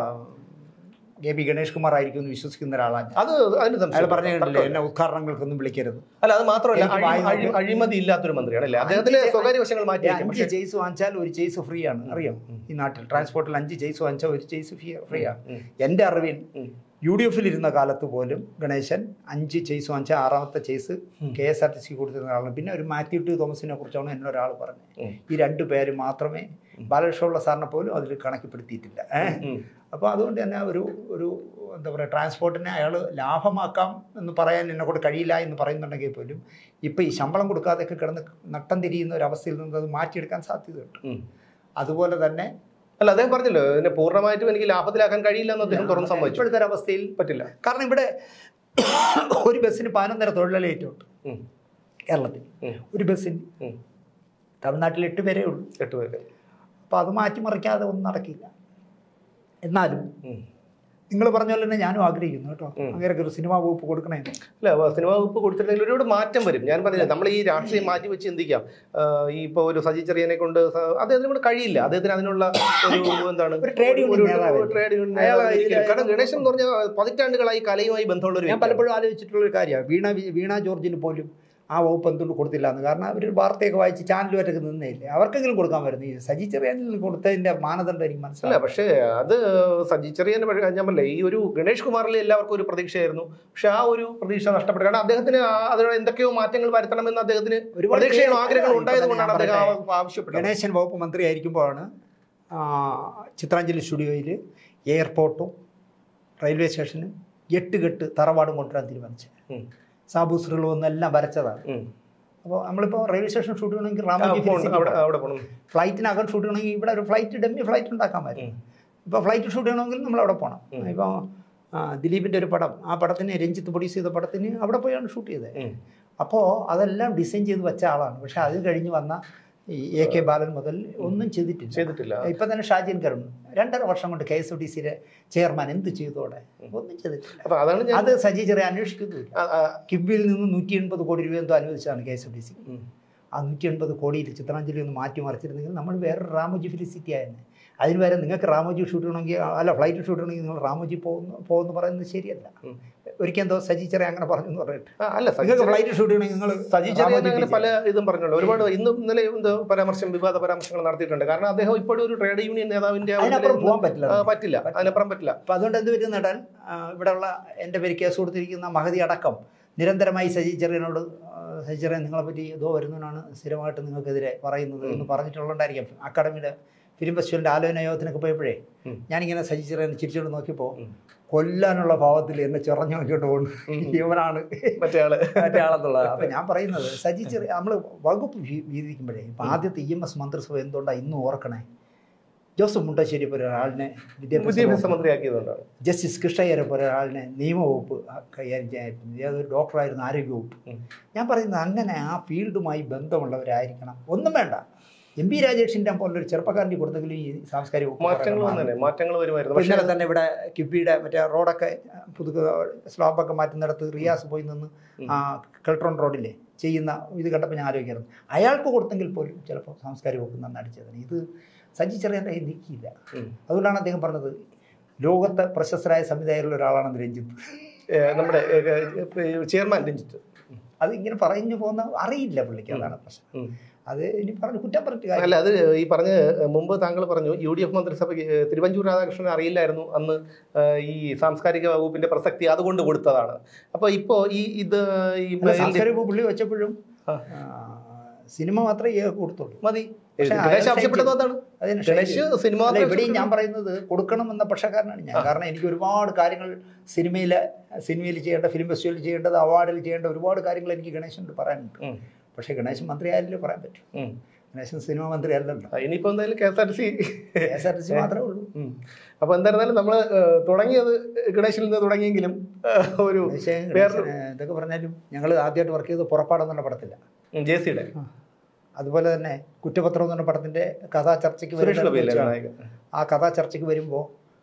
കെ പി ഗണേഷ് കുമാർ ആയിരിക്കും എന്ന് വിശ്വസിക്കുന്ന ഒരാളാണ് അത് അതിന് അയാൾ സംശയം പറഞ്ഞു കണ്ടില്ലേ എന്നെ ഉദ്ഘാടനങ്ങൾക്കൊന്നും വിളിക്കരുത് അല്ല അത് മാത്രമല്ല എനിക്ക് വായി അഴി- അഴി- അഴിമതി ഇല്ലാത്തൊരു മന്ത്രിയാണ് അല്ലേ അദ്ദേഹത്തിന് അഞ്ച് സ്വകാര്യ വശങ്ങൾ മാറ്റി ഈ വയ്ക്കാം. അഞ്ച് ജെയ്സ് വാങ്ങിച്ചാൽ ഒരു ജെയ്സ് ഫ്രീ ആണ് അറിയാം ഈ നാട്ടിൽ ട്രാൻസ്പോർട്ടിൽ അഞ്ച് ജെയ്സ് വാങ്ങിച്ചാൽ ഒരു ജെയ്സ് ഫ്രീ ആണ് ഉം. എൻ്റെ അറിവിൽ ഉം. യു ഡി എഫിൽ ഇരുന്ന കാലത്ത് പോലും ഗണേശൻ അഞ്ച് ചേസ് വാങ്ങിച്ച ആറാമത്തെ ചേസ് ഉം. K S R T C കൊടുത്തിരുന്ന ആളാണ് പിന്നെ ഒരു മാത്യു ടി തോമസിനെ കുറിച്ചാണ് എന്നെ ഒരാൾ പറഞ്ഞത് ഉം. ഈ രണ്ട് പേര് മാത്രമേ ബാലകൃഷ്ണപിള്ള സാറിനെ പോലും അതിൽ കണക്കിപ്പെടുത്തിയിട്ടില്ല ഏഹ് ഉം. അപ്പോൾ അതുകൊണ്ട് തന്നെ ഒരു ഒരു എന്താ പറയുക ട്രാൻസ്പോർട്ടിനെ അയാൾ ലാഭമാക്കാം എന്ന് പറയാൻ എന്നെ കൊണ്ട് കഴിയില്ല എന്ന് പറയുന്നുണ്ടെങ്കിൽ പോലും ഇപ്പോൾ ഈ ശമ്പളം കൊടുക്കാതെയൊക്കെ കിടന്ന് നട്ടം തിരിയുന്ന ഒരു അവസ്ഥയിൽ നിന്ന് അത് മാറ്റിയെടുക്കാൻ സാധ്യതയുണ്ട് ഉം. അതുപോലെ തന്നെ അല്ല അദ്ദേഹം പറഞ്ഞല്ലോ ഇതിനെ പൂർണ്ണമായിട്ടും എനിക്ക് ലാഭത്തിലാക്കാൻ കഴിയില്ല എന്ന് അദ്ദേഹം തുറന്ന് സമ്മതിച്ചു ഇപ്പോഴത്തെ ഒരു അവസ്ഥയിൽ പറ്റില്ല കാരണം ഇവിടെ ഒരു ബസ്സിന് പതിനൊന്നര തൊഴിലാളിയേറ്റുണ്ട് ഉം. കേരളത്തിൽ ഉം. ഒരു ബസ്സിന് ഉം. തമിഴ്നാട്ടിൽ എട്ട് പേരേ ഉള്ളൂ എട്ട് പേര് അപ്പോൾ അത് മാറ്റിമറിക്കാതെ ഒന്നും നടക്കില്ല എന്നാലും ഉം. നിങ്ങൾ പറഞ്ഞ പോലെ തന്നെ ഞാനും ആഗ്രഹിക്കുന്നു കേട്ടോ ഉം. അങ്ങനെ ഒരു സിനിമാ വകുപ്പ് കൊടുക്കണേ അല്ല വ- സിനിമാ വകുപ്പ് കൊടുത്തിട്ടുണ്ടെങ്കിൽ ഒരുപാട് മാറ്റം വരും ഞാൻ പറഞ്ഞില്ല നമ്മൾ ഈ രാഷ്ട്രീയം മാറ്റി വെച്ച് ചിന്തിക്കാം ആഹ് ഈ ഇപ്പോൾ ഒരു സജി ചെറിയനെ കൊണ്ട് സ- അദ്ദേഹത്തിന് കൊണ്ട് കഴിയില്ല അദ്ദേഹത്തിന് അതിനുള്ള ഒരു എന്താണ് ഒരു trade union നേതാവല്ലേ? ട്രേഡ് യൂണിയൻ അയാള് നേതാവ് ഇതില് കാരണം ഗണേശൻ എന്ന് പറഞ്ഞാൽ പതിറ്റാണ്ടുകളായി കലയുമായി ബന്ധമുള്ള ഒരു ഞാൻ പലപ്പോഴും ആലോചിച്ചിട്ടുള്ള ഒരു കാര്യമാണ് വീണ വി- വീണ ജോർജിന് പോലും ആ വകുപ്പ് എന്തുകൊണ്ട് കൊടുത്തില്ല എന്ന് കാരണം അവർ വാർത്തയൊക്കെ വായിച്ച് ചാനലുമായിട്ടൊക്കെ നിന്നേയില്ലേ അവർക്കെങ്കിലും കൊടുക്കാൻ വരുന്നു ഈ സജി ചെറിയാനിൽ കൊടുത്തതിന്റെ മാനദണ്ഡം എനിക്ക് അല്ല മനസ്സിലായി പക്ഷേ അത് സജി ചെറിയനെ പഴ- ഞാൻ പറഞ്ഞില്ലേ ഈ ഒരു ഗണേഷ് കുമാറിൽ എല്ലാവർക്കും ഒരു പ്രതീക്ഷയായിരുന്നു പക്ഷെ ആ ഒരു പ്രതീക്ഷ നഷ്ടപ്പെട്ടു കാരണം അദ്ദേഹത്തിന് ആ- അതിന് എന്തൊക്കെയോ മാറ്റങ്ങൾ വരുത്തണമെന്ന് അദ്ദേഹത്തിന് ഒരുപാട് പ്രതീക്ഷയും പേര് ആഗ്രഹങ്ങളും ഇപ്പൊ ഉണ്ടായത് തന്നെ കൊണ്ടാണ് ഞാൻ അദ്ദേഹം പറയട്ടെ, ആ- ആവശ്യപ്പെട്ടത് ഗണേശൻ വകുപ്പ് മന്ത്രി ആയിരിക്കുമ്പോഴാണ് ആ, ചിത്രാഞ്ജലി സ്റ്റുഡിയോയിൽ എയർപോർട്ടും റെയിൽവേ സ്റ്റേഷനും എട്ട് കെട്ട് തറവാടും കൊണ്ടുവരാൻ തീരുമാനിച്ചത് ഉം. സാബു ശ്രീലോ എല്ലാം വരച്ചതാണ് ഉം. അപ്പോൾ നമ്മളിപ്പോൾ റെയിൽവേ സ്റ്റേഷൻ ഷൂട്ട് ചെയ്യണമെങ്കിൽ ആ, റാമോജി പോണം. ഫിലിം അവിടെ സിറ്റി അവിടെ പോകണം ഫ്ലൈറ്റിനകം ഷൂട്ട് ചെയ്യണമെങ്കിൽ ഇവിടെ ഒരു ഫ്ലൈറ്റ് ഡെമ്മി ഫ്ലൈറ്റ് ഉണ്ടാക്കാൻ പറ്റും ഉം. ഇപ്പോൾ ഫ്ലൈറ്റ് ഷൂട്ട് ചെയ്യണമെങ്കിൽ നമ്മൾ അവിടെ പോകണം ഉം. ഇപ്പോൾ ദിലീപിൻ്റെ ഒരു പടം ആ പടത്തിന് രഞ്ജിത്ത് പ്രൊഡ്യൂസ് ചെയ്ത പടത്തിന് അവിടെ പോയാണ് ഷൂട്ട് ചെയ്തത് ഉം. അപ്പോൾ അതെല്ലാം ഡിസൈൻ ചെയ്ത് വെച്ച ആളാണ് പക്ഷേ അത് കഴിഞ്ഞ് വന്ന ഈ എ കെ ബാലൻ മുതൽ ഒന്നും ചെയ്തിട്ടില്ല ചെയ്തിട്ടില്ല ഇപ്പം തന്നെ ഷാജിൻ കരുൺ രണ്ടര വർഷം കൊണ്ട് കെ എസ് ഒ ടി സിയുടെ ചെയർമാൻ എന്ത് ചെയ്തോടെ ഒന്നും ചെയ്തിട്ടില്ല അപ്പൊ അതാണ് ഞാൻ അത് സജി ചെറിയ അന്വേഷിക്കുന്നില്ല ആ, ആ, കിബിയിൽ നിന്ന് നൂറ്റി എൺപത് കോടി രൂപ എന്തോ അനുവദിച്ചതാണ് K S O T C ഉം. ആ നൂറ്റി എൺപത് കോടിയിൽ ചിത്രാഞ്ജലി ഒന്ന് മാറ്റി മറിച്ചിരുന്നെങ്കിൽ നമ്മൾ വേറൊരു റാമോജി ഫിലിസിറ്റി ആയിരുന്നു അതിന് വരെ നിങ്ങൾക്ക് റാമോജി ഷൂട്ട് ചെയ്യണമെങ്കിൽ അല്ല ഫ്ലൈറ്റ് ഷൂട്ട് ചെയ്യണമെങ്കിൽ നിങ്ങൾ റാമോജി പോകുന്നു പോകുന്നു പറയുന്നത് ശരിയല്ല ഉം. ഒരിക്കൽ എന്തോ സജി ചെറിയ അങ്ങനെ പറഞ്ഞു എന്ന് പറഞ്ഞിട്ട് ആ, അല്ല സജി നിങ്ങൾക്ക് ചെറിയ- ഫ്ലൈറ്റ് ഷൂട്ട് ചെയ്യണമെങ്കിൽ നിങ്ങൾ സജി ചെറിയാൻ റാമോജി അങ്ങനെ ഫിലിസിറ്റി പല ഇതും പറഞ്ഞല്ലോ ഒരുപാട് ഇന്നും ഇന്നലെ എന്ത് പരാമർശം വിവാദ പരാമർശങ്ങൾ നടത്തിയിട്ടുണ്ട് കാരണം അദ്ദേഹം ഇപ്പോഴും ഒരു ട്രേഡ് യൂണിയൻ നേതാവിന്റെ ആ ഒരു അതിനപ്പുറം നിലയിൽ പോകാൻ പറ്റില്ല ആ, പറ്റില്ല അതിനപ്പുറം പറ്റില്ല അപ്പോൾ അതുകൊണ്ട് എന്ത് പറ്റും നേടാൻ ഇവിടെയുള്ള എൻ്റെ പേര് കേസ് കൊടുത്തിരിക്കുന്ന മഹതി അടക്കം നിരന്തരമായി സജി ചെറിയനോട് ആ, സജി ചെറിയൻ നിങ്ങളെ പറ്റി ഇതോ വരുന്നതിനാണ് സ്ഥിരമായിട്ട് നിങ്ങൾക്കെതിരെ പറയുന്നത് എന്ന് പറഞ്ഞിട്ടുള്ളതായിരിക്കും അക്കാഡമിയുടെ ഫിലിം ഫെസ്റ്റിവലിൻ്റെ ആലോചന യോഗത്തിനൊക്കെ പോയപ്പോഴേ ഉം. ഞാനിങ്ങനെ സജി ചെറിയൻ ചിരിച്ചോണ്ട് നോക്കിയപ്പോൾ ഉം. കൊല്ലാനുള്ള ഭാവത്തിൽ എന്നെ ചിറഞ്ഞു നോക്കിയിട്ട് പോകുന്നു ഇവനാണ് മറ്റേ ആള് മറ്റേ ആളെന്നുള്ളത് അപ്പം ഞാൻ പറയുന്നത് സജി ചെറിയ നമ്മൾ വകുപ്പ് വീ- വീതിക്കുമ്പോഴേ ഇപ്പം ആദ്യത്തെ ഇ എം എസ് മന്ത്രിസഭ എന്തുകൊണ്ടാണ് ഇന്നും ഓർക്കണേ ജോസഫ് മുണ്ടശ്ശേരി പോലെ ഒരാളിനെ വിദ്യാഭ്യാസ വിദ്യാഭ്യാസ വകുപ്പ് മന്ത്രിയാക്കിയതുകൊണ്ടാണ് ജസ്റ്റിസ് കൃഷ്ണയ്യരെ പോലെ ഒരാളിനെ നിയമവകുപ്പ് കൈകാര്യം ചെയ്യാൻ ഏതൊരു ഡോക്ടറായിരുന്നു ആരോഗ്യവകുപ്പ് ഉം. ഞാൻ പറയുന്നത് അങ്ങനെ ആ ഫീൽഡുമായി ബന്ധമുള്ളവരായിരിക്കണം ഒന്നും വേണ്ട എം പി രാജേഷിൻ്റെ പോലൊരു ചെറുപ്പക്കാരൻ്റെ കൊടുത്തെങ്കിലും ഈ സാംസ്കാരിക വകുപ്പ് മാറ്റങ്ങൾ കുറേ വന്നേ മാറ്റങ്ങൾ വരുമായിരുന്നു ഇപ്പൊ പക്ഷേ ഇന്നലെ തന്നെ ഇവിടെ കിബിയുടെ മറ്റേ റോഡൊക്കെ പുതുക്കുക സ്ലാബൊക്കെ മാറ്റുന്നിടത്ത് റിയാസ് പോയി നിന്ന് ആ കെൽട്രോൺ റോഡിലെ ചെയ്യുന്ന ഇത് കണ്ടപ്പോൾ ഞാൻ ആലോചിക്കായിരുന്നു അയാൾക്ക് കൊടുത്തെങ്കിൽ പോലും ചിലപ്പോൾ സാംസ്കാരിക വകുപ്പ് നന്നായിട്ട് ചെയ്തത് ഇത് സജി ചെറിയാൻ്റെ കയ്യിൽ നിൽക്കിയില്ല ഉം. അതുകൊണ്ടാണ് അദ്ദേഹം പറഞ്ഞത് ലോകത്തെ പ്രശസ്തരായ സംവിധായകരിൽ ഒരാളാണ് രഞ്ജിത്ത് ഏ, നമ്മുടെ ഏ, ഏ, ചെയർമാൻ രഞ്ജിത്ത് അത് ഇങ്ങനെ പറഞ്ഞു പോകുന്ന അറിയില്ല പുള്ളിക്ക് അതാണ് പ്രശ്നം ഉം. അത് ഇനി പറഞ്ഞ് കുറ്റം പറഞ്ഞിട്ട് കാര്യം അല്ല അത് ഈ പറഞ്ഞ മുമ്പ് താങ്കൾ പറഞ്ഞു യു ഡി എഫ് മന്ത്രിസഭയ്ക്ക് ഏ, തിരുവഞ്ചൂർ രാധാകൃഷ്ണൻ അറിയില്ലായിരുന്നു അന്ന് ഏ, ഈ സാംസ്കാരിക വകുപ്പിന്റെ പ്രസക്തി അതുകൊണ്ട് കൊടുത്തതാണ് അപ്പൊ ഇപ്പോ ഈ ഇത് ഈ അല്ല, സാംസ്കാരിക വകുപ്പ് പുള്ളി വെച്ചപ്പോഴും ആ. ആ, സിനിമ മാത്രമേ ഇയാൾക്ക് കൊടുത്തുള്ളൂ മതി പക്ഷേ ഗണേശ് അയാൾ ആവശ്യപ്പെട്ടത് അതാണ് അതിന് ഗണേശ് ഷൈൻ സിനിമ അല്ല ഇവിടെയും ഞാൻ പറയുന്നത് കൊടുക്കണമെന്ന പക്ഷക്കാരനാണ് ഞാൻ കാരണം എനിക്ക് ഒരുപാട് കാര്യങ്ങൾ സിനിമയിൽ സിനിമയിൽ ചെയ്യേണ്ട ഫിലിം ഫെസ്റ്റിവലിൽ ചെയ്യേണ്ടത് അവാർഡിൽ ചെയ്യേണ്ട ഒരുപാട് കാര്യങ്ങൾ എനിക്ക് ഗണേശനോട് പറയാനുണ്ട് ഉം. പക്ഷേ ഗണേശൻ മന്ത്രി ആയാലേ പറയാൻ പറ്റും ഉം. ഗണേശൻ സിനിമ മന്ത്രി അല്ലല്ലോ ആ, ഇനിയിപ്പോ എന്തായാലും K S R T C K S R T C മാത്രമേ ഉള്ളൂ അപ്പൊ എന്തായിരുന്നാലും നമ്മൾ തുടങ്ങിയത് ഗണേശിൽ നിന്ന് തുടങ്ങിയെങ്കിലും ഏ, ഒരു ഗണേശൻ വേറൊരു- ഗണേശൻ, എന്തൊക്കെ പറഞ്ഞാലും ഞങ്ങൾ ആദ്യമായിട്ട് വർക്ക് ചെയ്തത് പുറപ്പാടെന്നുള്ള പടത്തില്ല ജെ സിയുടെ അതുപോലെ തന്നെ കുറ്റപത്രം എന്ന് പറഞ്ഞ പടത്തിൻ്റെ കഥാ ചർച്ചയ്ക്ക് സുരേഷ് വരുന്ന ഗോപിയല്ലേ വെച്ചാണ്. നായകൻ ആ കഥാ ചർച്ചയ്ക്ക് വരുമ്പോൾ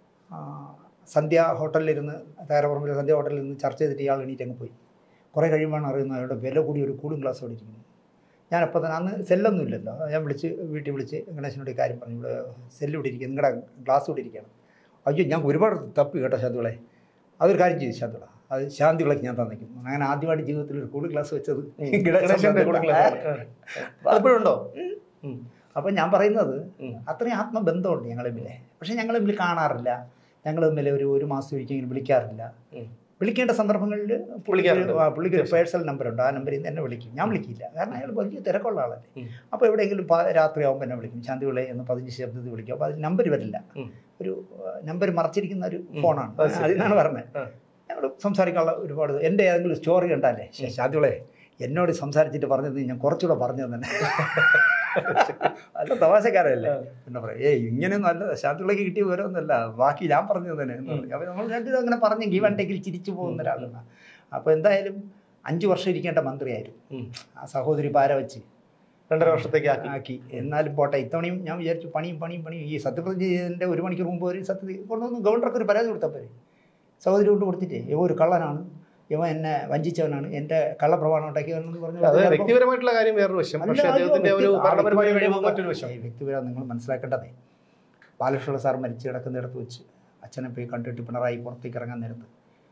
സന്ധ്യ ഹോട്ടലിലിരുന്ന് തയ്യാറപ്പുറമ്പിൽ സന്ധ്യ ഹോട്ടലിൽ നിന്ന് ചർച്ച ചെയ്തിട്ട് ഇയാൾ എണീറ്റ് അങ്ങ് പോയി കുറേ കഴിയുമ്പോഴാണ് അറിയുന്നത് അയാളുടെ വില കൂടി ഒരു കൂളിംഗ് ഗ്ലാസ് അവിടെ ഇരിക്കുന്നു ഞാനപ്പോൾ തന്നെ അന്ന് സെല്ലൊന്നും ഇല്ലല്ലോ ഞാൻ വിളിച്ച് വീട്ടിൽ വിളിച്ച് ഗണേശനോട് ഈ കാര്യം പറഞ്ഞു ഇവിടെ സെല്ല് ഇവിടെ ഇരിക്കുക നിങ്ങളുടെ ഗ്ലാസ് ഇവിടെ ഇരിക്കുകയാണ് അയ്യോ ഞാൻ ഒരുപാട് തപ്പി കേട്ടോ ശാന്തിവിളെ അതൊരു കാര്യം ചെയ്തു ശാന്തിവിള അത് ശാന്തിവിളക്ക് ഞാൻ തന്നിക്കും അങ്ങനെ ആദ്യമായിട്ട് ജീവിതത്തിൽ ഒരു കൂളിംഗ് ഗ്ലാസ് വെച്ചത് ഗണേശന്റെ കൂടെ ക്ലാസ് അതിപ്പോഴുണ്ടോ അപ്പം ഞാൻ പറയുന്നത് ഉം. അത്രയും ആത്മബന്ധമുണ്ട് ഞങ്ങൾ തമ്മിൽ പക്ഷെ ഞങ്ങൾ തമ്മിൽ കാണാറില്ല ഞങ്ങൾ തമ്മിൽ ഒരു ഒരു മാസം ഒരിക്കലും വിളിക്കാറില്ല ഉം. വിളിക്കേണ്ട സന്ദർഭങ്ങളിൽ വിളിക്കാറുണ്ട്. പുള്ളിക്ക് പേഴ്സണൽ നമ്പറുണ്ട് ആ നമ്പറിൽ നിന്ന് എന്നെ വിളിക്കും ഞാൻ വിളിക്കില്ല കാരണം അയാൾ വലിയ തിരക്കുള്ള ആളല്ലേ ഉം. അപ്പോൾ എവിടെയെങ്കിലും പ- രാത്രിയാകുമ്പോൾ എന്നെ വിളിക്കും ശാന്തി വിളയെ എന്ന് പതിനഞ്ച് ശബ്ദത്തിൽ വിളിക്കും അപ്പോൾ അതിൽ നമ്പർ വരില്ല ഉം. ഒരു നമ്പർ മറച്ചിരിക്കുന്ന ഒരു ഫോണാണ് അത് ശരി. അതിനാണ് പറഞ്ഞത് ആ. ഞങ്ങൾ സംസാരിക്കാനുള്ള ഒരുപാട് എൻ്റെ ഏതെങ്കിലും സ്റ്റോറി കണ്ടാലേ "ശ്ശെ, ശാന്തിവിളെ എന്നോട് സംസാരിച്ചിട്ട് പറഞ്ഞത് ഞാൻ കുറച്ചുകൂടെ പറഞ്ഞു തന്നെ നല്ല തമാശക്കാരല്ലേ പിന്നെ പറയും ഏയ് ഇങ്ങനെയൊന്നും അല്ല ശാന്തിവിളയ്ക്ക് കിട്ടിയ വിവരമൊന്നുമല്ല ബാക്കി ഞാൻ പറഞ്ഞു തന്നെ എന്ന് പറയും. അപ്പോൾ നമ്മൾ രണ്ടും അങ്ങനെ പറഞ്ഞു ഗീവ് ആൻഡ് ടേക്കിൽ ചിരിച്ചു പോകുന്ന ഒരാളാണ് അപ്പോൾ എന്തായാലും അഞ്ച് വർഷം ഇരിക്കേണ്ട മന്ത്രിയായിരുന്നു ഉം. ആ സഹോദരി പാര വെച്ച് രണ്ടര വർഷത്തേക്ക് ആക്കി ആക്കി എന്നാലും പോട്ടെ ഇത്തവണയും ഞാൻ വിചാരിച്ചു പണിയും പണിയും പണിയും ഈ സത്യപ്രതിജ്ഞ ചെയ്തതിൻ്റെ ഒരു മണിക്കൂർ മുമ്പ് ഒരു സത്യ കൊണ്ടുവന്ന് ഗവർണർക്ക് ഒരു പരാതി കൊടുത്താൽ പോരെ സഹോദരി കൊണ്ട് കൊടുത്തിട്ടേ ഇവ ഒരു കള്ളനാണ് ഇവ എന്നെ വഞ്ചിച്ചവനാണ് എൻ്റെ കള്ളപ്രമാണം ഉണ്ടാക്കിയവനെന്ന് പറഞ്ഞു അത് ചിലപ്പോൾ- വ്യക്തിപരമായിട്ടുള്ള കാര്യം വേറൊരു വശം അല്ല, പക്ഷേ അയ്യോ, അദ്ദേഹത്തിന്റെ ഒരു വ്യക്തി- ആ ഭരണപരമായ വ്യക്തിപരം കഴിവ് മറ്റൊരു വശം ഏയ് വ്യക്തിപരം നിങ്ങൾ മനസ്സിലാക്കേണ്ടതേ ബാലകൃഷ്ണ സാർ മരിച്ചു കിടക്കുന്നിടത്ത് വെച്ച് അച്ഛനെ പോയി കണ്ടിട്ട് പിണറായി പുറത്തേക്ക് ഇറങ്ങാൻ നേരത്ത്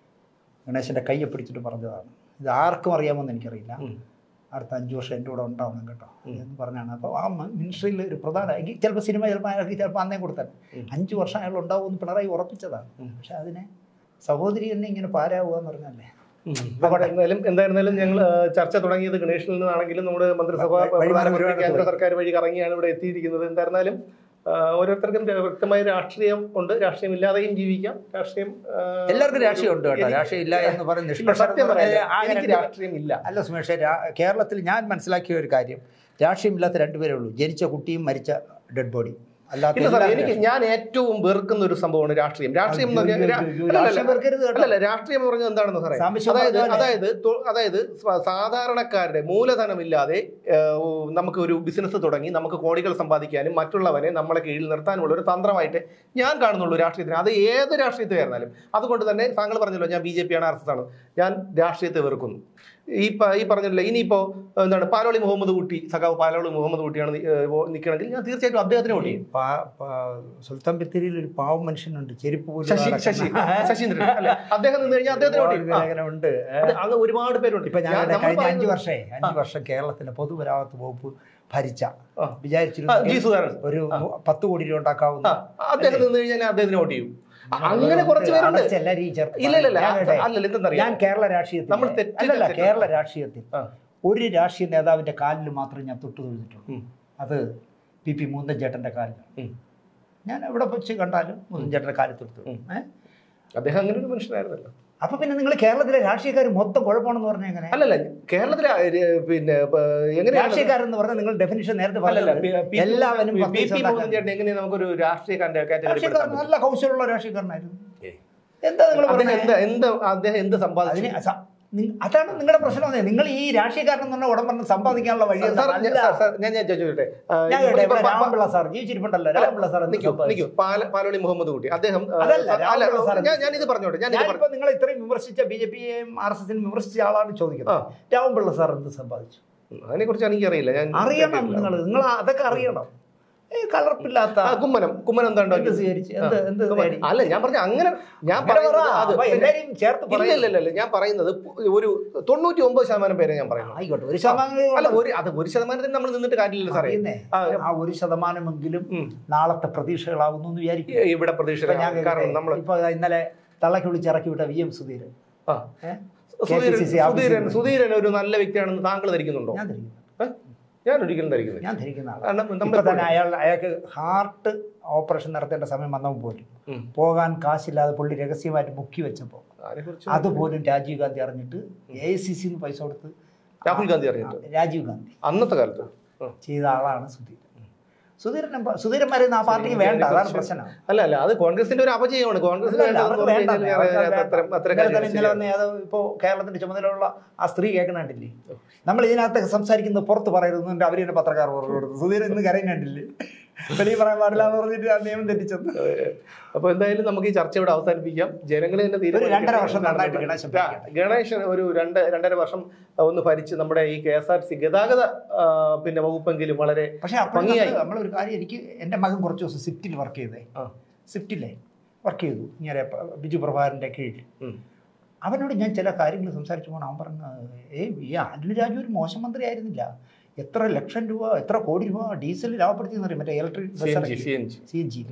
ഗണേശൻ്റെ കയ്യെ പിടിച്ചിട്ട് പറഞ്ഞതാണ് ഇത് ആർക്കും അറിയാമെന്ന് എനിക്കറിയില്ല ഉം. അടുത്ത അഞ്ച് വർഷം എൻ്റെ കൂടെ ഉണ്ടാവണം കേട്ടോ ഉം. എന്ന് പറഞ്ഞാണ് അപ്പോൾ ആ മിനിസ്ട്രിയിൽ ഒരു പ്രധാന എങ്കിൽ ചിലപ്പോൾ സിനിമ ചിലപ്പോൾ അയാൾക്ക് ചിലപ്പോൾ അന്നേ കൊടുത്താൽ ഉം. അഞ്ച് വർഷം അയാൾ ഉണ്ടാവുമെന്ന് പിണറായി ഉറപ്പിച്ചതാണ് ഉം. പക്ഷെ അതിനെ സഹോദരി തന്നെ ഇങ്ങനെ പാരാവുക എന്ന് പറഞ്ഞല്ലേ എന്തായാലും എന്തായിരുന്നാലും ഞങ്ങൾ ചർച്ച തുടങ്ങിയത് ഗണേഷിൽ നിന്നാണെങ്കിലും നമ്മുടെ മന്ത്രിസഭ വഴി- വഴിമാറി പ്രധാനമന്ത്രി ഒരുപാട് കേന്ദ്ര പോയി. സർക്കാർ വഴി കറങ്ങിയാണ് ഇവിടെ എത്തിയിരിക്കുന്നത് എന്തായിരുന്നാലും ആ, ഓരോരുത്തർക്കും വ്യക്തമായ രാഷ്ട്രീയം ഉണ്ട് രാഷ്ട്രീയം ഇല്ലാതെയും ജീവിക്കാം രാഷ്ട്രീയം ആ, എല്ലാവർക്കും രാഷ്ട്രീയമുണ്ട് കേട്ടോ എനിക്ക് രാഷ്ട്രീയം ഇല്ല എന്ന് പറഞ്ഞ് ഇല്ല, നിഷ്പക്ഷത സത്യം എന്ന് പറഞ്ഞാൽ പറയാം ആകെ എനിക്ക് രണ്ട് രാഷ്ട്രീയം ഇല്ല അല്ല സുമേഷ് രാ- കേരളത്തിൽ ഞാൻ മനസ്സിലാക്കിയ ഒരു കാര്യം രാഷ്ട്രീയമില്ലാത്ത രണ്ടുപേരേ ഉള്ളൂ ജനിച്ച കുട്ടിയും മരിച്ച ഡെഡ് ബോഡി അല്ലാത്ത ഇല്ല സാർ എല്ലാവരും എനിക്ക് ഞാൻ ഏറ്റവും വെറുക്കുന്ന ഒരു സംഭവമാണ് രാഷ്ട്രീയം രാഷ്ട്രീയം എന്ന് പറഞ്ഞാൽ രാ- രാഷ്ട്രീയം അല്ല, അല്ല, വെറുക്കരുത് കേട്ടോ. അല്ലല്ല രാഷ്ട്രീയം എന്ന് പറഞ്ഞാൽ എന്താണെന്ന് സാറേ സാംശയം അതായത് പറഞ്ഞ പോലെ. അതായത് തൊ- അതായത് സ്വ- സാധാരണക്കാരുടെ മൂലധനമില്ലാതെ ഏഹ്, നമുക്ക് ഒരു ബിസിനസ് തുടങ്ങി നമുക്ക് കോടികൾ സമ്പാദിക്കാനും മറ്റുള്ളവനെ നമ്മളെ കീഴിൽ നിർത്താനുമുള്ള ഒരു തന്ത്രമായിട്ട് ഞാൻ കാണുന്നുള്ളൂ രാഷ്ട്രീയത്തിന് അത് ഏത് രാഷ്ട്രീയത്തിലായിരുന്നാലും അതുകൊണ്ട് തന്നെ താങ്കൾ പറഞ്ഞല്ലോ ഞാൻ ബി ജെ പി ആണ് ആർ എസ് എസ് ആണ് ഞാൻ രാഷ്ട്രീയത്തെ വെറുക്കുന്നു ഈ പ- ഈ പറഞ്ഞില്ല ഇനിയിപ്പോ എന്താണ് പാലോളി മുഹമ്മദ് കുട്ടി സഖാവ് പാലോളി മുഹമ്മദ് കുട്ടിയാണ് നി- ഏഹ്, വോ- നിൽക്കണമെങ്കിൽ ഞാൻ തീർച്ചയായിട്ടും അദ്ദേഹത്തിന് വോട്ട് ചെയ്യും പാ- പാ- സുൽത്താൻ ബത്തേരിയിൽ ഒരു പാവം മനുഷ്യനുണ്ട് ചെരുപ്പ് പോലും ശശി ശശി ശശീന്ദ്രൻ അല്ലെ അദ്ദേഹം നിന്ന് കഴിഞ്ഞാൽ അദ്ദേഹത്തിന് വോട്ട് ചെയ്യും ആ, അങ്ങനെ ഉണ്ട് അത് അങ്ങ് ഒരുപാട് പേരുണ്ട് ഇപ്പൊ ഞാൻ ഞാൻ- നമ്മൾ കഴിഞ്ഞ അഞ്ചു പറയുന്നത് വർഷേ അഞ്ചു വർഷം കേരളത്തിലെ പൊതുമരാമത്ത് വകുപ്പ് ഭരിച്ച ആ. ആ, ജി വിചാരിച്ചിരുന്നു സുധാകരൻ ഒരു മു- പത്ത് കോടി രൂപ ആ, ഉണ്ടാക്കാവുന്ന അദ്ദേഹം നിന്ന് കഴിഞ്ഞാൽ ഞാൻ അദ്ദേഹത്തിന് വോട്ട് ചെയ്യും അങ്ങനെ കുറച്ച് പേരുണ്ട് അടച്ച എല്ലാവരെയും ചേർത്ത് ഇല്ല ഇല്ല ഇല്ല ഞാൻ കേട്ടെ. അല്ലല്ല എന്തെന്നറിയാം ഞാൻ കേരള രാഷ്ട്രീയത്തിൽ നമ്മൾ തെറ്റ് അല്ലല്ല തെറ്റ് കേരള രാഷ്ട്രീയത്തിൽ ആ. ഒരു രാഷ്ട്രീയ നേതാവിന്റെ കാലിൽ മാത്രമേ ഞാൻ തൊട്ടു തൊഴുതിട്ടുള്ളൂ ഉം. അത് പി പി മൂന്തൻ ചേട്ടന്റെ കാലിലാണ് ഉം. ഞാൻ എവിടെ വെച്ച് കണ്ടാലും മൂന്തൻ ചേട്ടന്റെ കാലിൽ തൊട്ടു ഉം. ഏഹ് അദ്ദേഹം അങ്ങനെ ഒരു മനുഷ്യനായിരുന്നല്ലോ അപ്പൊ പിന്നെ നിങ്ങൾ കേരളത്തിലെ രാഷ്ട്രീയക്കാർ മൊത്തം കുഴപ്പമാണെന്ന് പറഞ്ഞാൽ എങ്ങനെ അല്ലല്ല കേരളത്തിലെ ആ, ഏ, പിന്നെ പ- എങ്ങനെയാണ് രാഷ്ട്രീയക്കാരെന്ന് പറഞ്ഞാൽ നിങ്ങൾ ഡെഫിനിഷൻ നേരത്തെ അല്ലല്ല പറഞ്ഞത് പി- പി- എല്ലാവരും പി- പത്ത് പി- പൈസ പി ഉണ്ടാക്കാൻ. മോഹൻ ചേട്ടൻ എങ്ങനെയാണ് നമുക്കൊരു രാഷ്ട്രീയക്കാരന്റെ കാറ്റഗറി രാഷ്ട്രീയക്കാരൻ നല്ല കൗശലമുള്ള രാഷ്ട്രീയക്കാരനായിരുന്നു ഏയ്. എന്താ നിങ്ങൾ അദ്ദേഹം പറഞ്ഞത് എന്ത് എന്ത് അദ്ദേഹം എന്ത് അതിന് സമ്പാദിച്ചു സ- നി- അതാണ് നിങ്ങളുടെ പ്രശ്നം അതെ. നിങ്ങൾ ഈ രാഷ്ട്രീയക്കാരൻ എന്ന് പറഞ്ഞ ഉടൻ പറഞ്ഞ് സമ്പാദിക്കാനുള്ള വഴി സാർ അല്ല. ഞാൻ- സാർ, സാർ, ഞാൻ ഞാൻ ചോദിച്ചോട്ടെ ആ, ഞാൻ ഇപ്പോൾ- കേട്ടെ, ഇവിടെ ഇപ്പോൾ- രാമപിള്ള സാർ ജീവിച്ചിരിപ്പുണ്ടല്ലോ രാമപിള്ള സാർ എന്ത് നിൽക്കൂ സമ്പാദിച്ചു? നിൽക്കൂ പാല പാലോളി മുഹമ്മദ് കുട്ടി അദ്ദേഹം ആ, അതല്ല, സാർ, അല്ല രാമപിള്ള സാർ ഞാൻ ഞാനിത് പറഞ്ഞോട്ടെ ഞാനിത് പറഞ്ഞു ഞാനിപ്പോ നിങ്ങൾ ഇത്രയും വിമർശിച്ച ബി ജെ പിയെയും ആർ എസ് എസിനും വിമർശിച്ച ആളാണ് ചോദിക്കുന്നത് രാമപിള്ള സാർ എന്ത് സമ്പാദിച്ചു അതിനെ കുറിച്ച് എനിക്കറിയില്ല ഞാൻ അറിയണം കേട്ടിട്ടില്ല. നിങ്ങൾ നിങ്ങൾ അതൊക്കെ അറിയണം ഏ കളർപ്പില്ലാത്ത ആ, കുമ്മനം കുമ്മനം എന്താ എന്ത് ഉണ്ടാക്കി സ്വീകരിച്ച് എന്ത് എന്ത് കുമ്മനം. നേടി? അല്ല ഞാൻ പറഞ്ഞ അങ്ങനെ ഞാൻ അങ്ങനെ പറ. പറയുന്നത് അത് അപ്പൊ പിന്നെ- എല്ലാരെയും ചേർത്ത് ഇല്ല പറയും ഇല്ല ഇല്ല, ഇല്ല ഞാൻ പറയുന്നത് ഒരു തൊണ്ണൂറ്റി ഒമ്പത് ശതമാനം പേരെ ഞാൻ പറയുന്നു ആയിക്കോട്ടെ ഒരു ശതമാനം അല്ല ഒരു അത് ഒരു ശതമാനത്തിന് നമ്മൾ നിന്നിട്ട് കാര്യമില്ല സാറേ അറിയുന്നേ. ആ, ആ ഒരു ശതമാനമെങ്കിലും ഉം. നാളത്തെ പ്രതീക്ഷകളാവുന്നു എന്ന് വിചാരിക്കും ഇവിടെ പ്രതീക്ഷ ഇപ്പൊ ഞാൻ കാരണം നമ്മൾ ഇപ്പൊ ഇന്നലെ തള്ളക്ക് വിളിച്ച് ഇറക്കി വിട്ട വി എം സുധീരൻ ആ ഏ? സുധീരൻ KPCC ഓഫീസിൽ സുധീരൻ നിന്ന്. സുധീരൻ ഒരു നല്ല വ്യക്തിയാണെന്ന് താങ്കൾ ധരിക്കുന്നുണ്ടോ ഞാൻ ധരിക്കുന്നു ഏ? ഞാൻ ഒരിക്കലും ധരിക്കുന്നില്ല ഞാൻ ധരിക്കുന്ന ആളാണ് കാരണം ഇപ്പൊ നമ്മൾ തന്നെ അയാൾ അയാൾക്ക് ഹാർട്ട് ഓപ്പറേഷൻ നടത്തേണ്ട സമയം വന്നപ്പോൾ പോലും ഉം. പോകാൻ കാശില്ലാതെ പുള്ളി രഹസ്യമായിട്ട് മുക്കി വെച്ചപ്പോൾ അതിനെക്കുറിച്ച് അതുപോലും രാജീവ് ഗാന്ധി അറിഞ്ഞിട്ട് എ ഐ സി സിന്ന് പൈസ കൊടുത്ത് രാഹുൽ ഗാന്ധി അറിഞ്ഞിട്ട് രാജീവ് ഗാന്ധി അന്നത്തെ കാലത്ത് ആ. ചെയ്ത ആളാണ് സുധീരൻ സുധീരൻ സുധീരൻ വരുന്ന ആ പാർട്ടിക്ക് വേണ്ട അതാണ് പ്രശ്നം അല്ല അല്ല അത് കോൺഗ്രസിന്റെ ഒരു അപജയമാണ് കോൺഗ്രസിന് അല്ല, വേണ്ടതെന്ന് അവർക്ക് പറഞ്ഞു വേണ്ട. കഴിഞ്ഞാൽ അവർക്ക് അത് വേണ്ട. അത്തരം അത്തരം ഇന്നലെ തന്നെ കാര്യങ്ങൾ ഇന്നലെ വന്ന ഏതോ ഇപ്പോ കേരളത്തിന്റെ ചുമതലയുള്ള ആ സ്ത്രീ കേൾക്കണില്ലേ നമ്മൾ ഇതിനകത്ത് സംസാരിക്കുന്നത് പുറത്ത് പറയരുതെന്നുണ്ട് അവർ തന്നെ പത്രക്കാർ പറഞ്ഞു കൊടുത്തു സുധീരൻ ഇന്ന് കരയുന്നുണ്ടില്ലേ വെളിയിൽ പറയാൻ പാടില്ല എന്ന് പറഞ്ഞിട്ട് ആ നിയമം തെറ്റിച്ചത് അപ്പൊ എന്തായാലും നമുക്ക് ഈ ചർച്ച ഇവിടെ അവസാനിപ്പിക്കാം ജനങ്ങൾ തന്നെ ഒരു രണ്ടര വർഷം നന്നായിട്ട് തീരുമാനിക്കണം. ഗണേശൻ ആ, ഗണേശൻ ഒരു രണ്ട് രണ്ടര വർഷം ഒന്ന് ഭരിച്ച് നമ്മുടെ ഈ കെ എസ് ആർ സി ഗതാഗത ആ, പിന്നെ വകുപ്പെങ്കിലും വളരെ പക്ഷെ അപ്പോൾ ഭംഗിയായി. നമ്മളൊരു കാര്യം എനിക്ക് എൻ്റെ മകൻ കുറച്ച് ദിവസം സ്വിഫ്റ്റിൽ വർക്ക് ചെയ്തേ ആ. സ്വിഫ്റ്റിലെ വർക്ക് ചെയ്തു ഇങ്ങനെ പ- ബിജു പ്രഭാകരൻ്റെ കീഴിൽ ഉം. അവനോട് ഞാൻ ചില കാര്യങ്ങൾ സംസാരിച്ചു പോകണം അവൻ പറഞ്ഞു ഏയ് ഈ ആന്റണി രാജു ഒരു മോശം മന്ത്രി ആയിരുന്നില്ല എത്ര ലക്ഷം രൂപ എത്ര കോടി രൂപ ഡീസൽ ലാഭപ്പെടുത്തി എന്ന് പറയും മറ്റേ electric CNG, CNG. C N G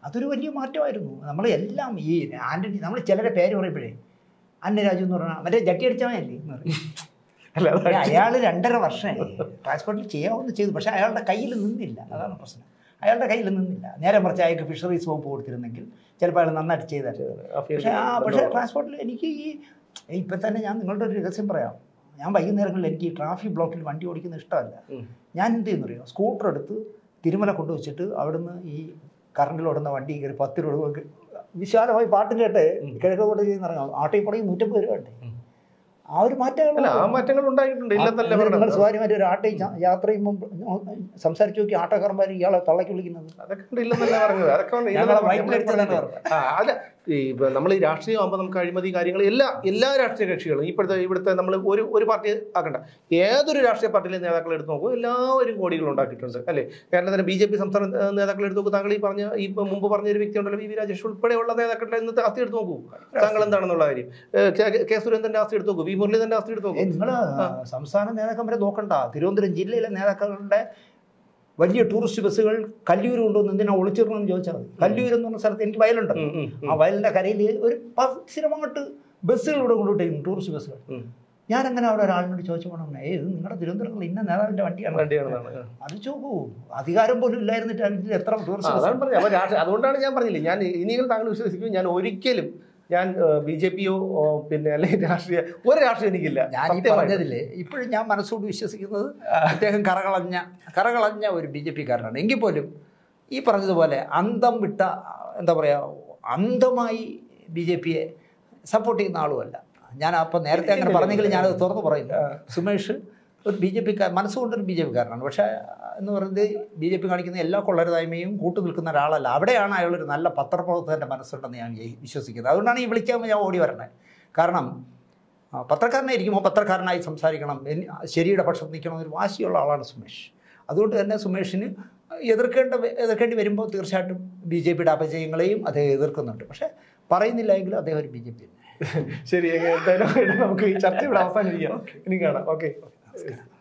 അതൊരു വലിയ മാറ്റമായിരുന്നു നമ്മൾ എല്ലാം ഈ ആന്റണി നമ്മൾ ചിലരെ പേര് പറയുമ്പോഴേ അന്നരാജു എന്ന് പറഞ്ഞാൽ മറ്റേ ജട്ടി അടിച്ചവനല്ലേ എന്ന് പറയും അല്ല അത് അയാൾ രണ്ടര വർഷമായി ട്രാൻസ്പോർട്ടിൽ ചെയ്യാവുന്ന ചെയ്തു പക്ഷേ അയാളുടെ കയ്യിൽ നിന്നില്ല അതാണ് പ്രശ്നം അയാളുടെ കയ്യിൽ നിന്നില്ല നേരെ മറിച്ച് അയാൾക്ക് ഫിഷറീസ് വകുപ്പ് കൊടുത്തിരുന്നെങ്കിൽ ചിലപ്പോൾ അയാൾ നന്നായിട്ട് ചെയ്താൽ ആ field പക്ഷേ ആ പക്ഷേ ബന്ധമാണ്. ട്രാൻസ്പോർട്ടിൽ എനിക്ക് ഈ ഇപ്പം തന്നെ ഞാൻ നിങ്ങളുടെ ഒരു രഹസ്യം പറയാം ഞാൻ വൈകുന്നേരങ്ങളിൽ എനിക്ക് ഈ ട്രാഫിക് ബ്ലോക്കിൽ വണ്ടി ഓടിക്കുന്നത് ഇഷ്ടമല്ല ഉം. ഞാൻ എന്ത് ചെയ്യുന്നറിയോ സ്കൂട്ടർ എടുത്ത് തിരുമല കൊണ്ടുവച്ചിട്ട് അവിടുന്ന് ഈ കറണ്ടിൽ ഓടുന്ന വണ്ടി കയറി പത്ത് രൂപ കൊടുക്ക് വിശാലമായി പാട്ടും കേട്ട് കിഴക്കോട്ട് ചെയ്യുന്ന ഇറങ്ങാം ആട്ടോയിൽ പോണെങ്കിൽ നൂറ്റമ്പത് രൂപ ഉണ്ട് ഉം. ആ ഒരു മാറ്റങ്ങൾ അല്ല ആ മാറ്റങ്ങൾ ഉണ്ടായിട്ടുണ്ട് ഇല്ലെന്നല്ല നിങ്ങൾ പറഞ്ഞത് സ്വകാര്യമായിട്ട് ഒരു ആട്ടോയിൽ ച- യാത്ര ചെയ്യുമ്പോൾ സംസാരിച്ച് നോക്കി ആട്ടോക്കാരന്മാർ ഇയാളെ തള്ളക്കി വിളിക്കുന്നത് അതൊക്കെ ഉണ്ട് ഇല്ലെന്നല്ല പറഞ്ഞത് അതൊക്കെ ഉണ്ട്. ഞങ്ങളെ ഇല്ലെന്നല്ല വയറ്റിൽ പറഞ്ഞത്. എടുത്തതാണ് പറഞ്ഞത്. ആ, അല്ല ഈ നമ്മൾ ഈ രാഷ്ട്രീയമാകുമ്പോൾ നമുക്ക് അഴിമതി കാര്യങ്ങൾ എല്ലാ എല്ലാ രാഷ്ട്രീയ കക്ഷികളും ഇപ്പോഴത്തെ ഇവിടുത്തെ നമ്മൾ ഒരു ഒരു പാർട്ടി ആക്കണ്ട ഏതൊരു രാഷ്ട്രീയ പാർട്ടിയിലെ നേതാക്കൾ എടുത്ത് നോക്കൂ എല്ലാവരും കോടികൾ ഉണ്ടാക്കിയിട്ടുണ്ട് അല്ലേ കേരളത്തിലെ ബി ജെ പി സംസ്ഥാന ഏഹ്, നേതാക്കൾ എടുത്ത് നോക്കൂ താങ്കൾ ഈ പറഞ്ഞ ഈ മുമ്പ് പറഞ്ഞ ഒരു വ്യക്തി ഉണ്ടല്ലോ വി വി രാജേഷ് ഉൾപ്പെടെയുള്ള നേതാക്കളുടെ ഇന്നത്തെ ആസ്തി എടുത്ത് നോക്കൂ താങ്കൾ എന്താണെന്നുള്ള കാര്യം ഏഹ്, കെ- കെ സുരേന്ദ്രന്റെ ആസ്തി എടുത്ത് നോക്കൂ വി മുരളീധരന്റെ ആസ്തി എടുത്ത് നോക്കൂ നിങ്ങൾ സംസ്ഥാന നേതാക്കന്മാരെ നോക്കണ്ട തിരുവനന്തപുരം ജില്ലയിലെ നേതാക്കളുടെ വലിയ ടൂറിസ്റ്റ് ബസ്സുകൾ കല്ലൂർ കൊണ്ടുവന്ന് എന്തിനാ ഒളിച്ചിടണമെന്ന് ചോദിച്ചാൽ മതി കല്ലൂർ എന്ന് പറഞ്ഞ സ്ഥലത്ത് എനിക്ക് വയലുണ്ട് ഉം, ഉം, ഉം. ആ വയലിന്റെ കരയിൽ ഒരു സ്ഥിരം അങ്ങോട്ട് ബസ്സുകൾ ഇവിടെ കൊണ്ടുവിട്ടേക്കും ടൂറിസ്റ്റ് ബസ്സുകൾ ഉം. ഞാൻ അങ്ങനെ അവിടെ ഒരാളിനോട് ചോദിച്ചു പോകണം ഏ ഇത് നിങ്ങളുടെ തിരുവനന്തപുരത്തുള്ള ഇന്ന നേതാവിന്റെ വണ്ടിയാണ് വണ്ടിയാണെന്നാണ് അത് ചോക്കൂ അധികാരം പോലും ഇല്ലായിരുന്നിട്ട് അതിൽ എത്ര ആ, ടൂറിസ്റ്റ് അതാണ് പറഞ്ഞത് അപ്പൊ രാഷ്ട്രീയ അതുകൊണ്ടാണ് ഞാൻ പറഞ്ഞില്ലേ ഞാൻ ഇനിയെങ്കിലും താങ്കൾ വിശ്വസിക്കും ഞാൻ ഒരിക്കലും ഞാൻ ബി ജെ പിയോ പിന്നെ അല്ലെങ്കിൽ രാഷ്ട്രീയ ഒരു രാഷ്ട്രീയം എനിക്കില്ല ഞാൻ ഈ സത്യമായിട്ടും. പറഞ്ഞതില് ഇപ്പോഴും ഞാൻ മനസ്സോട് വിശ്വസിക്കുന്നത് അദ്ദേഹം കറകളഞ്ഞ കറകളഞ്ഞ ഒരു ബി ജെ പി കാരനാണ് എങ്കിൽ പോലും ഈ പറഞ്ഞതുപോലെ അന്തം വിട്ട എന്താ പറയുക അന്ധമായി ബി ജെ പിയെ സപ്പോർട്ട് ചെയ്യുന്ന ആളുമല്ല ഞാൻ അപ്പം നേരത്തെ അങ്ങനെ പറഞ്ഞെങ്കിലും ഞാനത് തുറന്നു പറയുന്നു സുമേഷ് ഒരു ബി ജെ പിക്കാർ മനസ്സുകൊണ്ടൊരു ബി ജെ പിക്കാരനാണ് പക്ഷേ എന്ന് പറയുന്നത് ബി ജെ പി കാണിക്കുന്ന എല്ലാ കൊള്ളരുതായ്മയും കൂട്ടു നിൽക്കുന്ന ഒരാളല്ല അവിടെയാണ് അയാളൊരു നല്ല പത്രപ്രവർത്തകൻ്റെ മനസ്സുണ്ടെന്ന് ഞാൻ വിചാ- വിശ്വസിക്കുന്നത് അതുകൊണ്ടാണ് ഈ വിളിക്കാൻ ഞാൻ ഓടി വരണേ കാരണം ആ, പത്രക്കാരനായിരിക്കുമ്പോൾ പത്രക്കാരനായി സംസാരിക്കണം എനി- ശരിയുടെ പക്ഷത്ത് നിൽക്കണം എന്നൊരു വാശിയുള്ള ആളാണ് സുമേഷ് അതുകൊണ്ട് തന്നെ സുമേഷിന് എതിർക്കേണ്ട എതിർക്കേണ്ടി വരുമ്പോൾ തീർച്ചയായിട്ടും ബി ജെ പിയുടെ അപജയങ്ങളെയും അദ്ദേഹം എതിർക്കുന്നുണ്ട് പക്ഷേ പറയുന്നില്ല എങ്കിലും അദ്ദേഹം ഒരു ബി ജെ പി തന്നെ ശരി എങ്ങനെ എന്തായാലും നമുക്ക് ഈ ചർച്ച ഇവിടെ അവസാനിപ്പിക്കാം ഇനി കാണാം ഓക്കെ